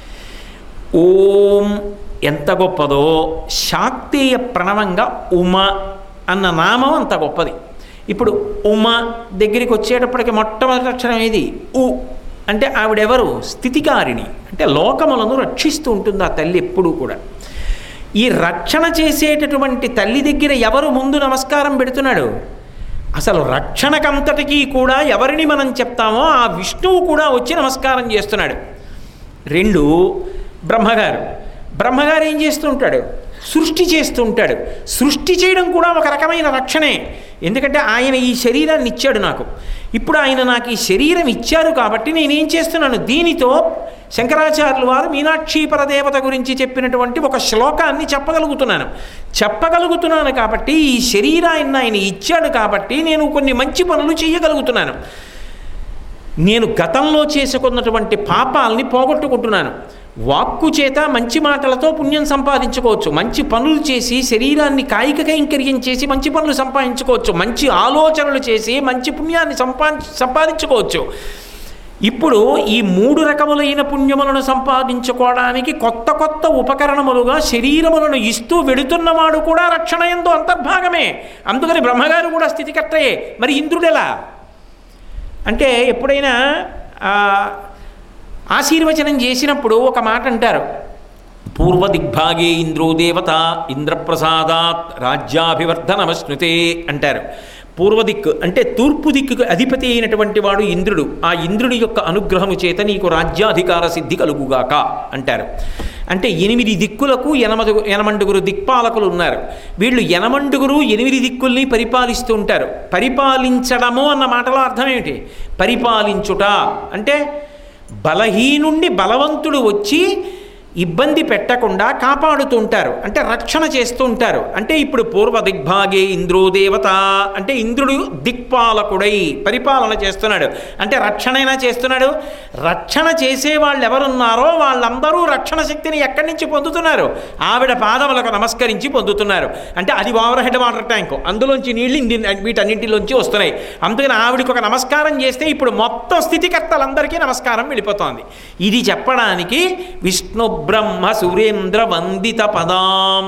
ఓం ఎంత గొప్పదో శాక్తేయ ప్రణవంగా ఉమ అన్న నామం అంత గొప్పది ఇప్పుడు ఉమ దగ్గరికి వచ్చేటప్పటికి మొట్టమొదటి అక్షరం ఏది ఉ అంటే ఆవిడెవరు స్థితికారిణి అంటే లోకములను రక్షిస్తూ ఉంటుంది ఆ తల్లి ఎప్పుడూ కూడా ఈ రక్షణ చేసేటటువంటి తల్లి దగ్గర ఎవరు ముందు నమస్కారం పెడుతున్నాడు అసలు రక్షణకంతటికీ కూడా ఎవరిని మనం చెప్తామో ఆ విష్ణువు కూడా వచ్చి నమస్కారం చేస్తున్నాడు రెండు బ్రహ్మగారు బ్రహ్మగారు ఏం చేస్తూ ఉంటాడు సృష్టి చేస్తూ ఉంటాడు సృష్టి చేయడం కూడా ఒక రకమైన రక్షణే ఎందుకంటే ఆయన ఈ శరీరాన్ని ఇచ్చాడు నాకు ఇప్పుడు ఆయన నాకు ఈ శరీరం ఇచ్చారు కాబట్టి నేనేం చేస్తున్నాను దీనితో శంకరాచార్యులు వారు మీనాక్షి పరదేవత గురించి చెప్పినటువంటి ఒక శ్లోకాన్ని చెప్పగలుగుతున్నాను చెప్పగలుగుతున్నాను కాబట్టి ఈ శరీరాన్ని ఆయన ఇచ్చాడు కాబట్టి నేను కొన్ని మంచి పనులు చేయగలుగుతున్నాను నేను గతంలో చేసుకున్నటువంటి పాపాలని పోగొట్టుకుంటున్నాను వాక్కు చేత మంచి మాటలతో పుణ్యం సంపాదించుకోవచ్చు మంచి పనులు చేసి శరీరాన్ని కాయిక కైంకర్యం చేసి మంచి పనులు సంపాదించుకోవచ్చు మంచి ఆలోచనలు చేసి మంచి పుణ్యాన్ని సంపా సంపాదించుకోవచ్చు ఇప్పుడు ఈ మూడు రకములైన పుణ్యములను సంపాదించుకోవడానికి కొత్త కొత్త ఉపకరణములుగా శరీరములను ఇస్తూ వెడుతున్నవాడు కూడా రక్షణ ఎందు అంతర్భాగమే అందుకని బ్రహ్మగారు కూడా స్థితికర్తయే మరి ఇంద్రుడెలా అంటే ఎప్పుడైనా ఆశీర్వచనం చేసినప్పుడు ఒక మాట అంటారు పూర్వ దిగ్భాగే ఇంద్రో దేవత ఇంద్రప్రసాదాత్ రాజ్యాభివర్ధనమశ్నుతే అంటారు పూర్వ దిక్కు అంటే తూర్పు దిక్కుకు అధిపతి అయినటువంటి వాడు ఇంద్రుడు ఆ ఇంద్రుడి యొక్క అనుగ్రహము చేత నీకు రాజ్యాధికార సిద్ధి కలుగుగాక అంటారు అంటే ఎనిమిది దిక్కులకు ఎనమదు ఎనమండుగురు దిక్పాలకులు ఉన్నారు వీళ్ళు ఎనమండుగురు ఎనిమిది దిక్కుల్ని పరిపాలిస్తూ ఉంటారు పరిపాలించడము అన్న మాటలో అర్థం ఏమిటి పరిపాలించుట అంటే బలహీనుండి బలవంతుడు వచ్చి ఇబ్బంది పెట్టకుండా కాపాడుతుంటారు అంటే రక్షణ చేస్తూ ఉంటారు అంటే ఇప్పుడు పూర్వ దిగ్భాగే ఇంద్రో దేవత అంటే ఇంద్రుడు దిక్పాలకుడై పరిపాలన చేస్తున్నాడు అంటే రక్షణైనా చేస్తున్నాడు రక్షణ చేసే వాళ్ళు ఎవరున్నారో వాళ్ళందరూ రక్షణ శక్తిని ఎక్కడి నుంచి పొందుతున్నారు ఆవిడ పాదములకు నమస్కరించి పొందుతున్నారు అంటే అది ఓవర్ హెడ్ వాటర్ ట్యాంక్ అందులోంచి నీళ్ళు ఇంది వీటన్నింటిలోంచి వస్తున్నాయి అందుకని ఆవిడకి ఒక నమస్కారం చేస్తే ఇప్పుడు మొత్తం స్థితికర్తలందరికీ నమస్కారం వెళ్ళిపోతోంది ఇది చెప్పడానికి విష్ణు బ్రహ్మ సురేంద్ర వందిత పదాం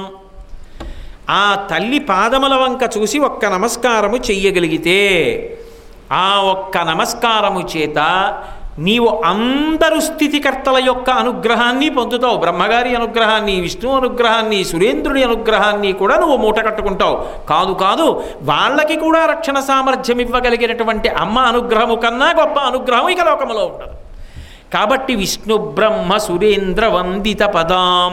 ఆ తల్లి పాదముల వంక చూసి ఒక్క నమస్కారము చెయ్యగలిగితే ఆ ఒక్క నమస్కారము చేత నీవు అందరు స్థితికర్తల యొక్క అనుగ్రహాన్ని పొందుతావు బ్రహ్మగారి అనుగ్రహాన్ని విష్ణు అనుగ్రహాన్ని సురేంద్రుడి అనుగ్రహాన్ని కూడా నువ్వు మూట కట్టుకుంటావు కాదు కాదు వాళ్ళకి కూడా రక్షణ సామర్థ్యం ఇవ్వగలిగినటువంటి అమ్మ అనుగ్రహము కన్నా గొప్ప అనుగ్రహం ఇక లోకములో ఉండదు కాబట్టి విష్ణు బ్రహ్మ సురేంద్ర వందిత పదాం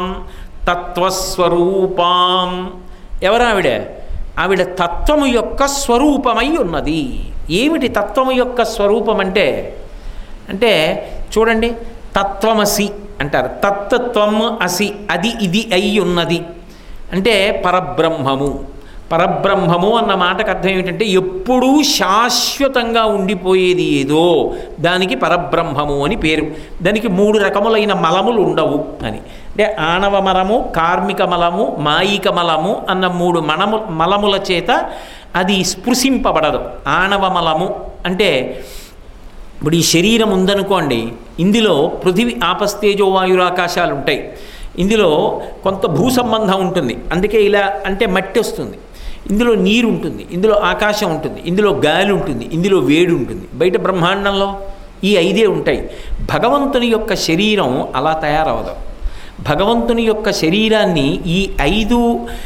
తత్వస్వరూపాం ఎవరావిడ ఆవిడ తత్వము యొక్క స్వరూపమై ఉన్నది ఏమిటి తత్వము యొక్క స్వరూపం అంటే అంటే చూడండి తత్వమసి అంటారు తత్వత్వం అసి అది ఇది అయి ఉన్నది అంటే పరబ్రహ్మము పరబ్రహ్మము అన్న మాటకు అర్థం ఏమిటంటే ఎప్పుడూ శాశ్వతంగా ఉండిపోయేది ఏదో దానికి పరబ్రహ్మము అని పేరు దానికి మూడు రకములైన మలములు ఉండవు అని అంటే ఆణవ మలము కార్మిక మలము మాయిక మలము అన్న మూడు మనము మలముల చేత అది స్పృశింపబడదు ఆణవ మలము అంటే ఇప్పుడు ఈ శరీరం ఉందనుకోండి ఇందులో పృథివీ ఆపస్తేజో వాయురాకాశాలు ఉంటాయి ఇందులో కొంత భూ సంబంధం ఉంటుంది అందుకే ఇలా అంటే మట్టి వస్తుంది ఇందులో నీరు ఉంటుంది ఇందులో ఆకాశం ఉంటుంది ఇందులో గాలి ఉంటుంది ఇందులో వేడి ఉంటుంది బయట బ్రహ్మాండంలో ఈ ఐదే ఉంటాయి భగవంతుని యొక్క శరీరం అలా తయారవదు భగవంతుని యొక్క శరీరాన్ని ఈ ఐదు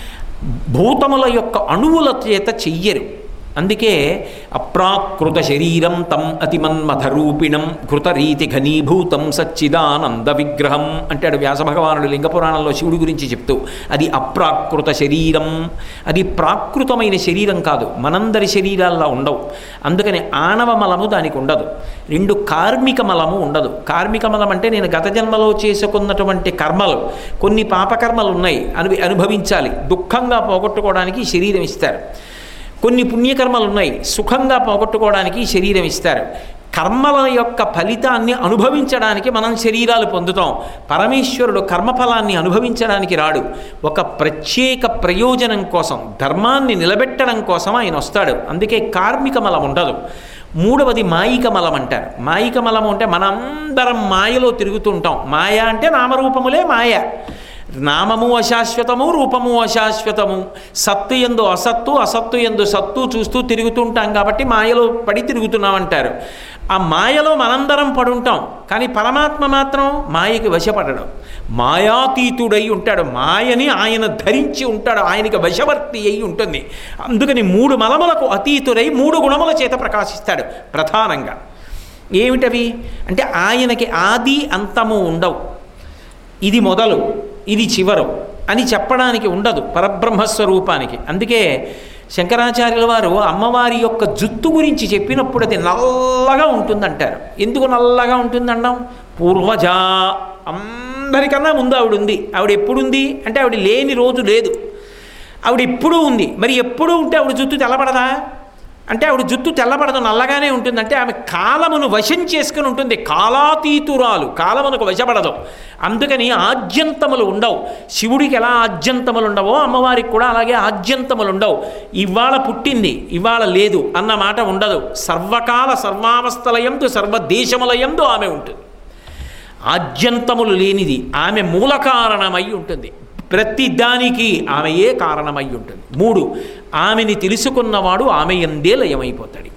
భూతముల యొక్క అణువుల చేత చెయ్యరు అందుకే అప్రాకృత శరీరం తం అతిమన్మథరూపిణం ఘృతరీతి ఘనీభూతం సచ్చిదానంద విగ్రహం అంటాడు వ్యాసభగవానుడు లింగపురాణంలో శివుడి గురించి చెప్తూ అది అప్రాకృత శరీరం అది ప్రాకృతమైన శరీరం కాదు మనందరి శరీరాల్లో ఉండవు అందుకని ఆణవ మలము దానికి ఉండదు రెండు కార్మిక మలము ఉండదు కార్మిక మలం అంటే నేను గత జన్మలో చేసుకున్నటువంటి కర్మలు కొన్ని పాపకర్మలు ఉన్నాయి అను అనుభవించాలి దుఃఖంగా పోగొట్టుకోవడానికి ఈ శరీరం ఇస్తారు కొన్ని పుణ్యకర్మలు ఉన్నాయి సుఖంగా పోగొట్టుకోవడానికి ఈ శరీరం ఇస్తారు కర్మల యొక్క ఫలితాన్ని అనుభవించడానికి మనం శరీరాలు పొందుతాం పరమేశ్వరుడు కర్మఫలాన్ని అనుభవించడానికి రాడు ఒక ప్రత్యేక ప్రయోజనం కోసం ధర్మాన్ని నిలబెట్టడం కోసం ఆయన వస్తాడు అందుకే కార్మిక మలం ఉండదు మూడవది మాయిక మలం అంటారు మాయిక మలం అంటే మనందరం మాయలో తిరుగుతూ ఉంటాం మాయ అంటే నామరూపములే మాయ నామము అశాశ్వతము రూపము అశాశ్వతము సత్తు ఎందు అసత్తు అసత్తు ఎందు సత్తు చూస్తూ తిరుగుతుంటాం కాబట్టి మాయలో పడి తిరుగుతున్నామంటారు ఆ మాయలో మనందరం పడుంటాం కానీ పరమాత్మ మాత్రం మాయకి వశపడడం మాయాతీతుడై ఉంటాడు మాయని ఆయన ధరించి ఉంటాడు ఆయనకి వశవర్తి అయి ఉంటుంది అందుకని మూడు మలములకు అతీతుడై మూడు గుణముల చేత ప్రకాశిస్తాడు ప్రధానంగా ఏమిటవి అంటే ఆయనకి ఆది అంతము ఉండవు ఇది మొదలు ఇది చివరు అని చెప్పడానికి ఉండదు పరబ్రహ్మస్వరూపానికి అందుకే శంకరాచార్యుల వారు అమ్మవారి యొక్క జుత్తు గురించి చెప్పినప్పుడు అది నల్లగా ఉంటుందంటారు ఎందుకు నల్లగా ఉంటుందండం పూర్వజ అందరికన్నా ముందు ఆవిడ ఉంది ఆవిడ ఎప్పుడుంది అంటే ఆవిడ లేని రోజు లేదు ఆవిడ ఎప్పుడూ ఉంది మరి ఎప్పుడూ ఉంటే ఆవిడ జుత్తు తెల్లబడదా అంటే ఆవిడ జుత్తు తెల్లబడదు నల్లగానే ఉంటుంది అంటే ఆమె కాలమును వశం చేసుకుని ఉంటుంది కాలాతీతురాలు కాలమునకు వశపడదు అందుకని ఆద్యంతములు ఉండవు శివుడికి ఎలా ఆద్యంతములు ఉండవో అమ్మవారికి కూడా అలాగే ఆద్యంతములు ఉండవు ఇవాళ పుట్టింది ఇవాళ లేదు అన్న మాట ఉండదు సర్వకాల సర్వావస్థలయందు సర్వదేశములయందు ఆమె ఉంటుంది ఆద్యంతములు లేనిది ఆమె మూల కారణమై ఉంటుంది ప్రతి దానికి ఆమెయే కారణమై ఉంటుంది మూడు ఆమెని తెలుసుకున్నవాడు ఆమె ఎందే లయమైపోతాడు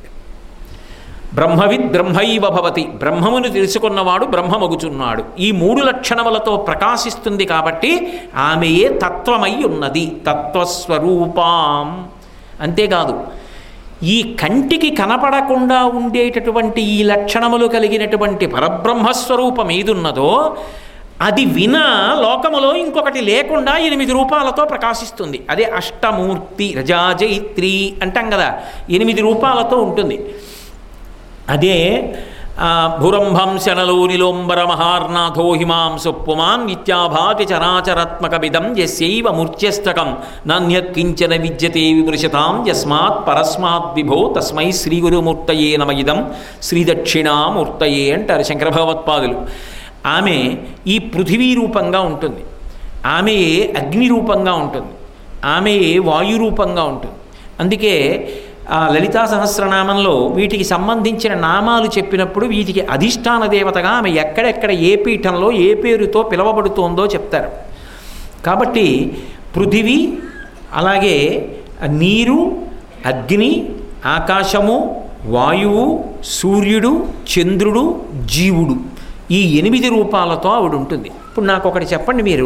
బ్రహ్మవిద్ బ్రహ్మైవ భవతి బ్రహ్మమును తెలుసుకున్నవాడు బ్రహ్మమగుచున్నాడు ఈ మూడు లక్షణములతో ప్రకాశిస్తుంది కాబట్టి ఆమెయే తత్వమై ఉన్నది తత్వస్వరూపాం అంతేకాదు ఈ కంటికి కనపడకుండా ఉండేటటువంటి ఈ లక్షణములు కలిగినటువంటి పరబ్రహ్మస్వరూపం ఏదున్నదో అది విన లోకములో ఇంకొకటి లేకుండా ఎనిమిది రూపాలతో ప్రకాశిస్తుంది అదే అష్టమూర్తి రజాజైత్రి అంటాం కదా ఎనిమిది రూపాలతో ఉంటుంది అదే ఆ, భురంభం శనలో నిలోంబర మహార్నాథో హిమాంసు పుమాన్ నిత్యాభాతి చరాచరాత్మకమిదం యస్యైవ మూర్త్యష్టకం నాణ్యత్కించన విద్యతే విమృశతాం యస్మాత్ పరస్మాత్ విభో తస్మై శ్రీ గురుమూర్తయే నమ ఇదం శ్రీదక్షిణామూర్తయే అంటారు శంకర భగవత్పాదులు ఆమె ఈ పృథివీ రూపంగా ఉంటుంది ఆమె అగ్ని రూపంగా ఉంటుంది ఆమె వాయు రూపంగా ఉంటుంది అందుకే ఆ లలితా సహస్రనామంలో వీటికి సంబంధించిన నామాలు చెప్పినప్పుడు వీటికి అధిష్టాన దేవతగా ఆమె ఎక్కడెక్కడ ఏ పీఠంలో ఏ పేరుతో పిలవబడుతోందో చెప్తారు కాబట్టి పృథివీ అలాగే నీరు అగ్ని ఆకాశము వాయువు సూర్యుడు చంద్రుడు జీవుడు ఈ ఎనిమిది రూపాలతో ఆవిడ ఉంటుంది ఇప్పుడు నాకు ఒకటి చెప్పండి మీరు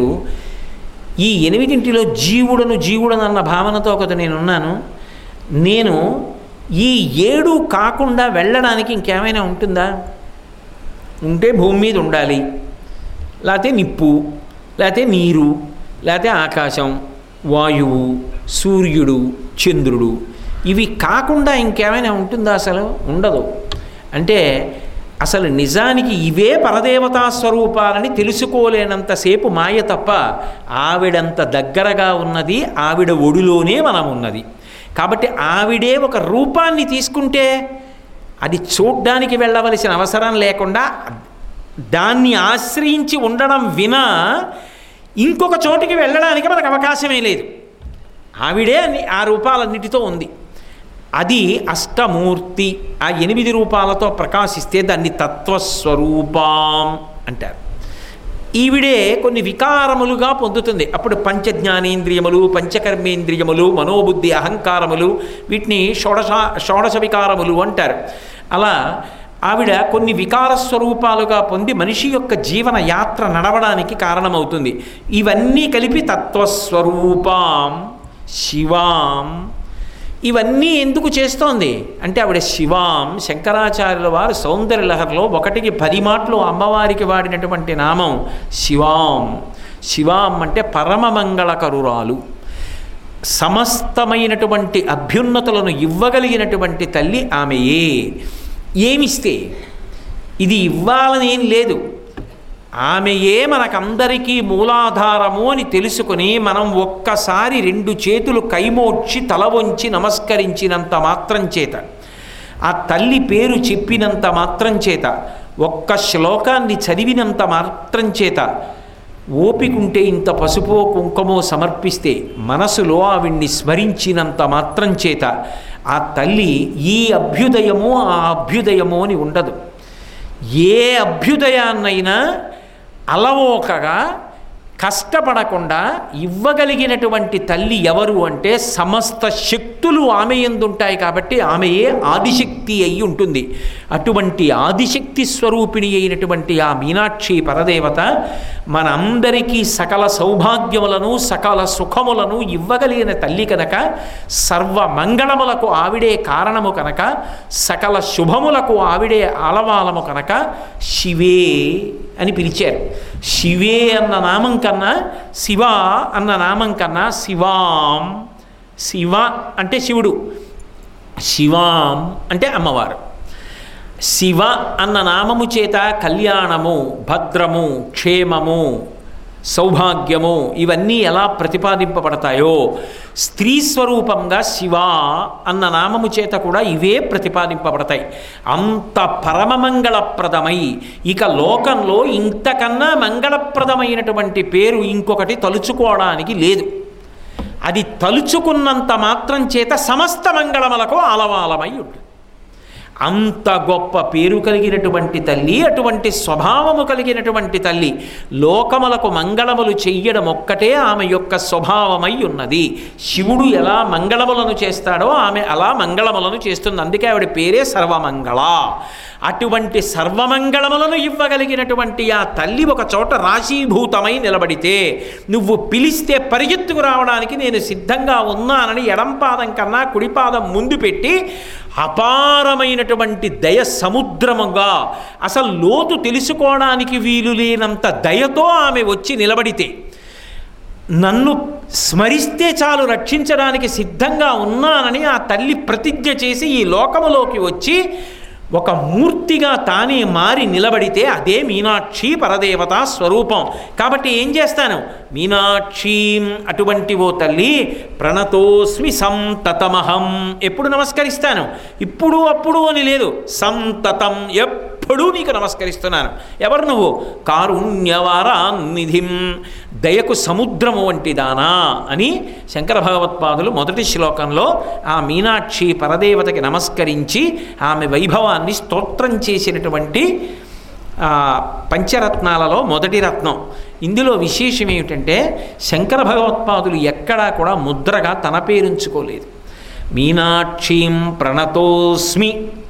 ఈ ఎనిమిదింటిలో జీవుడను జీవుడను అన్న భావనతో ఒకటి నేనున్నాను నేను ఈ ఏడు కాకుండా వెళ్ళడానికి ఇంకేమైనా ఉంటుందా ఉంటే భూమి మీద ఉండాలి లేకపోతే నిప్పు లేకపోతే నీరు లేకపోతే ఆకాశం వాయువు సూర్యుడు చంద్రుడు ఇవి కాకుండా ఇంకేమైనా ఉంటుందా అసలు ఉండదు అంటే అసలు నిజానికి ఇవే పరదేవతా స్వరూపాలని తెలుసుకోలేనంతసేపు మాయ తప్ప ఆవిడంత దగ్గరగా ఉన్నది ఆవిడ ఒడిలోనే మనం ఉన్నది కాబట్టి ఆవిడే ఒక రూపాన్ని తీసుకుంటే అది చూడ్డానికి వెళ్ళవలసిన అవసరం లేకుండా దాన్ని ఆశ్రయించి ఉండడం వినా ఇంకొక చోటికి వెళ్ళడానికి మనకు అవకాశమే లేదు ఆవిడే అన్ని ఆ రూపాలన్నిటితో ఉంది అది అష్టమూర్తి ఆ ఎనిమిది రూపాలతో ప్రకాశిస్తే దాన్ని తత్వస్వరూపం అంటారు ఈవిడే కొన్ని వికారములుగా పొందుతుంది అప్పుడు పంచజ్ఞానేంద్రియములు పంచకర్మేంద్రియములు మనోబుద్ధి అహంకారములు వీటిని షోడశ షోడశ వికారములు అంటారు అలా ఆవిడ కొన్ని వికార స్వరూపాలుగా పొంది మనిషి యొక్క జీవన యాత్ర నడవడానికి కారణమవుతుంది ఇవన్నీ కలిపి తత్వస్వరూపం శివాం ఇవన్నీ ఎందుకు చేస్తోంది అంటే ఆవిడ శివాం శంకరాచార్యుల వారు సౌందర్యలహరిలో ఒకటికి పది మాటలు అమ్మవారికి వాడినటువంటి నామం శివాం శివాం అంటే పరమమంగళకరురాలు సమస్తమైనటువంటి అభ్యున్నతులను ఇవ్వగలిగినటువంటి తల్లి ఆమెయే ఏమిస్తే ఇది ఇవ్వాలని ఏం లేదు ఆమెయే మనకందరికీ మూలాధారము అని తెలుసుకుని మనం ఒక్కసారి రెండు చేతులు కైమోడ్చి తల వంచి నమస్కరించినంత మాత్రం చేత ఆ తల్లి పేరు చెప్పినంత మాత్రం చేత ఒక్క శ్లోకాన్ని చదివినంత మాత్రం చేత ఓపికంటే ఇంత పసుపో కుంకుమో సమర్పిస్తే మనసులో ఆవిడ్ని స్మరించినంత మాత్రం చేత ఆ తల్లి ఈ అభ్యుదయము ఆ అభ్యుదయము అని ఉండదు ఏ అభ్యుదయాన్నైనా అలవోకగా కష్టపడకుండా ఇవ్వగలిగినటువంటి తల్లి ఎవరు అంటే సమస్త శక్తులు ఆమె ఎందుంటాయి కాబట్టి ఆమెయే ఆదిశక్తి అయి ఉంటుంది అటువంటి ఆదిశక్తి స్వరూపిణి అయినటువంటి ఆ మీనాక్షి పరదేవత మనందరికీ సకల సౌభాగ్యములను సకల సుఖములను ఇవ్వగలిగిన తల్లి కనుక సర్వ మంగళములకు ఆవిడే కారణము కనుక సకల శుభములకు ఆవిడే ఆలవాలము కనుక శివే అని పిలిచారు శివే అన్న నామం కన్నా శివ అన్న నామం కన్నా శివాం శివ అంటే శివుడు శివాం అంటే అమ్మవారు శివ అన్న నామము చేత కళ్యాణము భద్రము క్షేమము సౌభాగ్యము ఇవన్నీ ఎలా ప్రతిపాదింపబడతాయో స్త్రీ స్వరూపంగా శివ అన్న నామము చేత కూడా ఇవే ప్రతిపాదింపబడతాయి అంత పరమమంగళప్రదమై ఇక లోకంలో ఇంతకన్నా మంగళప్రదమైనటువంటి పేరు ఇంకొకటి తలుచుకోవడానికి లేదు అది తలుచుకున్నంత మాత్రం చేత సమస్త మంగళములకు ఆలవాలమై ఉంటుంది అంత గొప్ప పేరు కలిగినటువంటి తల్లి అటువంటి స్వభావము కలిగినటువంటి తల్లి లోకములకు మంగళములు చెయ్యడం ఒక్కటే ఆమె యొక్క స్వభావమై ఉన్నది శివుడు ఎలా మంగళములను చేస్తాడో ఆమె అలా మంగళములను చేస్తుంది అందుకే ఆవిడ పేరే సర్వమంగళ అటువంటి సర్వమంగళములను ఇవ్వగలిగినటువంటి ఆ తల్లి ఒక చోట రాశీభూతమై నిలబడితే నువ్వు పిలిస్తే పరిగెత్తుకు రావడానికి నేను సిద్ధంగా ఉన్నానని ఎడంపాదం కన్నా కుడిపాదం ముందు పెట్టి అపారమైనటువంటి దయ సముద్రముగా అసలు లోతు తెలుసుకోవడానికి వీలు లేనంత దయతో ఆమె వచ్చి నిలబడితే నన్ను స్మరిస్తే చాలు రక్షించడానికి సిద్ధంగా ఉన్నానని ఆ తల్లి ప్రతిజ్ఞ చేసి ఈ లోకములోకి వచ్చి ఒక మూర్తిగా తానే మారి నిలబడితే అదే మీనాక్షి పరదేవత స్వరూపం కాబట్టి ఏం చేస్తాను మీనాక్షి అటువంటి ఓ తల్లి ప్రణతోస్మి సంతతమహం ఎప్పుడు నమస్కరిస్తాను ఇప్పుడు అప్పుడు అని లేదు సంతతం ఎప్పుడూ నీకు నమస్కరిస్తున్నాను ఎవరు నువ్వు కారుణ్యవారాన్నిధిం దయకు సముద్రము వంటి దానా అని శంకర భగవత్పాదులు మొదటి శ్లోకంలో ఆ మీనాక్షి పరదేవతకి నమస్కరించి ఆమె వైభవాన్ని స్తోత్రం చేసినటువంటి ఆ, పంచరత్నాలలో మొదటి రత్నం ఇందులో విశేషం ఏమిటంటే శంకర భగవత్పాదులు ఎక్కడా కూడా ముద్రగా తన పేరుంచుకోలేదు మీనాక్షీం ప్రణతోస్మి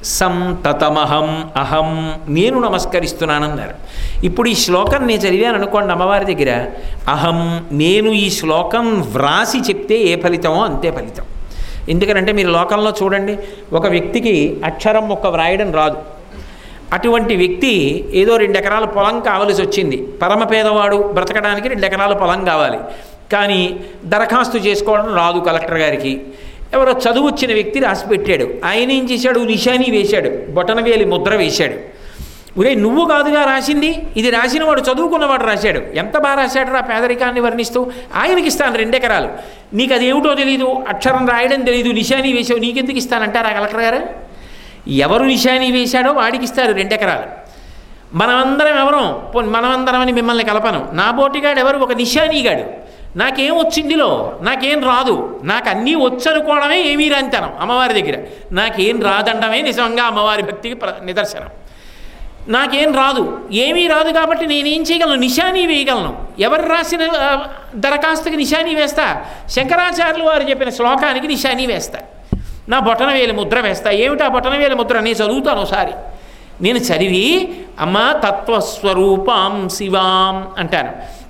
సంతతమహం అహం నేను నమస్కరిస్తున్నానన్నారు ఇప్పుడు ఈ శ్లోకం నేను చదివాను అనుకోండి అమ్మవారి దగ్గర అహం నేను ఈ శ్లోకం వ్రాసి చెప్తే ఏ ఫలితమో అంతే ఫలితం ఎందుకనంటే మీరు లోకంలో చూడండి ఒక వ్యక్తికి అక్షరం మొక్క వ్రాయడం రాదు అటువంటి వ్యక్తి ఏదో రెండు ఎకరాల పొలం కావలసి వచ్చింది పరమ పేదవాడు బ్రతకడానికి రెండు ఎకరాల పొలం కావాలి కానీ దరఖాస్తు చేసుకోవడం రాదు కలెక్టర్ గారికి ఎవరో చదువు వచ్చిన వ్యక్తి రాసి పెట్టాడు ఆయన ఏం చేశాడు నిశాని వేశాడు బొటనవేలి ముద్ర వేశాడు ఒరే నువ్వు కాదుగా రాసింది ఇది రాసిన వాడు చదువుకున్నవాడు రాశాడు ఎంత బాగా రాశాడు రా పేదరికాన్ని వర్ణిస్తూ ఆయనకి ఇస్తాను రెండెకరాలు నీకు అది ఏమిటో తెలియదు అక్షరం రాయడం తెలియదు నిశాని వేసావు నీకెందుకు ఇస్తానంటారా కలెక్టర్ గారు ఎవరు నిశాని వేశాడో వాడికి ఇస్తారు రెండెకరాలు మనమందరం ఎవరం పోనీ మనమందరం అని మిమ్మల్ని కలపను నా బోటిగాడు ఎవరు ఒక నిశానీగాడు నాకేం వచ్చిందిలో నాకేం రాదు నాకు అన్నీ వచ్చనుకోవడమే ఏమీ రాంతనం అమ్మవారి దగ్గర నాకేం రాదండమే నిజంగా అమ్మవారి భక్తికి ప్ర- నిదర్శనం నాకేం రాదు ఏమీ రాదు కాబట్టి నేనేం చేయగలను నిశానీ వేయగలను ఎవరు రాసిన ఆ, దరఖాస్తుకి నిశానీ వేస్తా శంకరాచార్యులు వారు చెప్పిన శ్లోకానికి నిశానీ వేస్తా నా బొటనవేలు ముద్ర వేస్తా ఏమిటా బొటనవేలు ముద్ర నేను చదువుతాను ఒకసారి నేను చదివి అమ్మ తత్వస్వరూపాం శివాం అంటాను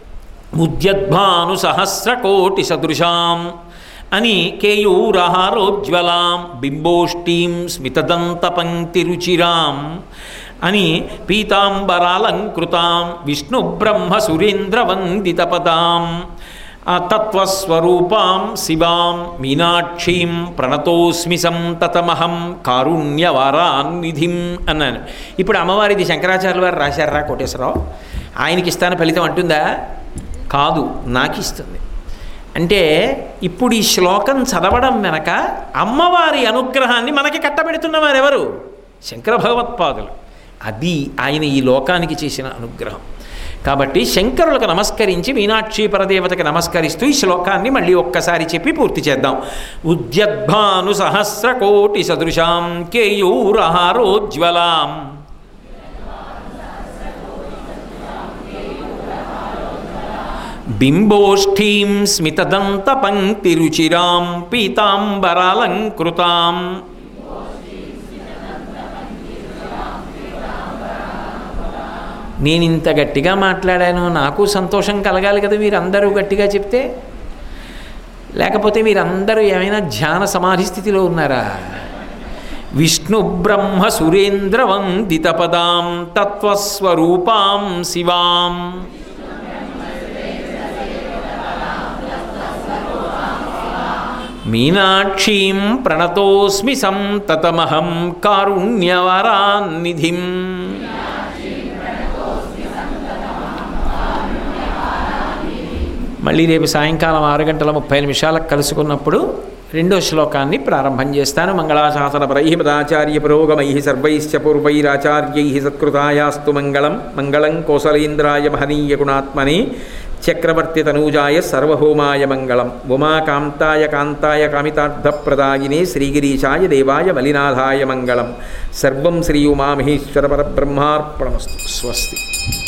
ఉద్యద్భాను సహస్రకోటి సదృశాం అని కేయూరహారోజ్వలాం బింబోష్టీం స్మితదంత పంక్తిరుచిరాం అని పీతాంబరాలంకృతాం విష్ణు బ్రహ్మ సురేంద్ర వందిత పదాం ఆ తత్వస్వరూపాం శివాం మీనాక్షీం ప్రణతోస్మి సంతతమహం కారుణ్యవారాన్నిధిం అన్నాను ఇప్పుడు అమ్మవారిది శంకరాచార్యుల వారు రాశారా కోటేశ్వరరావు ఆయనకి ఇస్తాను ఫలితం అంటుందా కాదు నాకు ఇస్తుంది అంటే ఇప్పుడు ఈ శ్లోకం చదవడం వెనక అమ్మవారి అనుగ్రహాన్ని మనకి కట్టబెడుతున్నవారు ఎవరు శంకర భగవత్పాదులు అది ఆయన ఈ లోకానికి చేసిన అనుగ్రహం కాబట్టి శంకరులకు నమస్కరించి మీనాక్షి పరదేవతకి నమస్కరిస్తూ ఈ శ్లోకాన్ని మళ్ళీ ఒక్కసారి చెప్పి పూర్తి చేద్దాం ఉద్యద్భాను సహస్ర కోటి సదృశాం కేయూరహారోజ్వలాం బింబోష్ఠీం స్మితదంత పంక్తిరుచిరాం పీతాంబరాలంకృతాం నేను ఇంత గట్టిగా మాట్లాడాను నాకు సంతోషం కలగాలి కదా మీరు అందరూ గట్టిగా చెప్తే లేకపోతే మీరందరూ ఏమైనా ధ్యాన సమాధి స్థితిలో ఉన్నారా విష్ణు బ్రహ్మ సురేంద్ర వందిత పదాం తత్వస్వరూపాం శివాం మీనాక్షీం ప్రణతోస్మి సంతతమహం కారుణ్యవరాన్నిధిం మళ్ళీ రేపు సాయంకాలం ఆరు గంటల ముప్పై నిమిషాలకు కలుసుకున్నప్పుడు రెండో శ్లోకాన్ని ప్రారంభం చేస్తాను మంగళాశాసన పరై పదాచార్య పురోగమై సర్వైశ్చ పూర్వైరాచార్యై సత్కృతాయాస్తు మంగళం మంగళం కోసలేంద్రాయ మహనీయ గుణాత్మనే చక్రవర్తి తనూజాయ సర్వభౌమాయ మంగళం ఉమాకాంతాయ కాంతాయ కామితార్థప్రదాయినే శ్రీగిరీశాయ దేవాయ మలినాథాయ మంగళం సర్వం శ్రీ ఉమామహేశ్వర పరబ్రహ్మార్పణమస్తు స్వస్తి